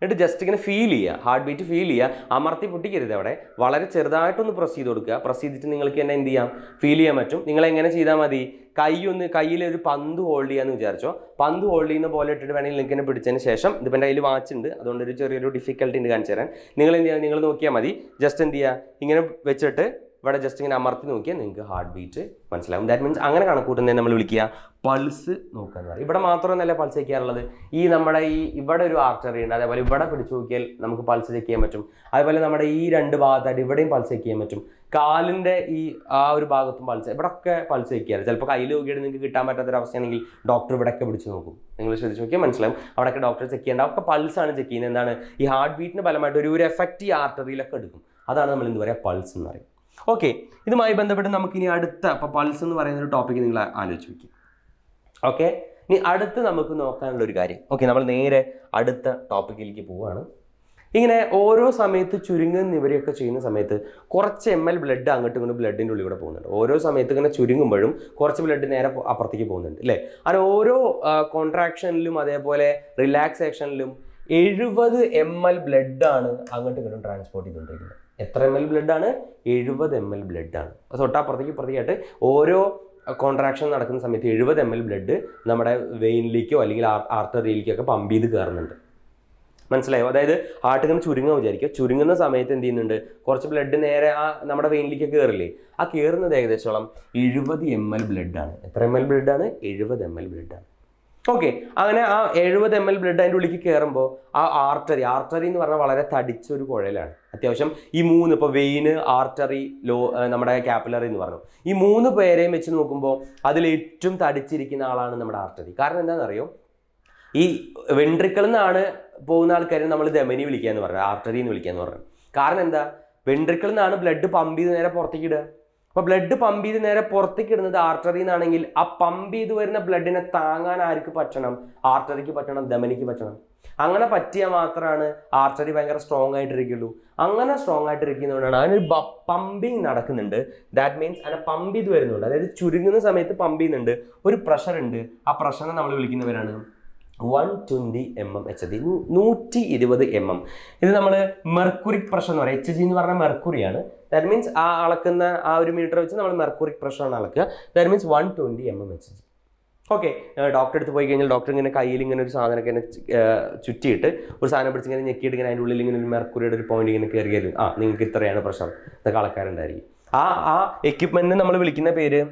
എന്നിട്ട് ജസ്റ്റ് ഇങ്ങനെ ഫീൽ ചെയ്യുക ഹാർട്ട് ബീറ്റ് ഫീൽ ചെയ്യുക അമർത്തി പൊട്ടിക്കരുത് അവിടെ വളരെ ചെറുതായിട്ടൊന്ന് പ്രസ് ചെയ്ത് കൊടുക്കുക പ്രസ് ചെയ്തിട്ട് നിങ്ങൾക്ക് തന്നെ എന്ത് ചെയ്യാം ഫീൽ ചെയ്യാൻ പറ്റും നിങ്ങൾ എങ്ങനെ ചെയ്താൽ മതി കൈ ഒന്ന് കയ്യിൽ ഒരു പന്ത് ഹോൾഡ് ചെയ്യാന്ന് വിചാരിച്ചോ പന്ത് ഹോൾഡ് ചെയ്യുന്ന പോലെ ഇട്ടിട്ട് വേണമെങ്കിൽ നിങ്ങൾക്ക് തന്നെ പിടിച്ചതിന് ശേഷം ഇതിപ്പോൾ എൻ്റെ കയ്യിൽ വാച്ച് ഉണ്ട് അതുകൊണ്ട് ഒരു ചെറിയൊരു ഡിഫിക്കൽട്ടി ഉണ്ട് കാണിച്ചു തരാൻ നിങ്ങൾ എന്ത് ചെയ്യുക നിങ്ങൾ നോക്കിയാൽ മതി ജസ്റ്റ് എന്ത് ചെയ്യുക ഇങ്ങനെ വെച്ചിട്ട് ഇവിടെ ജസ്റ്റ് ഇങ്ങനെ അമർത്തി നോക്കിയാൽ നിങ്ങൾക്ക് ഹാർട്ട് ബീറ്റ് മനസ്സിലാവും ദാറ്റ് മീൻസ് അങ്ങനെ കണക്കൂട്ടുന്നതിനെ നമ്മൾ വിളിക്കുക പൾസ് നോക്കുക എന്ന് പറയും ഇവിടെ മാത്രമൊന്നല്ല പൾസ് ചെക്ക് ചെയ്യാറുള്ളത് ഈ നമ്മുടെ ഈ ഇവിടെ ഒരു ആർട്ടറി ഉണ്ട് അതേപോലെ ഇവിടെ പിടിച്ചു നോക്കിയാൽ നമുക്ക് പൾസ് ചെക്ക് ചെയ്യാൻ പറ്റും അതേപോലെ നമ്മുടെ ഈ രണ്ട് ഭാഗത്തായിട്ട് ഇവിടെയും പൾസ് ചെക്ക് ചെയ്യാൻ പറ്റും കാലിൻ്റെ ഈ ആ ഒരു ഭാഗത്തും പൾസ് ഇവിടെയൊക്കെ പൾസ് ചെക്ക് ചെയ്യാറ് ചിലപ്പോൾ കയ്യിൽ നോക്കിയിട്ട് നിങ്ങൾക്ക് കിട്ടാൻ പറ്റാത്തൊരവസ്ഥയാണെങ്കിൽ ഡോക്ടർ ഇവിടെയൊക്കെ പിടിച്ച് നോക്കും നിങ്ങൾ ശ്രദ്ധിച്ച് നോക്കിയാൽ മനസ്സിലാവും അവിടെയൊക്കെ ഡോക്ടർ ചെക്ക് ചെയ്യേണ്ട ഒക്കെ പൾസാണ് ചെക്ക് ചെയ്യുന്നത് എന്താണ് ഈ ഹാർട്ട് ബീറ്റിന് ഫലമായിട്ട് ഒരു ഒരു എഫക്റ്റ് ഈ ആർട്ടറിയിലൊക്കെ എടുക്കും അതാണ് നമ്മൾ എന്ത് പറയുക പൾസ് എന്ന് പറയും ഓക്കെ ഇതുമായി ബന്ധപ്പെട്ട് നമുക്കിനി അടുത്ത അപ്പോൾ പൾസ് എന്ന് പറയുന്ന ഒരു ടോപ്പിക്ക് നിങ്ങൾ ആലോചിച്ച് വയ്ക്കും ഓക്കെ ഇനി അടുത്ത് നമുക്ക് നോക്കാനുള്ള ഒരു കാര്യം ഓക്കെ നമ്മൾ നേരെ അടുത്ത ടോപ്പിക്കിലേക്ക് പോവുകയാണ് ഇങ്ങനെ ഓരോ സമയത്ത് ചുരുങ്ങുന്ന ഇവരെയൊക്കെ ചെയ്യുന്ന സമയത്ത് കുറച്ച് എം എൽ ബ്ലഡ് അങ്ങോട്ടും ഇങ്ങോട്ടും ബ്ലഡിൻ്റെ ഉള്ളിൽ കൂടെ പോകുന്നുണ്ട് ഓരോ സമയത്ത് ഇങ്ങനെ ചുരുങ്ങുമ്പോഴും കുറച്ച് ബ്ലഡ് നേരെ പോ- അപ്പുറത്തേക്ക് പോകുന്നുണ്ട് അല്ലേ അങ്ങനെ ഓരോ കോൺട്രാക്ഷനിലും അതേപോലെ റിലാക്സേഷനിലും എഴുപത് എം എൽ ബ്ലഡാണ് അങ്ങോട്ടും ഇങ്ങോട്ടും ട്രാൻസ്പോർട്ട് ചെയ്തുകൊണ്ടിരിക്കുന്നത് എത്ര എം എൽ ബ്ലഡാണ് എഴുപത് എം എൽ ബ്ലഡാണ് തൊട്ടപ്പുറത്തേക്ക് ഇപ്പുറത്തേക്കായിട്ട് ഓരോ കോൺട്രാക്ഷൻ നടക്കുന്ന സമയത്ത് എഴുപത് എം എൽ ബ്ലഡ് നമ്മുടെ വെയിനിലേക്കോ അല്ലെങ്കിൽ ആർട്ടറിയിലേക്കോ ഒക്കെ പമ്പ് ചെയ്ത് കയറുന്നുണ്ട് മനസ്സിലായോ അതായത് ഹാർട്ട് ഇങ്ങനെ ചുരുങ്ങാൻ വിചാരിക്കുക ചുരുങ്ങുന്ന സമയത്ത് എന്ത് ചെയ്യുന്നുണ്ട് കുറച്ച് ബ്ലഡ് നേരെ ആ നമ്മുടെ വെയിനിലേക്ക് കയറില്ലേ ആ കയറുന്നത് ഏകദേശം എഴുപത് എം എൽ ബ്ലഡാണ് എത്ര എം എൽ ബ്ലഡാണ് എഴുപത് എം എൽ ബ്ലഡാണ് ഓക്കെ അങ്ങനെ ആ എഴുപത് എം എൽ ബ്ലഡ് അതിൻ്റെ ഉള്ളിലേക്ക് കയറുമ്പോൾ ആ ആർട്ടറി ആർട്ടറി എന്ന് പറഞ്ഞാൽ വളരെ തടിച്ച ഒരു കുഴലാണ് അത്യാവശ്യം ഈ മൂന്ന് ഇപ്പോൾ വെയിന് ആർട്ടറി ലോ ആ, നമ്മുടെ കാപ്പിലറി എന്ന് പറഞ്ഞു ഈ മൂന്ന് പേരെയും വെച്ച് നോക്കുമ്പോൾ അതിൽ ഏറ്റവും തടിച്ചിരിക്കുന്ന ആളാണ് നമ്മുടെ ആർട്ടറി കാരണം എന്താണെന്നറിയോ ഈ വെൻട്രിക്കിൾ നിന്നാണ് പോകുന്ന ആൾക്കാരെ നമ്മൾ ധമനി വിളിക്കുക എന്ന് പറയുന്നത് ആർട്ടറി എന്ന് വിളിക്കുക എന്ന് പറയുന്നത് കാരണം എന്താ വെൻട്രിക്കിൾ നിന്നാണ് ബ്ലഡ് പമ്പ് ചെയ്ത് നേരെ പുറത്തേക്ക് ഇടുക അപ്പോൾ ബ്ലഡ് പമ്പ് ചെയ്ത് നേരെ പുറത്തേക്ക് ഇടുന്നത് ആർട്ടറി എന്നാണെങ്കിൽ ആ പമ്പ് ചെയ്ത് വരുന്ന ബ്ലഡിനെ താങ്ങാൻ ആർക്ക് പറ്റണം ആർട്ടറിക്ക് പറ്റണം ധമനിക്ക് പറ്റണം അങ്ങനെ പറ്റിയാൽ മാത്രമാണ് ആർട്ടറി ഭയങ്കര സ്ട്രോങ് ആയിട്ടിരിക്കുള്ളൂ അങ്ങനെ സ്ട്രോങ് ആയിട്ടിരിക്കുന്നതുകൊണ്ടാണ് അതിനൊരു പമ്പിങ് നടക്കുന്നുണ്ട് ദാറ്റ് മീൻസ് അതിനെ പമ്പ് ചെയ്ത് വരുന്നുണ്ട് അതായത് ചുരുങ്ങുന്ന സമയത്ത് പമ്പ് ചെയ്യുന്നുണ്ട് ഒരു പ്രഷർ ഉണ്ട് ആ പ്രഷറിനെ നമ്മൾ വിളിക്കുന്നവരാണ് one twenty M M H D നൂറ്റി ഇരുപത് എം എം ഇത് നമ്മൾ മെർക്കുറിക് പ്രഷർ എന്ന് പറയും എച്ച് ജി എന്ന് പറഞ്ഞാൽ മെർക്കുറിയാണ് ദാറ്റ് മീൻസ് ആ അളക്കുന്ന ആ ഒരു മീറ്റർ വെച്ച് നമ്മൾ മെർക്കുറിക് പ്രഷറാണ് അളക്കുക that means one twenty M M H G okay doctor അടുത്ത് പോയി കഴിഞ്ഞാൽ ഡോക്ടർ ഇങ്ങനെ കയ്യിൽ ഇങ്ങനെ ഒരു സാധനമൊക്കെ ഇങ്ങനെ ചു- ഏർ ചുറ്റിയിട്ട് ഒരു സാധനം പിടിച്ച് ഇങ്ങനെ ഞെക്കിയിട്ട് ഇങ്ങനെ അതിൻ്റെ ഉള്ളിൽ ഇങ്ങനെ ഒരു മെർക്കുറിയുടെ ഒരു പോയിന്റ് ഇങ്ങനെ കയറി കയറി ആ നിങ്ങൾക്ക് ഇത്രയാണ് പ്രഷർ ഇതൊക്കെ അളക്കാറുണ്ടായിരിക്കും ആ ആ എക്യുപ്മെൻറ്റിന് നമ്മൾ വിളിക്കുന്ന പേര്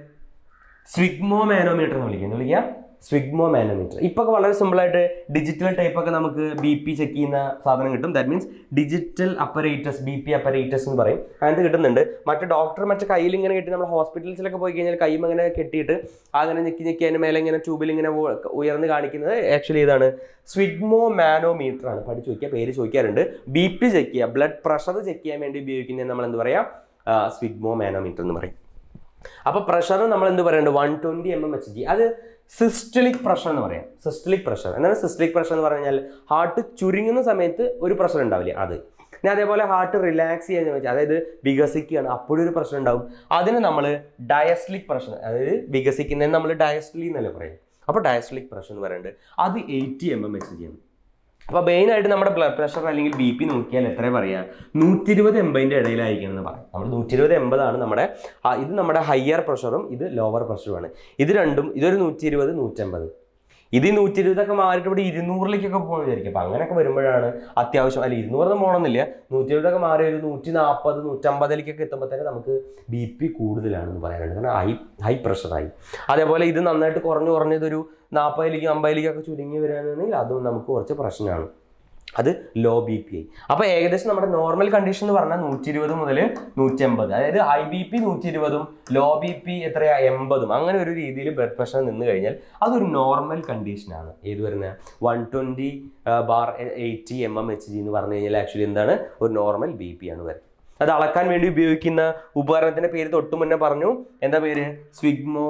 സ്വിഗ്മോ മാനോമീറ്റർ എന്ന് വിളിക്കുക എന്ന് വിളിക്കുക സ്വിഗ്മോ മാനോമീറ്റർ ഇപ്പൊ ഒക്കെ വളരെ സിമ്പിൾ ആയിട്ട് ഡിജിറ്റൽ ടൈപ്പ് ഒക്കെ നമുക്ക് ബി പി ചെക്ക് ചെയ്യുന്ന സാധനം കിട്ടും that means digital apparatus B P apparatus എന്ന് പറയും അങ്ങനത്തെ കിട്ടുന്നുണ്ട് മറ്റേ ഡോക്ടർ മറ്റേ കയ്യിൽ ഇങ്ങനെ കെട്ടി നമ്മൾ ഹോസ്പിറ്റൽസിലൊക്കെ പോയി കഴിഞ്ഞാൽ കൈ ഇങ്ങനെ കെട്ടിയിട്ട് അങ്ങനെ ഞെക്കി ഞെക്കി അതിന് മേലെ ഇങ്ങനെ ട്യൂബിൽ ഇങ്ങനെ ഉ- ഉയർന്ന് കാണിക്കുന്നത് ആക്ച്വലി ഇതാണ് സ്വിഗ്മോ മാനോമീറ്റർ ആണ് പഠിച്ചു ചോദിക്കുക പേര് ചോദിക്കാറുണ്ട് ബി പി ചെക്ക് ചെയ്യുക ബ്ലഡ് പ്രഷർ ചെക്ക് ചെയ്യാൻ വേണ്ടി ഉപയോഗിക്കുന്നത് നമ്മൾ എന്ത് പറയാം സ്വിഗ്മോ മാനോമീറ്റർ എന്ന് പറയും അപ്പോൾ പ്രഷർ നമ്മൾ എന്ത് പറയുന്നുണ്ട് one twenty M M H G അത് സിസ്റ്റലിക് പ്രഷർ എന്ന് പറയാം സിസ്റ്റലിക് പ്രഷർ എന്താണ് സിസ്റ്റലിക് പ്രഷർ എന്ന് പറഞ്ഞു കഴിഞ്ഞാൽ ഹാർട്ട് ചുരുങ്ങുന്ന സമയത്ത് ഒരു പ്രഷർ ഉണ്ടാവില്ലേ അത് ഇനി അതേപോലെ ഹാർട്ട് റിലാക്സ് ചെയ്യാൻ വെച്ചാൽ അതായത് വികസിക്കുകയാണ് അപ്പോഴൊരു പ്രശ്നം ഉണ്ടാവും അതിന് നമ്മൾ ഡയസ്ലിക് പ്രഷർ അതായത് വികസിക്കുന്നതിന് നമ്മൾ ഡയസ്ലി എന്നല്ലേ പറയും അപ്പോൾ ഡയസ്ലിക് പ്രഷർ എന്ന് പറയുന്നത് അത് eighty M M H G ആണ് അപ്പോൾ മെയിനായിട്ട് നമ്മുടെ ബ്ലഡ് പ്രഷർ അല്ലെങ്കിൽ ബി പി നോക്കിയാൽ എത്ര പറയാ നൂറ്റി ഇരുപത് എൺപതിൻ്റെ ഇടയിലായിരിക്കണം എന്ന് പറയും നമ്മൾ നൂറ്റി ഇരുപത് എൺപതാണ് നമ്മുടെ ആ, ഇത് നമ്മുടെ ഹയർ പ്രഷറും ഇത് ലോവർ പ്രഷറുമാണ് ഇത് രണ്ടും ഇതൊരു നൂറ്റി ഇരുപത് നൂറ്റമ്പത് ഇത് ഈ നൂറ്റി ഇരുപതൊക്കെ മാറിയിട്ട് ഇവിടെ ഇരുന്നൂറിലേക്കൊക്കെ പോകുന്ന വിചാരിക്കും അപ്പം അങ്ങനെയൊക്കെ വരുമ്പോഴാണ് അത്യാവശ്യം അല്ല ഇരുന്നൂറൊന്നും പോകണമെന്നില്ല നൂറ്റി ഇരുപതൊക്കെ മാറി ഒരു നൂറ്റി നാൽപ്പത് നൂറ്റമ്പതിലേക്കൊക്കെ എത്തുമ്പോൾ തന്നെ നമുക്ക് ബി പി കൂടുതലാണെന്ന് പറയാനുണ്ട് കാരണം ഹൈ ഹൈ പ്രഷറായി അതേപോലെ ഇത് നന്നായിട്ട് കുറഞ്ഞു കുറഞ്ഞതൊരു നാൽപ്പതിലേക്ക് അമ്പതിലേക്കൊക്കെ ചുരുങ്ങി വരികയാണെന്നുണ്ടെങ്കിൽ അതും നമുക്ക് കുറച്ച് പ്രശ്നമാണ് അത് ലോ ബി പി ഐ അപ്പോൾ ഏകദേശം നമ്മുടെ നോർമൽ കണ്ടീഷൻ എന്ന് പറഞ്ഞാൽ നൂറ്റി ഇരുപത് മുതൽ നൂറ്റി അമ്പത് അതായത് ഹൈ ബി പി നൂറ്റി ഇരുപതും ലോ ബി പി എത്രയാ എൺപതും അങ്ങനെ ഒരു രീതിയിൽ ബ്ലഡ് പ്രഷർ നിന്ന് കഴിഞ്ഞാൽ അതൊരു നോർമൽ കണ്ടീഷനാണ് ഏത് വരുന്നത് one twenty bar eighty M M H G എന്ന് പറഞ്ഞു കഴിഞ്ഞാൽ ആക്ച്വലി എന്താണ് ഒരു നോർമൽ ബി പി ആണ് വരുന്നത് അത് അളക്കാൻ വേണ്ടി ഉപയോഗിക്കുന്ന ഉപകരണത്തിന്റെ പേര് തൊട്ടു മുന്നേ പറഞ്ഞു എന്താ പേര് സ്വിഗ്മോ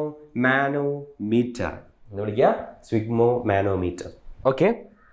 മാനോമീറ്റർ എന്ന് വിളിക്കുക സ്വിഗ്മോ മാനോമീറ്റർ ഓക്കെ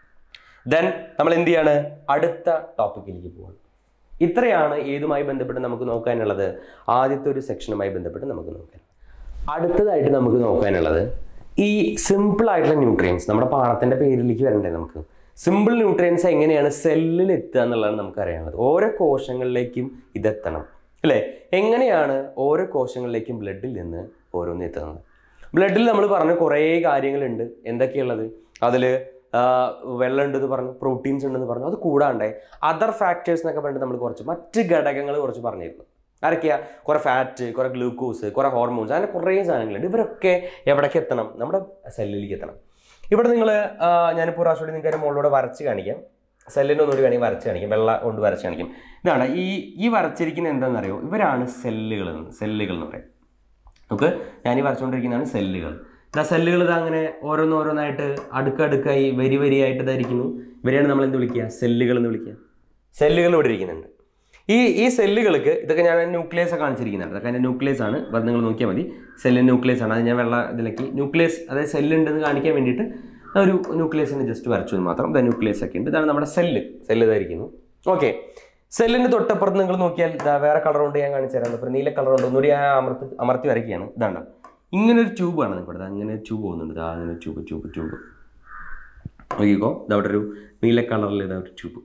ദെൻ നമ്മൾ എന്ത് ചെയ്യാണ് അടുത്ത ടോപ്പിക്കിലേക്ക് പോവാണ് ഇത്രയാണ് ഏതുമായി ബന്ധപ്പെട്ട് നമുക്ക് നോക്കാനുള്ളത് ആദ്യത്തെ ഒരു സെക്ഷനുമായി ബന്ധപ്പെട്ട് നമുക്ക് നോക്കാൻ അടുത്തതായിട്ട് നമുക്ക് നോക്കാനുള്ളത് ഈ സിമ്പിൾ ആയിട്ടുള്ള ന്യൂട്രിയൻസ് നമ്മുടെ പാഠത്തിന്റെ പേരിലേക്ക് വരണ്ടേ നമുക്ക് സിമ്പിൾ ന്യൂട്രിയൻസ് എങ്ങനെയാണ് സെല്ലിൽ എത്തുക എന്നുള്ളതാണ് നമുക്ക് അറിയാനുള്ളത് ഓരോ കോശങ്ങളിലേക്കും ഇതെത്തണം അല്ലേ എങ്ങനെയാണ് ഓരോ കോശങ്ങളിലേക്കും ബ്ലഡിൽ നിന്ന് ഓരോന്ന് എത്തുന്നത് ബ്ലഡിൽ നമ്മൾ പറഞ്ഞ കുറേ കാര്യങ്ങളുണ്ട് എന്തൊക്കെയുള്ളത് അതിൽ വെള്ളം ഉണ്ടെന്ന് പറഞ്ഞു പ്രോട്ടീൻസ് ഉണ്ടെന്ന് പറഞ്ഞു അത് കൂടാണ്ട് അതർ ഫാക്ടേഴ്സ് എന്നൊക്കെ പറഞ്ഞിട്ട് നമ്മൾ കുറച്ച് മറ്റ് ഘടകങ്ങൾ കുറച്ച് പറഞ്ഞിരുന്നു ആരൊക്കെയാ കുറേ ഫാറ്റ് കുറേ ഗ്ലൂക്കോസ് കുറേ ഹോർമോൺസ് അങ്ങനെ കുറേ സാധനങ്ങളുണ്ട് ഇവരൊക്കെ എവിടേക്ക് എത്തണം നമ്മുടെ സെല്ലിലേക്ക് എത്തണം ഇവിടെ നിങ്ങൾ ഞാനിപ്പോൾ പ്രാവശ്യം നിങ്ങൾക്ക് മുകളിലൂടെ വരച്ച് കാണിക്കാം സെല്ലിനെ ഒന്നുകൂടി വേണമെങ്കിൽ വരച്ച് കാണിക്കും വെള്ള കൊണ്ട് വരച്ച് കാണിക്കും ഇതാണ് ഈ ഈ വരച്ചിരിക്കുന്ന എന്താണെന്നറിയോ ഇവരാണ് സെല്ലുകൾ സെല്ലുകൾ എന്ന് പറയും നമുക്ക് ഞാൻ ഈ വരച്ചുകൊണ്ടിരിക്കുന്നതാണ് സെല്ലുകൾ ഇതാ സെല്ലുകൾ ഇതാ അങ്ങനെ ഓരോന്നോരോന്നായിട്ട് അടുക്കടുക്കായി വരി വരിയായിട്ട് ഇതായിരിക്കുന്നു ഇവരെയാണ് നമ്മൾ എന്ത് വിളിക്കുക സെല്ലുകൾ എന്ന് വിളിക്കുക സെല്ലുകൾ ഇവിടെ ഇരിക്കുന്നുണ്ട് ഈ ഈ സെല്ലുകൾക്ക് ഇതൊക്കെ ഞാൻ ന്യൂക്ലിയസ് കാണിച്ചിരിക്കുന്നുണ്ട് ഇതൊക്കെ അതിൻ്റെ ന്യൂക്ലിയസ് ആണ് അത് നിങ്ങൾ നോക്കിയാൽ മതി സെല്ലിൻ്റെ ന്യൂക്ലിയസ് ആണ് അത് ഞാൻ വെള്ള ഇതിലേക്ക് ന്യൂക്ലിയസ് അതായത് സെല്ലുണ്ടെന്ന് കാണിക്കാൻ വേണ്ടിയിട്ട് ഒരു ന്യൂക്ലിയസിനെ ജസ്റ്റ് വരച്ചു എന്ന് മാത്രം ഇതാ ന്യൂക്ലിയസ് ഒക്കെ ഉണ്ട് ഇതാണ് നമ്മുടെ സെല്ല് സെല്ല് ഇതായിരിക്കുന്നു ഓക്കെ സെല്ലിൻ്റെ തൊട്ടപ്പുറത്ത് നിങ്ങൾ നോക്കിയാൽ ഇതാ വേറെ കളർ കൊണ്ട് ഞാൻ കാണിച്ചു തരാം ഇപ്പോൾ നീല കളർ ഉണ്ട് ഒന്നുകൂടി ഞാൻ അമർത്തി അമർത്തി വരയ്ക്കുകയാണ് ഇതാണ് ഇങ്ങനെ ഒരു ട്യൂബാണ് നിങ്ങൾക്ക് അങ്ങനെ ഒരു ട്യൂബ് പോകുന്നുണ്ട് ഇതാ അങ്ങനെ ഒരു ട്യൂബ് ട്യൂബ് ട്യൂബ് നോക്കിക്കോ ഇതവിടെ ഒരു നീല കളറിൽ ഇതാ ഒരു ട്യൂബ്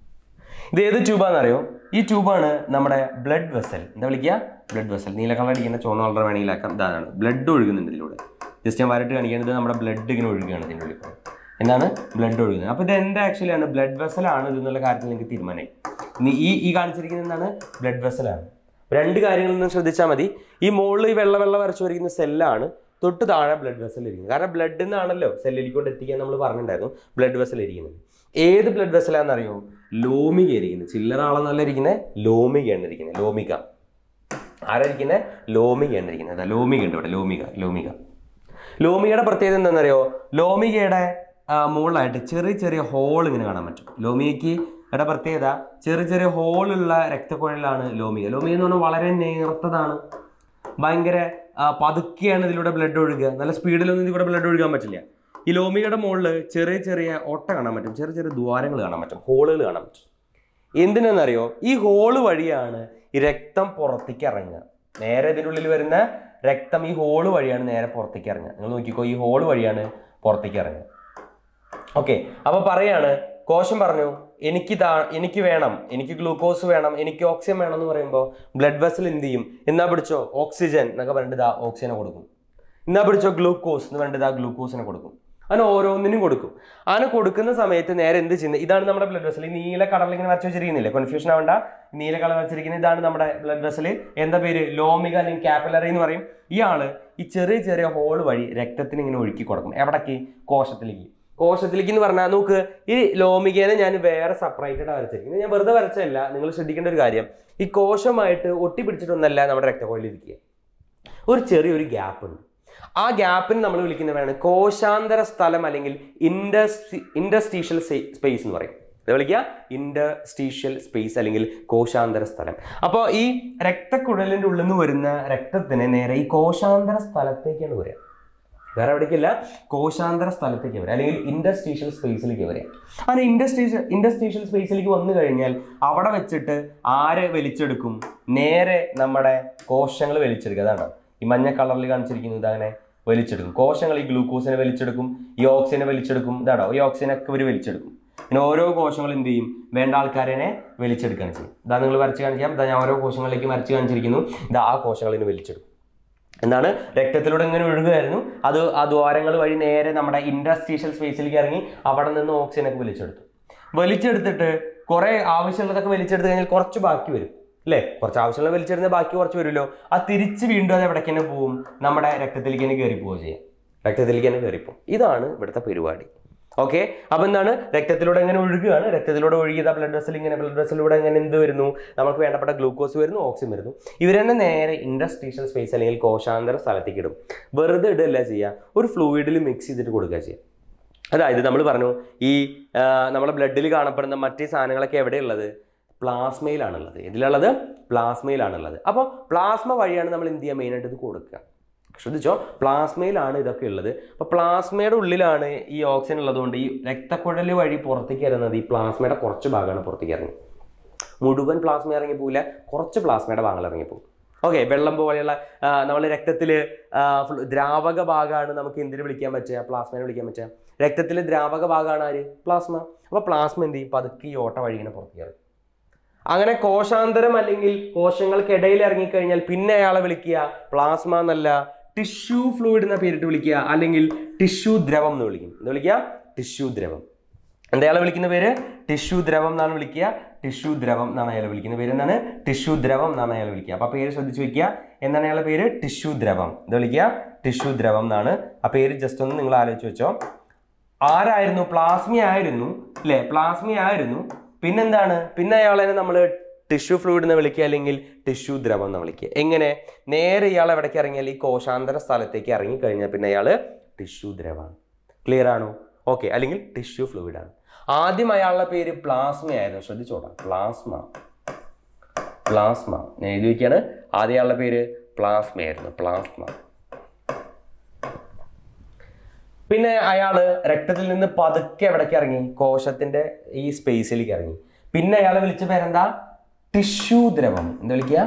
ഇത് ഏത് ട്യൂബാണെന്ന് അറിയോ ഈ ട്യൂബാണ് നമ്മുടെ ബ്ലഡ് വെസൽ എന്താ വിളിക്കുക ബ്ലഡ് വെസൽ നീല കളർ അടിക്കുന്ന ചുവന്ന കളർ വേണമെങ്കിൽ ആക്കാം ഇതാണ് ബ്ലഡ് ഒഴുകുന്നുണ്ട് ഇതിലൂടെ ജസ്റ്റ് ഞാൻ വരട്ട് കാണിക്കുന്നത് നമ്മുടെ ബ്ലഡ് ഇങ്ങനെ ഒഴുകുകയാണ് ഇതിൻ്റെ ഉള്ളിൽ കൂടെ. എന്നാണ് ബ്ലഡ് ഒഴുകുന്നത് അപ്പോൾ ഇത് എന്താ ആക്ച്വലി ആണ് ബ്ലഡ് വെസലാണ് ഇത് എന്നുള്ള കാര്യത്തിൽ നിങ്ങൾക്ക് തീരുമാനമായി ഇനി ഈ ഈ കാണിച്ചിരിക്കുന്നത് എന്താണ് ബ്ലഡ് വെസലാണ് രണ്ട് കാര്യങ്ങളിൽ നിന്ന് ശ്രദ്ധിച്ചാൽ മതി ഈ മുകളിൽ ഈ വെള്ള വെള്ള വരച്ചു വരിക്കുന്ന സെല്ലാണ് തൊട്ട് താഴെ ബ്ലഡ് വെസൽ ഇരിക്കുന്നത് കാരണം ബ്ലഡ് നിന്നാണല്ലോ സെല്ലിലേക്ക് കൊണ്ട് എത്തിക്കാൻ നമ്മൾ പറഞ്ഞിട്ടുണ്ടായിരുന്നു ബ്ലഡ് വെസൽ ഇരിക്കുന്നത് ഏത് ബ്ലഡ് വെസലാണെന്നറിയോ ലോമിക ഇരിക്കുന്നത് ചില്ലറ ആളെന്നല്ല ഇരിക്കുന്നത് ലോമികയാണ് ഇരിക്കുന്നത് ലോമിക ആരായിരിക്കുന്നത് ലോമികയാണ് ഇരിക്കുന്നത് അതാ ലോമിക ഉണ്ട് ഇവിടെ ലോമിക ലോമിക ലോമികയുടെ പ്രത്യേകത എന്താണെന്നറിയോ ലോമികയുടെ ആ, മുകളിലായിട്ട് ചെറിയ ചെറിയ ഹോൾ ഇങ്ങനെ കാണാൻ പറ്റും ലോമികയ്ക്ക് യുടെ പ്രത്യേകത ചെറിയ ചെറിയ ഹോളുള്ള രക്തക്കുഴലാണ് ലോമിക ലോമിക എന്ന് പറഞ്ഞാൽ വളരെ നേർത്തതാണ് ഭയങ്കര ആ, പതുക്കെയാണ് ഇതിലൂടെ ബ്ലഡ് ഒഴുകുക നല്ല സ്പീഡിലൊന്നും ഇതിലൂടെ ബ്ലഡ് ഒഴുകാൻ പറ്റില്ല ഈ ലോമികയുടെ മുകളിൽ ചെറിയ ചെറിയ ഓട്ട കാണാൻ പറ്റും ചെറിയ ചെറിയ ദ്വാരങ്ങൾ കാണാൻ പറ്റും ഹോളുകൾ കാണാൻ പറ്റും എന്തിനാണെന്നറിയോ ഈ ഹോള് വഴിയാണ് ഈ രക്തം പുറത്തേക്ക് ഇറങ്ങുക നേരെ ഇതിനുള്ളിൽ വരുന്ന രക്തം ഈ ഹോള് വഴിയാണ് നേരെ പുറത്തേക്ക് ഇറങ്ങുക നിങ്ങൾ നോക്കിക്കോ ഈ ഹോള് വഴിയാണ് പുറത്തേക്ക് ഇറങ്ങുക ഓക്കെ അപ്പൊ പറയാണ് കോശം പറഞ്ഞു എനിക്ക് താ എനിക്ക് വേണം എനിക്ക് ഗ്ലൂക്കോസ് വേണം എനിക്ക് ഓക്സിജൻ വേണം എന്ന് പറയുമ്പോൾ ബ്ലഡ് വെസൽ എന്ത് ചെയ്യും എന്നാ പിടിച്ചോ ഓക്സിജൻ എന്നൊക്കെ പറഞ്ഞിട്ട് ഇതാ ഓക്സിജനെ കൊടുക്കും എന്നാ പിടിച്ചോ ഗ്ലൂക്കോസ് എന്ന് പറഞ്ഞിട്ട് ഇതാ ഗ്ലൂക്കോസിനെ കൊടുക്കും അങ്ങനെ ഓരോന്നിനും കൊടുക്കും അങ്ങനെ കൊടുക്കുന്ന സമയത്ത് നേരെ എന്ത് ചെയ്യുന്നത് ഇതാണ് നമ്മുടെ ബ്ലഡ് വെസൽ ഈ നീല കളറിൽ ഇങ്ങനെ വരച്ച് വെച്ചിരിക്കുന്നില്ലേ കൺഫ്യൂഷൻ ആവണ്ട ഈ നീല കളർ വെച്ചിരിക്കുന്നത് ഇതാണ് നമ്മുടെ ബ്ലഡ് വെസൽ എന്താ പേര് ലോമിക അല്ലെങ്കിൽ കാപ്പിലറി എന്ന് പറയും ഇയാള് ഈ ചെറിയ ചെറിയ ഹോൾ വഴി രക്തത്തിന് ഇങ്ങനെ ഒഴുക്കി കൊടുക്കും എവിടേക്ക് കോശത്തിലേക്ക് കോശത്തിലേക്ക് എന്ന് പറഞ്ഞാൽ നോക്ക് ഈ ലോമികേനെ ഞാൻ വേറെ സെപ്പറേറ്റഡ് വരച്ചിരിക്കുന്നത് ഞാൻ വെറുതെ വരച്ചതല്ല നിങ്ങൾ ശ്രദ്ധിക്കേണ്ട ഒരു കാര്യം ഈ കോശമായിട്ട് ഒട്ടിപ്പിടിച്ചിട്ടൊന്നല്ല നമ്മുടെ രക്തക്കൊഴലിൽ ഇരിക്കുക ഒരു ചെറിയൊരു ഗ്യാപ്പ് ഉണ്ട് ആ ഗ്യാപ്പിന് നമ്മൾ വിളിക്കുന്നവരാണ് കോശാന്തര സ്ഥലം അല്ലെങ്കിൽ ഇൻഡസ്റ്റി ഇൻഡസ്ട്രീഷ്യൽ സ്പേസ് എന്ന് പറയും ഇത് വിളിക്കുക ഇൻഡസ്ട്രീഷ്യൽ സ്പേസ് അല്ലെങ്കിൽ കോശാന്തര സ്ഥലം അപ്പോൾ ഈ രക്തക്കുഴലിൻ്റെ ഉള്ളിൽ നിന്ന് വരുന്ന രക്തത്തിന് നേരെ ഈ കോശാന്തര സ്ഥലത്തേക്കാണ് വരിക വേറെ എവിടേക്കില്ല കോശാന്തര സ്ഥലത്തേക്ക് വരിക അല്ലെങ്കിൽ ഇൻഡസ്ട്രീഷ്യൽ സ്പേസിലേക്ക് വരിക അങ്ങനെ ഇൻഡസ്ട്രീഷ്യൽ ഇൻഡസ്ട്രീഷ്യൽ സ്പേസിലേക്ക് വന്നു കഴിഞ്ഞാൽ അവിടെ വെച്ചിട്ട് ആരെ വലിച്ചെടുക്കും നേരെ നമ്മുടെ കോശങ്ങൾ വലിച്ചെടുക്കുക അതാണ് ഈ മഞ്ഞ കളറിൽ കാണിച്ചിരിക്കുന്നത് അങ്ങനെ വലിച്ചെടുക്കും കോശങ്ങൾ ഈ ഗ്ലൂക്കോസിനെ വലിച്ചെടുക്കും ഈ ഓക്സിജനെ വലിച്ചെടുക്കും ഇതാണോ ഈ ഓക്സിജനൊക്കെ ഇവർ വലിച്ചെടുക്കും പിന്നെ ഓരോ കോശങ്ങൾ എന്ത് ചെയ്യും വേണ്ട ആൾക്കാരെ വലിച്ചെടുക്കുകയാണ് ചെയ്യും ഇതാ നിങ്ങൾ വരച്ച് കാണിക്കാം ഇതാ ഞാൻ ഓരോ കോശങ്ങളിലേക്ക് വരച്ച് കാണിച്ചിരിക്കുന്നു ഇതാ ആ കോശങ്ങളിന് വലിച്ചെടുക്കും എന്താണ് രക്തത്തിലൂടെ ഇങ്ങനെ ഒഴുകുമായിരുന്നു അത് ആ ദ്വാരങ്ങൾ വഴി നേരെ നമ്മുടെ ഇൻഡസ്ട്രീഷ്യൽ സ്പേസിലേക്ക് ഇറങ്ങി അവിടെ നിന്ന് ഓക്സിജനൊക്കെ വലിച്ചെടുത്തു വലിച്ചെടുത്തിട്ട് കുറേ ആവശ്യമുള്ളതൊക്കെ വലിച്ചെടുത്ത് കഴിഞ്ഞാൽ കുറച്ച് ബാക്കി വരും അല്ലേ കുറച്ച് ആവശ്യമുള്ള വലിച്ചെടുന്ന ബാക്കി കുറച്ച് വരുമല്ലോ ആ തിരിച്ച് വീണ്ടും അത് എവിടേക്ക് തന്നെ പോവും നമ്മുടെ രക്തത്തിലേക്ക് തന്നെ കയറി പോവുക ചെയ്യാം രക്തത്തിലേക്ക് തന്നെ കയറിപ്പോവും ഇതാണ് ഇവിടുത്തെ പരിപാടി ഓക്കെ അപ്പൊ എന്താണ് രക്തത്തിലൂടെ ഇങ്ങനെ ഒഴുകുകയാണ് രക്തത്തിലൂടെ ഒഴുകിയത് ബ്ലഡ് വെസൽ ഇങ്ങനെ ബ്ലഡ് വെസലിലൂടെ ഇങ്ങനെ എന്ത് വരുന്നു നമുക്ക് വേണ്ടപ്പെട്ട ഗ്ലൂക്കോസ് വരുന്നു ഓക്സിജൻ വരുന്നു ഇവർ തന്നെ നേരെ ഇൻഡസ്ട്രീഷ്യൽ സ്പേസ് അല്ലെങ്കിൽ കോശാന്തര സ്ഥലത്തേക്ക് ഇടും വെറുതെ ഇടുകയല്ല ചെയ്യുക ഒരു ഫ്ലൂയിഡിൽ മിക്സ് ചെയ്തിട്ട് കൊടുക്കുക ചെയ്യുക അതായത് നമ്മൾ പറഞ്ഞു ഈ ആ, നമ്മുടെ ബ്ലഡിൽ കാണപ്പെടുന്ന മറ്റു സാധനങ്ങളൊക്കെ എവിടെയുള്ളത് പ്ലാസ്മയിലാണുള്ളത് ഇതിലുള്ളത് പ്ലാസ്മയിലാണുള്ളത് അപ്പോൾ പ്ലാസ്മ വഴിയാണ് നമ്മൾ എന്ത് ചെയ്യുക മെയിനായിട്ട് ഇത് കൊടുക്കുക ശ്രദ്ധിച്ചോ പ്ലാസ്മയിലാണ് ഇതൊക്കെ ഉള്ളത് അപ്പോൾ പ്ലാസ്മയുടെ ഉള്ളിലാണ് ഈ ഓക്സിജൻ ഉള്ളതുകൊണ്ട് ഈ രക്തക്കുഴൽ വഴി പുറത്തേക്ക് ഇറങ്ങുന്നത് ഈ പ്ലാസ്മയുടെ കുറച്ച് ഭാഗമാണ് പുറത്തേക്ക് ഇറങ്ങുന്നത് മുഴുവൻ പ്ലാസ്മ ഇറങ്ങി പോകില്ല കുറച്ച് പ്ലാസ്മയുടെ ഭാഗങ്ങൾ ഇറങ്ങി പോകും ഓക്കെ വെള്ളം പോലെയുള്ള നമ്മൾ രക്തത്തിൽ ദ്രാവക ഭാഗമാണ് നമുക്ക് എന്തിനു വിളിക്കാൻ പറ്റുക പ്ലാസ്മനെ വിളിക്കാൻ പറ്റുക രക്തത്തിലെ ദ്രാവക ഭാഗമാണ് ആര് പ്ലാസ്മ അപ്പോൾ പ്ലാസ്മ എന്ത് ചെയ്യും പതുക്കെ ഈ ഓട്ട വഴി ഇങ്ങനെ പുറത്തേക്ക് ഇറങ്ങും അങ്ങനെ കോശാന്തരം അല്ലെങ്കിൽ കോശങ്ങൾക്കിടയിൽ ഇറങ്ങിക്കഴിഞ്ഞാൽ പിന്നെ അയാളെ വിളിക്കുക പ്ലാസ്മ എന്നല്ല ടിഷ്യൂ ഫ്ലൂയിഡ് എന്ന പേരിട്ട് വിളിക്കുക അല്ലെങ്കിൽ ടിഷ്യൂ ദ്രവം എന്ന് വിളിക്കും എന്താ വിളിക്കുക ടിഷ്യൂ ദ്രവം എന്താ അയാളെ വിളിക്കുന്ന പേര് ടിഷ്യൂ ദ്രവം എന്നാണ് വിളിക്കുക ടിഷ്യൂ ദ്രവം എന്നാണ് അയാളെ വിളിക്കുന്ന പേര് എന്താണ് ടിഷ്യൂ ദ്രവം എന്നാണ് അയാളെ വിളിക്കുക അപ്പൊ ആ പേര് ശ്രദ്ധിച്ചു വെക്കുക എന്താണ് അയാളെ പേര് ടിഷ്യൂ ദ്രവം എന്താ വിളിക്കുക ടിഷ്യൂ ദ്രവം എന്നാണ് ആ പേര് ജസ്റ്റ് ഒന്ന് നിങ്ങൾ ആലോചിച്ച് വെച്ചോ ആരായിരുന്നു പ്ലാസ്മി ആയിരുന്നു അല്ലേ പ്ലാസ്മി ആയിരുന്നു പിന്നെന്താണ് പിന്നെ അയാളെ നമ്മൾ ടിഷ്യൂ ഫ്ലൂയിഡ് എന്ന് വിളിക്കുക അല്ലെങ്കിൽ ടിഷ്യൂ ദ്രവം എന്ന് വിളിക്കുക എങ്ങനെ നേരെ ഇയാൾ എവിടേക്ക് ഇറങ്ങിയാൽ ഈ കോശാന്തര സ്ഥലത്തേക്ക് ഇറങ്ങി കഴിഞ്ഞാൽ പിന്നെ അയാൾ ടിഷ്യൂ ദ്രവമാണ് ക്ലിയർ ആണോ ഓക്കെ അല്ലെങ്കിൽ ടിഷ്യൂ ഫ്ലൂയിഡ് ആണ് ആദ്യം അയാളുടെ പേര് പ്ലാസ്മ ആയിരുന്നു ശ്രദ്ധിച്ചോടാം പ്ലാസ്മ പ്ലാസ്മ ഞാൻ എഴുതി വയ്ക്കുകയാണ് ആദ്യം അയാളുടെ പേര് പ്ലാസ്മ ആയിരുന്നു പ്ലാസ്മ പിന്നെ അയാള് രക്തത്തിൽ നിന്ന് പതുക്കെ എവിടേക്ക് ഇറങ്ങി കോശത്തിന്റെ ഈ സ്പേസിലേക്ക് ഇറങ്ങി പിന്നെ അയാളെ വിളിച്ച പേരെന്താ ടിഷ്യൂ ദ്രവം എന്താ വിളിക്കുക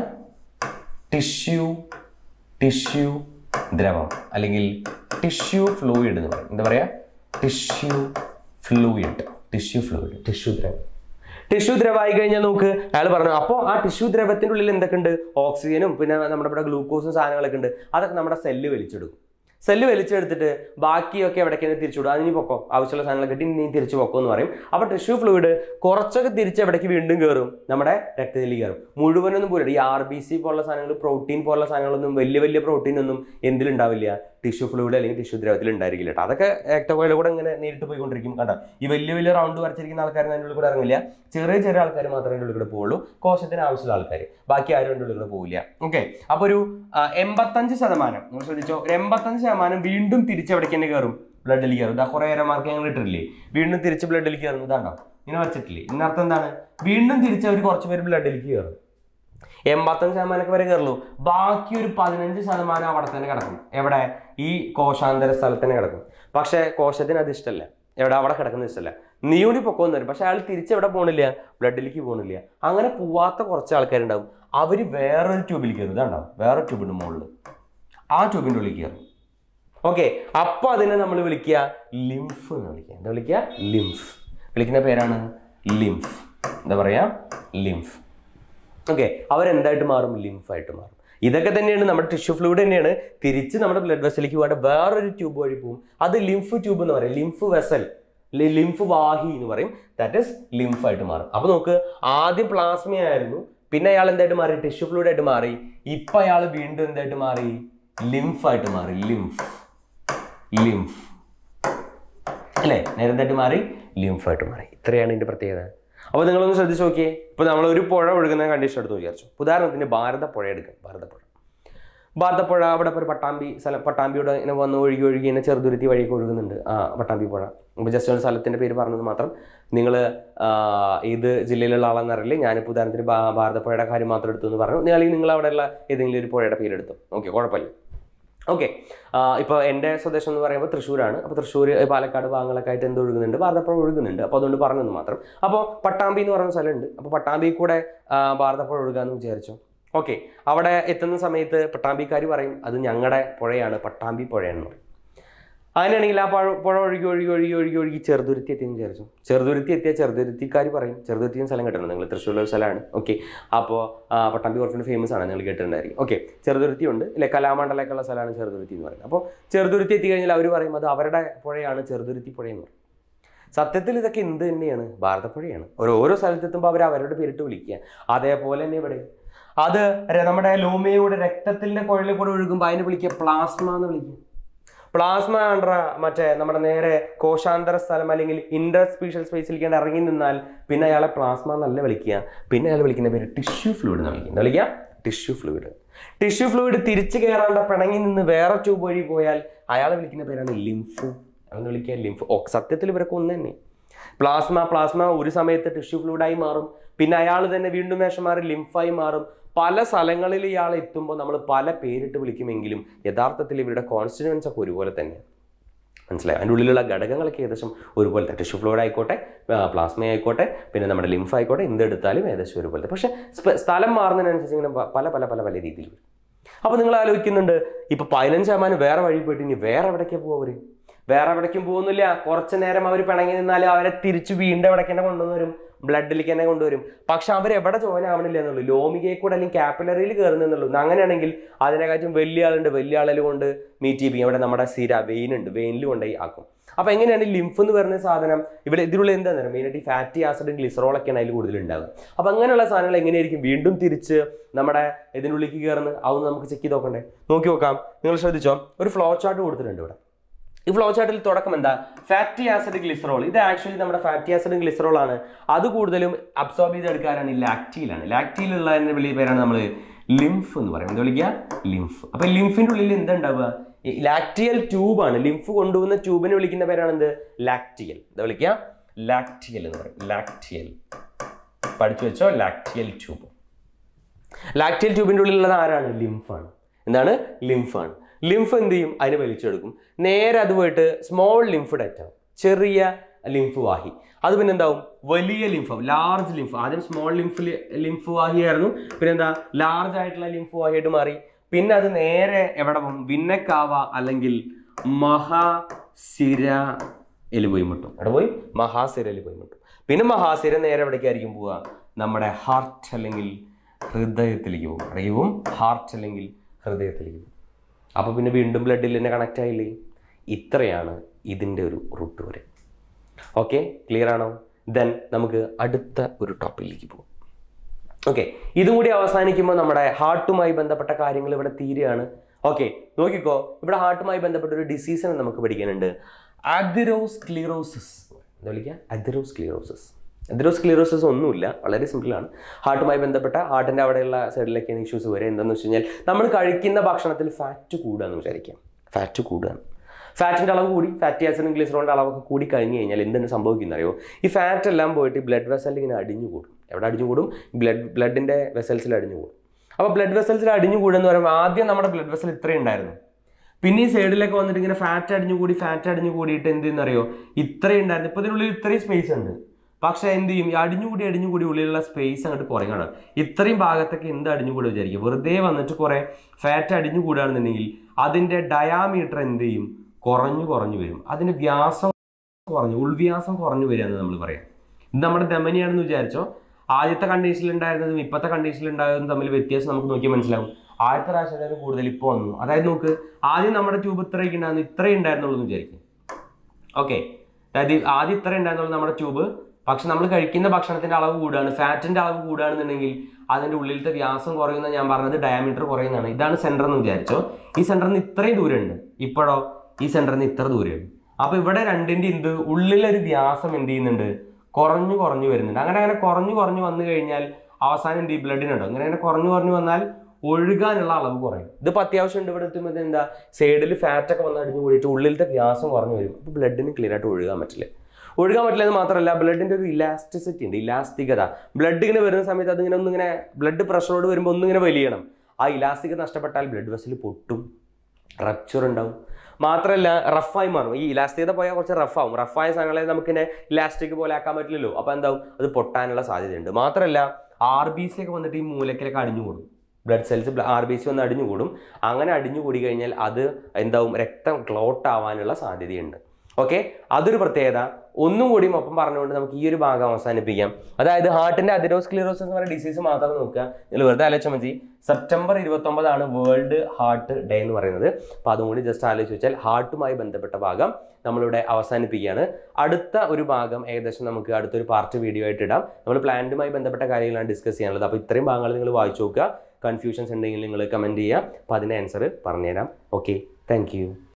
ടിഷ്യൂ ടിഷ്യൂ ദ്രവം അല്ലെങ്കിൽ ടിഷ്യൂ ഫ്ലൂയിഡ് എന്ന് പറയും എന്താ പറയാ tissue fluid tissue fluid tissue ദ്രവം ടിഷ്യൂ ദ്രവമായി കഴിഞ്ഞാൽ നോക്ക് അയാൾ പറഞ്ഞു അപ്പോൾ ആ ടിഷ്യൂ ദ്രവത്തിന്റെ ഉള്ളിൽ എന്തൊക്കെ ഉണ്ട് ഓക്സിജനും പിന്നെ നമ്മുടെ ഇവിടെ ഗ്ലൂക്കോസും സാധനങ്ങളൊക്കെ ഉണ്ട് അതൊക്കെ നമ്മുടെ സെല്ല് വലിച്ചെടുക്കും സെല്ല് വലിച്ചെടുത്തിട്ട് ബാക്കിയൊക്കെ എവിടേക്കാണ് തിരിച്ചുവിടും അതിന് പൊക്കോ ആവശ്യമുള്ള സാധനങ്ങളൊക്കെ ഇട്ട് ഇനി തിരിച്ചു പൊക്കോ എന്ന് പറയും അപ്പോൾ ടിഷ്യൂ ഫ്ലൂയിഡ് കുറച്ചൊക്കെ തിരിച്ച് എവിടേക്ക് വീണ്ടും കയറും നമ്മുടെ രക്തത്തിൽ കയറും മുഴുവനൊന്നും പോലും ഈ ആർ ബി സി പോലുള്ള സാധനങ്ങൾ പ്രോട്ടീൻ പോലുള്ള സാധനങ്ങളൊന്നും വലിയ വലിയ പ്രോട്ടീൻ ഒന്നും എന്തിലുണ്ടാവില്ല ടിഷ്യൂ ഫ്ലൂയിഡ് അല്ലെങ്കിൽ ടിഷ്യൂ ദ്രവത്തിൽ ഉണ്ടായിരിക്കില്ല കേട്ടോ അതൊക്കെ രക്തകോയിലെ കൂടെ ഇങ്ങനെ നേരിട്ട് പോയിക്കൊണ്ടിരിക്കും കണ്ടോ ഈ വലിയ വലിയ റൗണ്ട് വരച്ചിരിക്കുന്ന ആൾക്കാർ അതിൻ്റെ ഉള്ളിൽ കൂടെ ഇറങ്ങില്ല ചെറിയ ചെറിയ ആൾക്കാർ മാത്രമേ അതിൻ്റെ ഉള്ളിൽ കൂടെ പോവുള്ളൂ കോശത്തിന് ആവശ്യമുള്ള ആൾക്കാർ ബാക്കി ആരും അതിൻ്റെ ഉള്ളിൽ കൂടെ പോവില്ല ഓക്കെ അപ്പോൾ ഒരു ആ, എൺപത്തഞ്ച് ശതമാനം നിങ്ങൾ ശ്രദ്ധിച്ചോ ഒരു എൺപത്തഞ്ച് ശതമാനം വീണ്ടും തിരിച്ചെവിടേക്ക് തന്നെ കയറും ബ്ലഡിൽ കയറും ഇതാ കുറേ മാർക്ക് ഞങ്ങൾ ഇട്ടിട്ടില്ലേ വീണ്ടും തിരിച്ച് ബ്ലഡിൽ കയറും ഇതാണ്ടോ ഇങ്ങനെ വരച്ചിട്ടില്ലേ ഇതിനർത്ഥം എന്താണ് വീണ്ടും തിരിച്ച് അവർ കുറച്ച് പേര് ബ്ലഡിലേക്ക് കയറും എൺപത്തഞ്ച് ശതമാനമൊക്കെ വരെ കയറുള്ളൂ ബാക്കി ഒരു പതിനഞ്ച് ശതമാനം അവിടെ തന്നെ കിടക്കും എവിടെ ഈ കോശാന്തര സ്ഥലത്ത് തന്നെ കിടക്കും പക്ഷേ കോശത്തിന് അത് ഇഷ്ടമല്ല എവിടെ അവിടെ കിടക്കുന്ന ഇഷ്ടമല്ല നീയൂടി പൊക്കോന്ന് വരും പക്ഷെ അയാൾ തിരിച്ചെവിടെ പോകണില്ല ബ്ലഡിലേക്ക് പോകണില്ല അങ്ങനെ പോവാത്ത കുറച്ച് ആൾക്കാരുണ്ടാവും അവർ വേറൊരു ട്യൂബിൽ കയറും ഇതാണ്ടാവും വേറെ ട്യൂബിൻ്റെ മുകളിൽ ആ ട്യൂബിൻ്റെ ഉള്ളിൽ കയറും ഓക്കെ അപ്പോൾ അതിനെ നമ്മൾ വിളിക്കുക ലിംഫ് എന്ന് വിളിക്കുക എന്താ വിളിക്കുക ലിംഫ് വിളിക്കുന്ന പേരാണ് ലിംഫ് എന്താ പറയുക ലിംഫ് ഓക്കെ അവരെന്തായിട്ട് മാറും ലിംഫായിട്ട് മാറും ഇതൊക്കെ തന്നെയാണ് നമ്മുടെ ടിഷ്യൂ ഫ്ലൂയിഡ് തന്നെയാണ് തിരിച്ച് നമ്മുടെ ബ്ലഡ് വെസലിലേക്ക് പോകാണ്ട് വേറൊരു ട്യൂബ് വഴി പോകും അത് ലിംഫ് ട്യൂബ് എന്ന് പറയും ലിംഫ് വെസൽ ലിംഫ് വാഹി എന്ന് പറയും ദാറ്റ് ഇസ് ലിംഫായിട്ട് മാറും അപ്പോൾ നോക്ക് ആദ്യം പ്ലാസ്മ ആയിരുന്നു പിന്നെ അയാൾ എന്തായിട്ട് മാറി ടിഷ്യൂ ഫ്ലൂയിഡ് ആയിട്ട് മാറി ഇപ്പൊ അയാൾ വീണ്ടും എന്തായിട്ട് മാറി ലിംഫായിട്ട് മാറി ലിംഫ് ലിംഫ് അല്ലേ നേരത്തായിട്ട് മാറി ലിംഫായിട്ട് മാറി ഇത്രയാണ് ഇതിന്റെ പ്രത്യേകത അപ്പോൾ നിങ്ങളൊന്ന് ശ്രദ്ധിച്ച് നോക്കിയേ ഇപ്പോൾ നമ്മൾ ഒരു പുഴ ഒഴുകുന്ന കണ്ടീഷൻ എടുത്ത് വിചാരിച്ചു ഉദാഹരണത്തിന് ഭാരതപ്പുഴ എടുക്കാം ഭാരതപ്പുഴ ഭാരതപ്പുഴ അവിടെ ഇപ്പോൾ ഒരു പട്ടാമ്പി സ്ഥലം പട്ടാമ്പിയുടെ ഇങ്ങനെ വന്ന് ഒഴുകി ഒഴുകി ഇങ്ങനെ ചെറുതുരുത്തി വഴിയൊക്കെ ഒഴുകുന്നുണ്ട് ആ പട്ടാമ്പി പുഴ അപ്പോൾ ജസ്റ്റ് ഒരു സ്ഥലത്തിൻ്റെ പേര് പറഞ്ഞത് മാത്രം നിങ്ങൾ ഏത് ജില്ലയിലുള്ള ആളാണെന്ന് അറിയില്ല ഞാനിപ്പോൾ ഉദാഹരണത്തിന് ഭാ- ഭാരതപ്പുഴയുടെ കാര്യം മാത്രം എടുത്തു എന്ന് പറഞ്ഞു നിങ്ങൾ അല്ലെങ്കിൽ നിങ്ങൾ അവിടെയുള്ള ഏതെങ്കിലും ഒരു പുഴയുടെ പേരെടുത്തു ഓക്കെ കുഴപ്പമില്ല ഓക്കെ ഇപ്പോൾ എൻ്റെ സ്വദേശം എന്ന് പറയുമ്പോൾ തൃശ്ശൂരാണ് അപ്പോൾ തൃശ്ശൂർ പാലക്കാട് ഭാഗങ്ങളൊക്കെ ആയിട്ട് എന്ത് ഒഴുകുന്നുണ്ട് ഭാരതപ്പുഴ ഒഴുകുന്നുണ്ട് അപ്പോൾ അതുകൊണ്ട് പറഞ്ഞെന്ന് മാത്രം അപ്പോൾ പട്ടാമ്പി എന്ന് പറയുന്ന സ്ഥലമുണ്ട് അപ്പോൾ പട്ടാമ്പി കൂടെ ആ, ഭാരതപ്പുഴ ഒഴുകാമെന്ന് വിചാരിച്ചു ഓക്കെ അവിടെ എത്തുന്ന സമയത്ത് പട്ടാമ്പിക്കാർ പറയും അത് ഞങ്ങളുടെ പുഴയാണ് പട്ടാമ്പി പുഴയെന്ന് പറയും അങ്ങനെയാണെങ്കിൽ ആ പുഴ പുഴ ഒഴുകി ഒഴുകി ഒഴുകി ഒഴുകി ഒഴുകി ചെറുതുരുത്തി എത്തിയെന്ന് വിചാരിച്ചു ചെറുതുരുത്തി എത്തിയ ചെറുതുരുത്തിക്കാർ പറയും ചെറുതുരുത്തി എന്ന സ്ഥലം കേട്ടിട്ടുണ്ട് നിങ്ങൾ തൃശ്ശൂരിലെ ഒരു സ്ഥലമാണ് ഓക്കെ അപ്പോൾ പട്ടാമ്പി കുറച്ചുകൂടി ഫേമസ് ആണ് നിങ്ങൾ കേട്ടിട്ടുണ്ടായിരിക്കും ഓക്കെ ചെറുതുരുത്തി ഉണ്ട് ഇല്ലേ കലാമണ്ഡലമൊക്കെ ഉള്ള സ്ഥലമാണ് ചെറുതുരുത്തി എന്ന് പറയുന്നത് അപ്പോൾ ചെറുതുരുത്തി എത്തി കഴിഞ്ഞാൽ അവർ പറയും അത് അവരുടെ പുഴയാണ് ചെറുതുരുത്തി പുഴ എന്ന് പറയും സത്യത്തിൽ ഇതൊക്കെ എന്ത് തന്നെയാണ് ഭാരതപ്പുഴയാണ് ഓരോ ഓരോ സ്ഥലത്തെത്തുമ്പോൾ അവർ അവരുടെ പേരിട്ട് വിളിക്കുക അതേപോലെ തന്നെ ഇവിടെ അത് ര- നമ്മുടെ ലോമയുടെ രക്തത്തിന്റെ കുഴലിൽ കൂടെ ഒഴുകുമ്പോൾ അതിനെ വിളിക്കുക പ്ലാസ്മ എന്ന് വിളിക്കും പ്ലാസ്മ ആണ്ട്ര മറ്റേ നമ്മുടെ നേരെ കോശാന്തര സ്ഥലം അല്ലെങ്കിൽ ഇന്റർ സ്പീഷ്യൽ സ്പേസിലേക്ക് ഇറങ്ങി നിന്നാൽ പിന്നെ അയാളെ പ്ലാസ്മ എന്നല്ല വിളിക്കുക പിന്നെ അയാൾ വിളിക്കുന്ന പേര് ടിഷ്യൂ ഫ്ലൂയിഡ് എന്ന് വിളിക്കുക എന്താ വിളിക്കുക ടിഷ്യൂ ഫ്ലൂയിഡ് ടിഷ്യൂ ഫ്ലൂയിഡ് തിരിച്ചു കയറാണ്ട പിണങ്ങി നിന്ന് വേറെ ട്യൂബ് വഴി പോയാൽ അയാളെ വിളിക്കുന്ന പേരാണ് ലിംഫ് അയാളെന്ന് വിളിക്കുക ലിംഫ് ഓ സത്യത്തിൽ ഇവരൊക്കെ ഒന്ന് തന്നെ പ്ലാസ്മ പ്ലാസ്മ ഒരു സമയത്ത് ടിഷ്യൂ ഫ്ലൂയിഡായി മാറും പിന്നെ അയാൾ തന്നെ വീണ്ടും വേഷം മാറി ലിംഫായി മാറും പല സ്ഥലങ്ങളിൽ ഇയാൾ എത്തുമ്പോൾ നമ്മൾ പല പേരിട്ട് വിളിക്കുമെങ്കിലും യഥാർത്ഥത്തിൽ ഇവരുടെ കോൺസ്റ്റിറ്റ്യുവൻസ് ഒക്കെ ഒരുപോലെ തന്നെയാണ് മനസ്സിലായി അതിൻ്റെ ഉള്ളിലുള്ള ഘടകങ്ങളൊക്കെ ഏകദേശം ഒരുപോലത്തെ ടിഷ്യൂ ഫ്ലോയിഡ് ആയിക്കോട്ടെ പ്ലാസ്മ ആയിക്കോട്ടെ പിന്നെ നമ്മുടെ ലിംഫ് ആയിക്കോട്ടെ എന്തെടുത്താലും ഏകദേശം ഒരുപോലത്തെ പക്ഷേ സ്പ- സ്ഥലം മാറുന്നതിനനുസരിച്ച് ഇങ്ങനെ പ- പല പല പല പല രീതിയിൽ വരും അപ്പോൾ നിങ്ങൾ ആലോചിക്കുന്നുണ്ട് ഇപ്പോൾ പതിനഞ്ച് ശതമാനം വേറെ വഴി പോയിട്ട് ഇനി വേറെ എവിടേക്കാണ് പോകുക അവർ വേറെ എവിടേക്കും പോകുന്നില്ല കുറച്ച് നേരം അവർ പിണങ്ങി നിന്നാൽ അവരെ തിരിച്ച് വീണ്ടും എവിടേക്ക് തന്നെ കൊണ്ടുവരും ബ്ലഡിലേക്ക് തന്നെ കൊണ്ടുവരും പക്ഷെ അവർ എവിടെ ജോയിൻ ആവണില്ല എന്നുള്ളൂ ലോമികയിൽ കൂടെ അല്ലെങ്കിൽ കാപ്പിലറിയിൽ കയറുന്നുള്ളൂ അങ്ങനെയാണെങ്കിൽ അതിനെക്കാട്ടും വലിയ ആളുണ്ട് വലിയ ആളിൽ കൊണ്ട് മീറ്റ് ചെയ്യിപ്പിക്കും അവിടെ നമ്മുടെ സിര വെയിൻ ഉണ്ട് വെയിനിൽ കൊണ്ടുപോയി ആക്കും അപ്പോൾ എങ്ങനെയാണ് ലിംഫ് എന്ന് പറയുന്ന സാധനം ഇവിടെ ഇതിലുള്ള എന്താ മെയിനായിട്ട് ഈ ഫാറ്റി ആസിഡും ഗ്ലിസറോളൊക്കെയാണ് അതിൽ കൂടുതൽ ഉണ്ടാകുക അപ്പോൾ അങ്ങനെയുള്ള സാധനങ്ങൾ എങ്ങനെയായിരിക്കും വീണ്ടും തിരിച്ച് നമ്മുടെ ഇതിനുള്ളിലേക്ക് കയറുന്നത് അതൊന്ന് നമുക്ക് ചെക്ക് ചെയ്ത് നോക്കണ്ടേ നോക്കി നോക്കാം നിങ്ങൾ ശ്രദ്ധിച്ചോ ഒരു ഫ്ലോ ചാർട്ട് കൊടുത്തിട്ടുണ്ട് ഇവിടെ ഈ ഫ്ലോ ചാർട്ടിൽ തുടക്കം എന്താ ഫാറ്റി ആസിഡ് ഗ്ലിസറോൾ ഇത് ആക്ച്വലി നമ്മുടെ ഫാറ്റി ആസിഡ് ഗ്ലിസറോൾ ആണ് അത് കൂടുതലും അബ്സോർബ് ചെയ്തെടുക്കാനാണ് ഈ ലാക്റ്റിയിലാണ് ലാക്റ്റിയിലുള്ളതിന്റെ വലിയ പേരാണ് നമ്മൾ ലിംഫ് എന്ന് പറയുന്നത് എന്താ വിളിക്കുക ലിംഫ് അപ്പൊ ലിംഫിന്റെ ഉള്ളിൽ എന്താ ഉണ്ടാവുക ഈ ലാക്റ്റിയൽ ട്യൂബാണ് ലിംഫ് കൊണ്ടുപോകുന്ന ട്യൂബിനെ വിളിക്കുന്ന പേരാണ് എന്ത് ലാക്റ്റിയൽ എന്താ വിളിക്കുക ലാക്റ്റിയൽ എന്ന് പറയും ലാക്റ്റിയൽ പഠിച്ചു വെച്ചോ ലാക്റ്റിയൽ ട്യൂബ് ലാക്റ്റിയൽ ട്യൂബിൻ്റെ ഉള്ളിലുള്ളത് ആരാണ് ലിംഫാണ് എന്താണ് ലിംഫാണ് ലിംഫ് എന്ത് ചെയ്യും അതിന് വലിച്ചെടുക്കും നേരെ അത് പോയിട്ട് സ്മോൾ ലിംഫ് ഡെറ്റാവും ചെറിയ ലിംഫ് വാഹി അത് പിന്നെ എന്താവും വലിയ ലിംഫ് ലാർജ് ലിംഫ് ആദ്യം സ്മോൾ ലിംഫ് ലിംഫ് വാഹിയായിരുന്നു പിന്നെ എന്താ ലാർജ് ആയിട്ടുള്ള ലിംഫ് വാഹിയായിട്ട് മാറി പിന്നെ അത് നേരെ എവിടെ പോകും വിന്നക്കാവ അല്ലെങ്കിൽ മഹാസിരയിൽ പോയി മുട്ടും എവിടെ പോയി മഹാസിരയിൽ പോയി മുട്ടും പിന്നെ മഹാസിര നേരെ എവിടേക്കായിരിക്കും പോവുക നമ്മുടെ ഹാർട്ട് അല്ലെങ്കിൽ ഹൃദയത്തിലേക്ക് പോകും എവിടേക്ക് പോകും ഹാർട്ട് അല്ലെങ്കിൽ ഹൃദയത്തിലേക്ക് പോകും അപ്പോൾ പിന്നെ വീണ്ടും ബ്ലഡിൽ തന്നെ കണക്റ്റ് ആയില്ലേ ഇത്രയാണ് ഇതിൻ്റെ ഒരു റൂട്ട് വരെ ഓക്കെ ക്ലിയർ ആണോ ദെൻ നമുക്ക് അടുത്ത ഒരു ടോപ്പിക്കിലേക്ക് പോകും ഓക്കെ ഇതും കൂടി അവസാനിക്കുമ്പോൾ നമ്മുടെ ഹാർട്ടുമായി ബന്ധപ്പെട്ട കാര്യങ്ങൾ ഇവിടെ തീരെയാണ് ഓക്കെ നോക്കിക്കോ ഇവിടെ ഹാർട്ടുമായി ബന്ധപ്പെട്ട ഒരു ഡിസീസിനെ നമുക്ക് പഠിക്കാനുണ്ട് അതിരോസ്ക്ലീറോസിസ് എന്താ വിളിക്കുക അതിരോസ്ക്ലീറോസിസ് അതിരോസ്ക്ലീറോസിസ് ഒന്നുമില്ല വളരെ സിമ്പിളാണ് ഹാർട്ടുമായി ബന്ധപ്പെട്ട ഹാർട്ടിൻ്റെ അവിടെയുള്ള സൈഡിലൊക്കെയാണ് ഇഷ്യൂസ് വരെ എന്താണെന്ന് വെച്ച് കഴിഞ്ഞാൽ നമ്മൾ കഴിക്കുന്ന ഭക്ഷണത്തിൽ ഫാറ്റ് കൂടുകയെന്ന് വിചാരിക്കാം ഫാറ്റ് കൂടുകയാണ് ഫാറ്റിൻ്റെ അളവ് കൂടി ഫാറ്റി ആസിഡും ഗ്ലിസറോളിൻ്റെ അളവൊക്കെ കൂടി കഴിഞ്ഞ് കഴിഞ്ഞാൽ എന്താണ് സംഭവിക്കുന്നത് അറിയോ ഈ ഫാറ്റ് എല്ലാം പോയിട്ട് ബ്ലഡ് വെസലിൽ ഇങ്ങനെ അടിഞ്ഞു കൂടും എവിടെ അടിഞ്ഞു കൂടും ബ്ലഡ് ബ്ലഡിൻ്റെ വെസൽസിൽ അടിഞ്ഞു കൂടും അപ്പോൾ ബ്ലഡ് വെസൽസിൽ അടിഞ്ഞു കൂടുമെന്ന് പറയുമ്പോൾ ആദ്യം നമ്മുടെ ബ്ലഡ് വെസൽ ഇത്രയും ഉണ്ടായിരുന്നു പിന്നെ ഈ സൈഡിലൊക്കെ വന്നിട്ട് ഇങ്ങനെ ഫാറ്റ് അടിഞ്ഞു കൂടി ഫാറ്റ് അടിഞ്ഞു കൂടിയിട്ട് എന്ത് ചെയ്യുന്നറിയോ ഇത്രയും ഉണ്ടായിരുന്നു ഇപ്പോൾ ഇതിനുള്ളിൽ ഇത്രയും സ്പേസ് ഉണ്ട് പക്ഷെ എന്ത് ചെയ്യും ഈ അടിഞ്ഞുകൂടി അടിഞ്ഞുകൂടി ഉള്ളിലുള്ള സ്പേസ് അങ്ങോട്ട് കുറയണം ഇത്രയും ഭാഗത്തൊക്കെ എന്ത് അടിഞ്ഞുകൂടി വിചാരിക്കും വെറുതെ വന്നിട്ട് കുറെ ഫാറ്റ് അടിഞ്ഞു കൂടുകയാണെന്നുണ്ടെങ്കിൽ അതിന്റെ ഡയാമീറ്റർ എന്ത് ചെയ്യും കുറഞ്ഞു കുറഞ്ഞു വരും അതിന്റെ വ്യാസം കുറഞ്ഞു ഉൾവ്യാസം കുറഞ്ഞു വരിക എന്ന് നമ്മൾ പറയാം ഇത് നമ്മുടെ ധമനിയാണെന്ന് വിചാരിച്ചോ ആദ്യത്തെ കണ്ടീഷനിൽ ഉണ്ടായിരുന്നതും ഇപ്പോഴത്തെ കണ്ടീഷനിൽ ഉണ്ടായതും തമ്മിൽ വ്യത്യാസം നമുക്ക് നോക്കിയാൽ മനസ്സിലാവും ആദ്യത്തെ പ്രാവശ്യം കൂടുതൽ ഇപ്പോൾ വന്നു അതായത് നോക്ക് ആദ്യം നമ്മുടെ ട്യൂബ് ഇത്രയൊക്കെ ഉണ്ടായിരുന്നു ഇത്രയും ഉണ്ടായിരുന്നുള്ളൂ എന്ന് വിചാരിക്കും ഓക്കെ അതായത് ആദ്യം ഇത്ര ഉണ്ടായിരുന്നുള്ളൂ നമ്മുടെ ട്യൂബ് പക്ഷെ നമ്മൾ കഴിക്കുന്ന ഭക്ഷണത്തിന്റെ അളവ് കൂടുകയാണ് ഫാറ്റിന്റെ അളവ് കൂടുകയാണെന്നുണ്ടെങ്കിൽ അതിന്റെ ഉള്ളിലത്തെ വ്യാസം കുറയുന്ന ഞാൻ പറഞ്ഞത് ഡയമീറ്റർ കുറയുന്നതാണ് ഇതാണ് സെന്റർ എന്ന് വിചാരിച്ചോ ഈ സെന്ററിൽ നിന്ന് ഇത്രയും ദൂരമുണ്ട് ഇപ്പോഴോ ഈ സെന്ററിൽ നിന്ന് ഇത്ര ദൂരമുണ്ട് അപ്പൊ ഇവിടെ രണ്ടിന്റെ എന്ത് ഉള്ളിലൊരു വ്യാസം എന്ത് ചെയ്യുന്നുണ്ട് കുറഞ്ഞു കുറഞ്ഞു വരുന്നുണ്ട് അങ്ങനെ അങ്ങനെ കുറഞ്ഞു കുറഞ്ഞു വന്നു കഴിഞ്ഞാൽ അവസാനം എന്ത് ചെയ്യും ബ്ലഡിനുണ്ടോ അങ്ങനെ അങ്ങനെ കുറഞ്ഞു കുറഞ്ഞു വന്നാൽ ഒഴുകാനുള്ള അളവ് കുറയും ഇതിപ്പോൾ അത്യാവശ്യം ഉണ്ട് ഇവിടെ എത്തുമ്പോൾ എന്താ സൈഡിൽ ഫാറ്റ് ഒക്കെ വന്ന് അടിഞ്ഞു കൂടിയിട്ട് ഉള്ളിലത്തെ വ്യാസം കുറഞ്ഞു വരും അപ്പോൾ ബ്ലഡിന് ക്ലിയർ ആയിട്ട് ഒഴുകാൻ പറ്റില്ല ഒഴുകാൻ പറ്റില്ല എന്ന് മാത്രമല്ല ബ്ലഡിന്റെ ഒരു ഇലാസ്റ്റിസിറ്റി ഉണ്ട് ഇലാസ്തികത ബ്ലഡ് ഇങ്ങനെ വരുന്ന സമയത്ത് അതിങ്ങനെ ഒന്നിങ്ങനെ ബ്ലഡ് പ്രഷറോട് വരുമ്പോൾ ഒന്നിങ്ങനെ വലിയണം ആ ഇലാസ്തികത നഷ്ടപ്പെട്ടാൽ ബ്ലഡ് വെസൽ പൊട്ടും റപ്ചർ ഉണ്ടാവും മാത്രമല്ല റഫായി മാറും ഈ ഇലാസ്തികത പോയാൽ കുറച്ച് റഫാവും റഫായ സാധനങ്ങളെ നമുക്കിങ്ങനെ ഇലാസ്റ്റിക് പോലെ ആക്കാൻ പറ്റില്ലല്ലോ അപ്പോൾ എന്താവും അത് പൊട്ടാനുള്ള സാധ്യതയുണ്ട് മാത്രമല്ല ആർ ബി സി ഒക്കെ വന്നിട്ട് ഈ മൂലക്കിലൊക്കെ അടിഞ്ഞു കൂടും blood cells R B C വന്ന് അടിഞ്ഞു കൂടും അങ്ങനെ അടിഞ്ഞു കൂടി കഴിഞ്ഞാൽ അത് എന്താവും രക്തം ക്ലോട്ട് ആവാനുള്ള സാധ്യതയുണ്ട് ഓക്കെ അതൊരു പ്രത്യേകത ഒന്നും കൂടിയും ഒപ്പം പറഞ്ഞുകൊണ്ട് നമുക്ക് ഈ ഒരു ഭാഗം അവസാനിപ്പിക്കാം അതായത് ഹാർട്ടിന്റെ അതിരോസ്ക്ലിറോസിസ് എന്ന് പറയുന്ന ഡിസീസ് മാത്രം നോക്കുക നിങ്ങൾ വെറുതെ ആലോചിച്ചാൽ മതി സെപ്റ്റംബർ ഇരുപത്തൊമ്പതാണ് വേൾഡ് ഹാർട്ട് ഡേ എന്ന് പറയുന്നത് അപ്പോൾ അതും കൂടി ജസ്റ്റ് ആലോചിച്ച് വെച്ചാൽ ഹാർട്ടുമായി ബന്ധപ്പെട്ട ഭാഗം നമ്മളിവിടെ അവസാനിപ്പിക്കുകയാണ് അടുത്ത ഒരു ഭാഗം ഏകദേശം നമുക്ക് അടുത്തൊരു പാർട്ട് വീഡിയോ ആയിട്ട് ഇടാം നമ്മൾ പ്ലാന്റുമായി ബന്ധപ്പെട്ട കാര്യങ്ങളാണ് ഡിസ്കസ് ചെയ്യാനുള്ളത് അപ്പോൾ ഇത്രയും ഭാഗങ്ങൾ നിങ്ങൾ വായിച്ചു നോക്കുക കൺഫ്യൂഷൻസ് ഉണ്ടെങ്കിൽ നിങ്ങൾ കമൻറ്റ് ചെയ്യുക അപ്പോൾ അതിൻ്റെ ആൻസർ പറഞ്ഞുതരാം ഓക്കെ താങ്ക്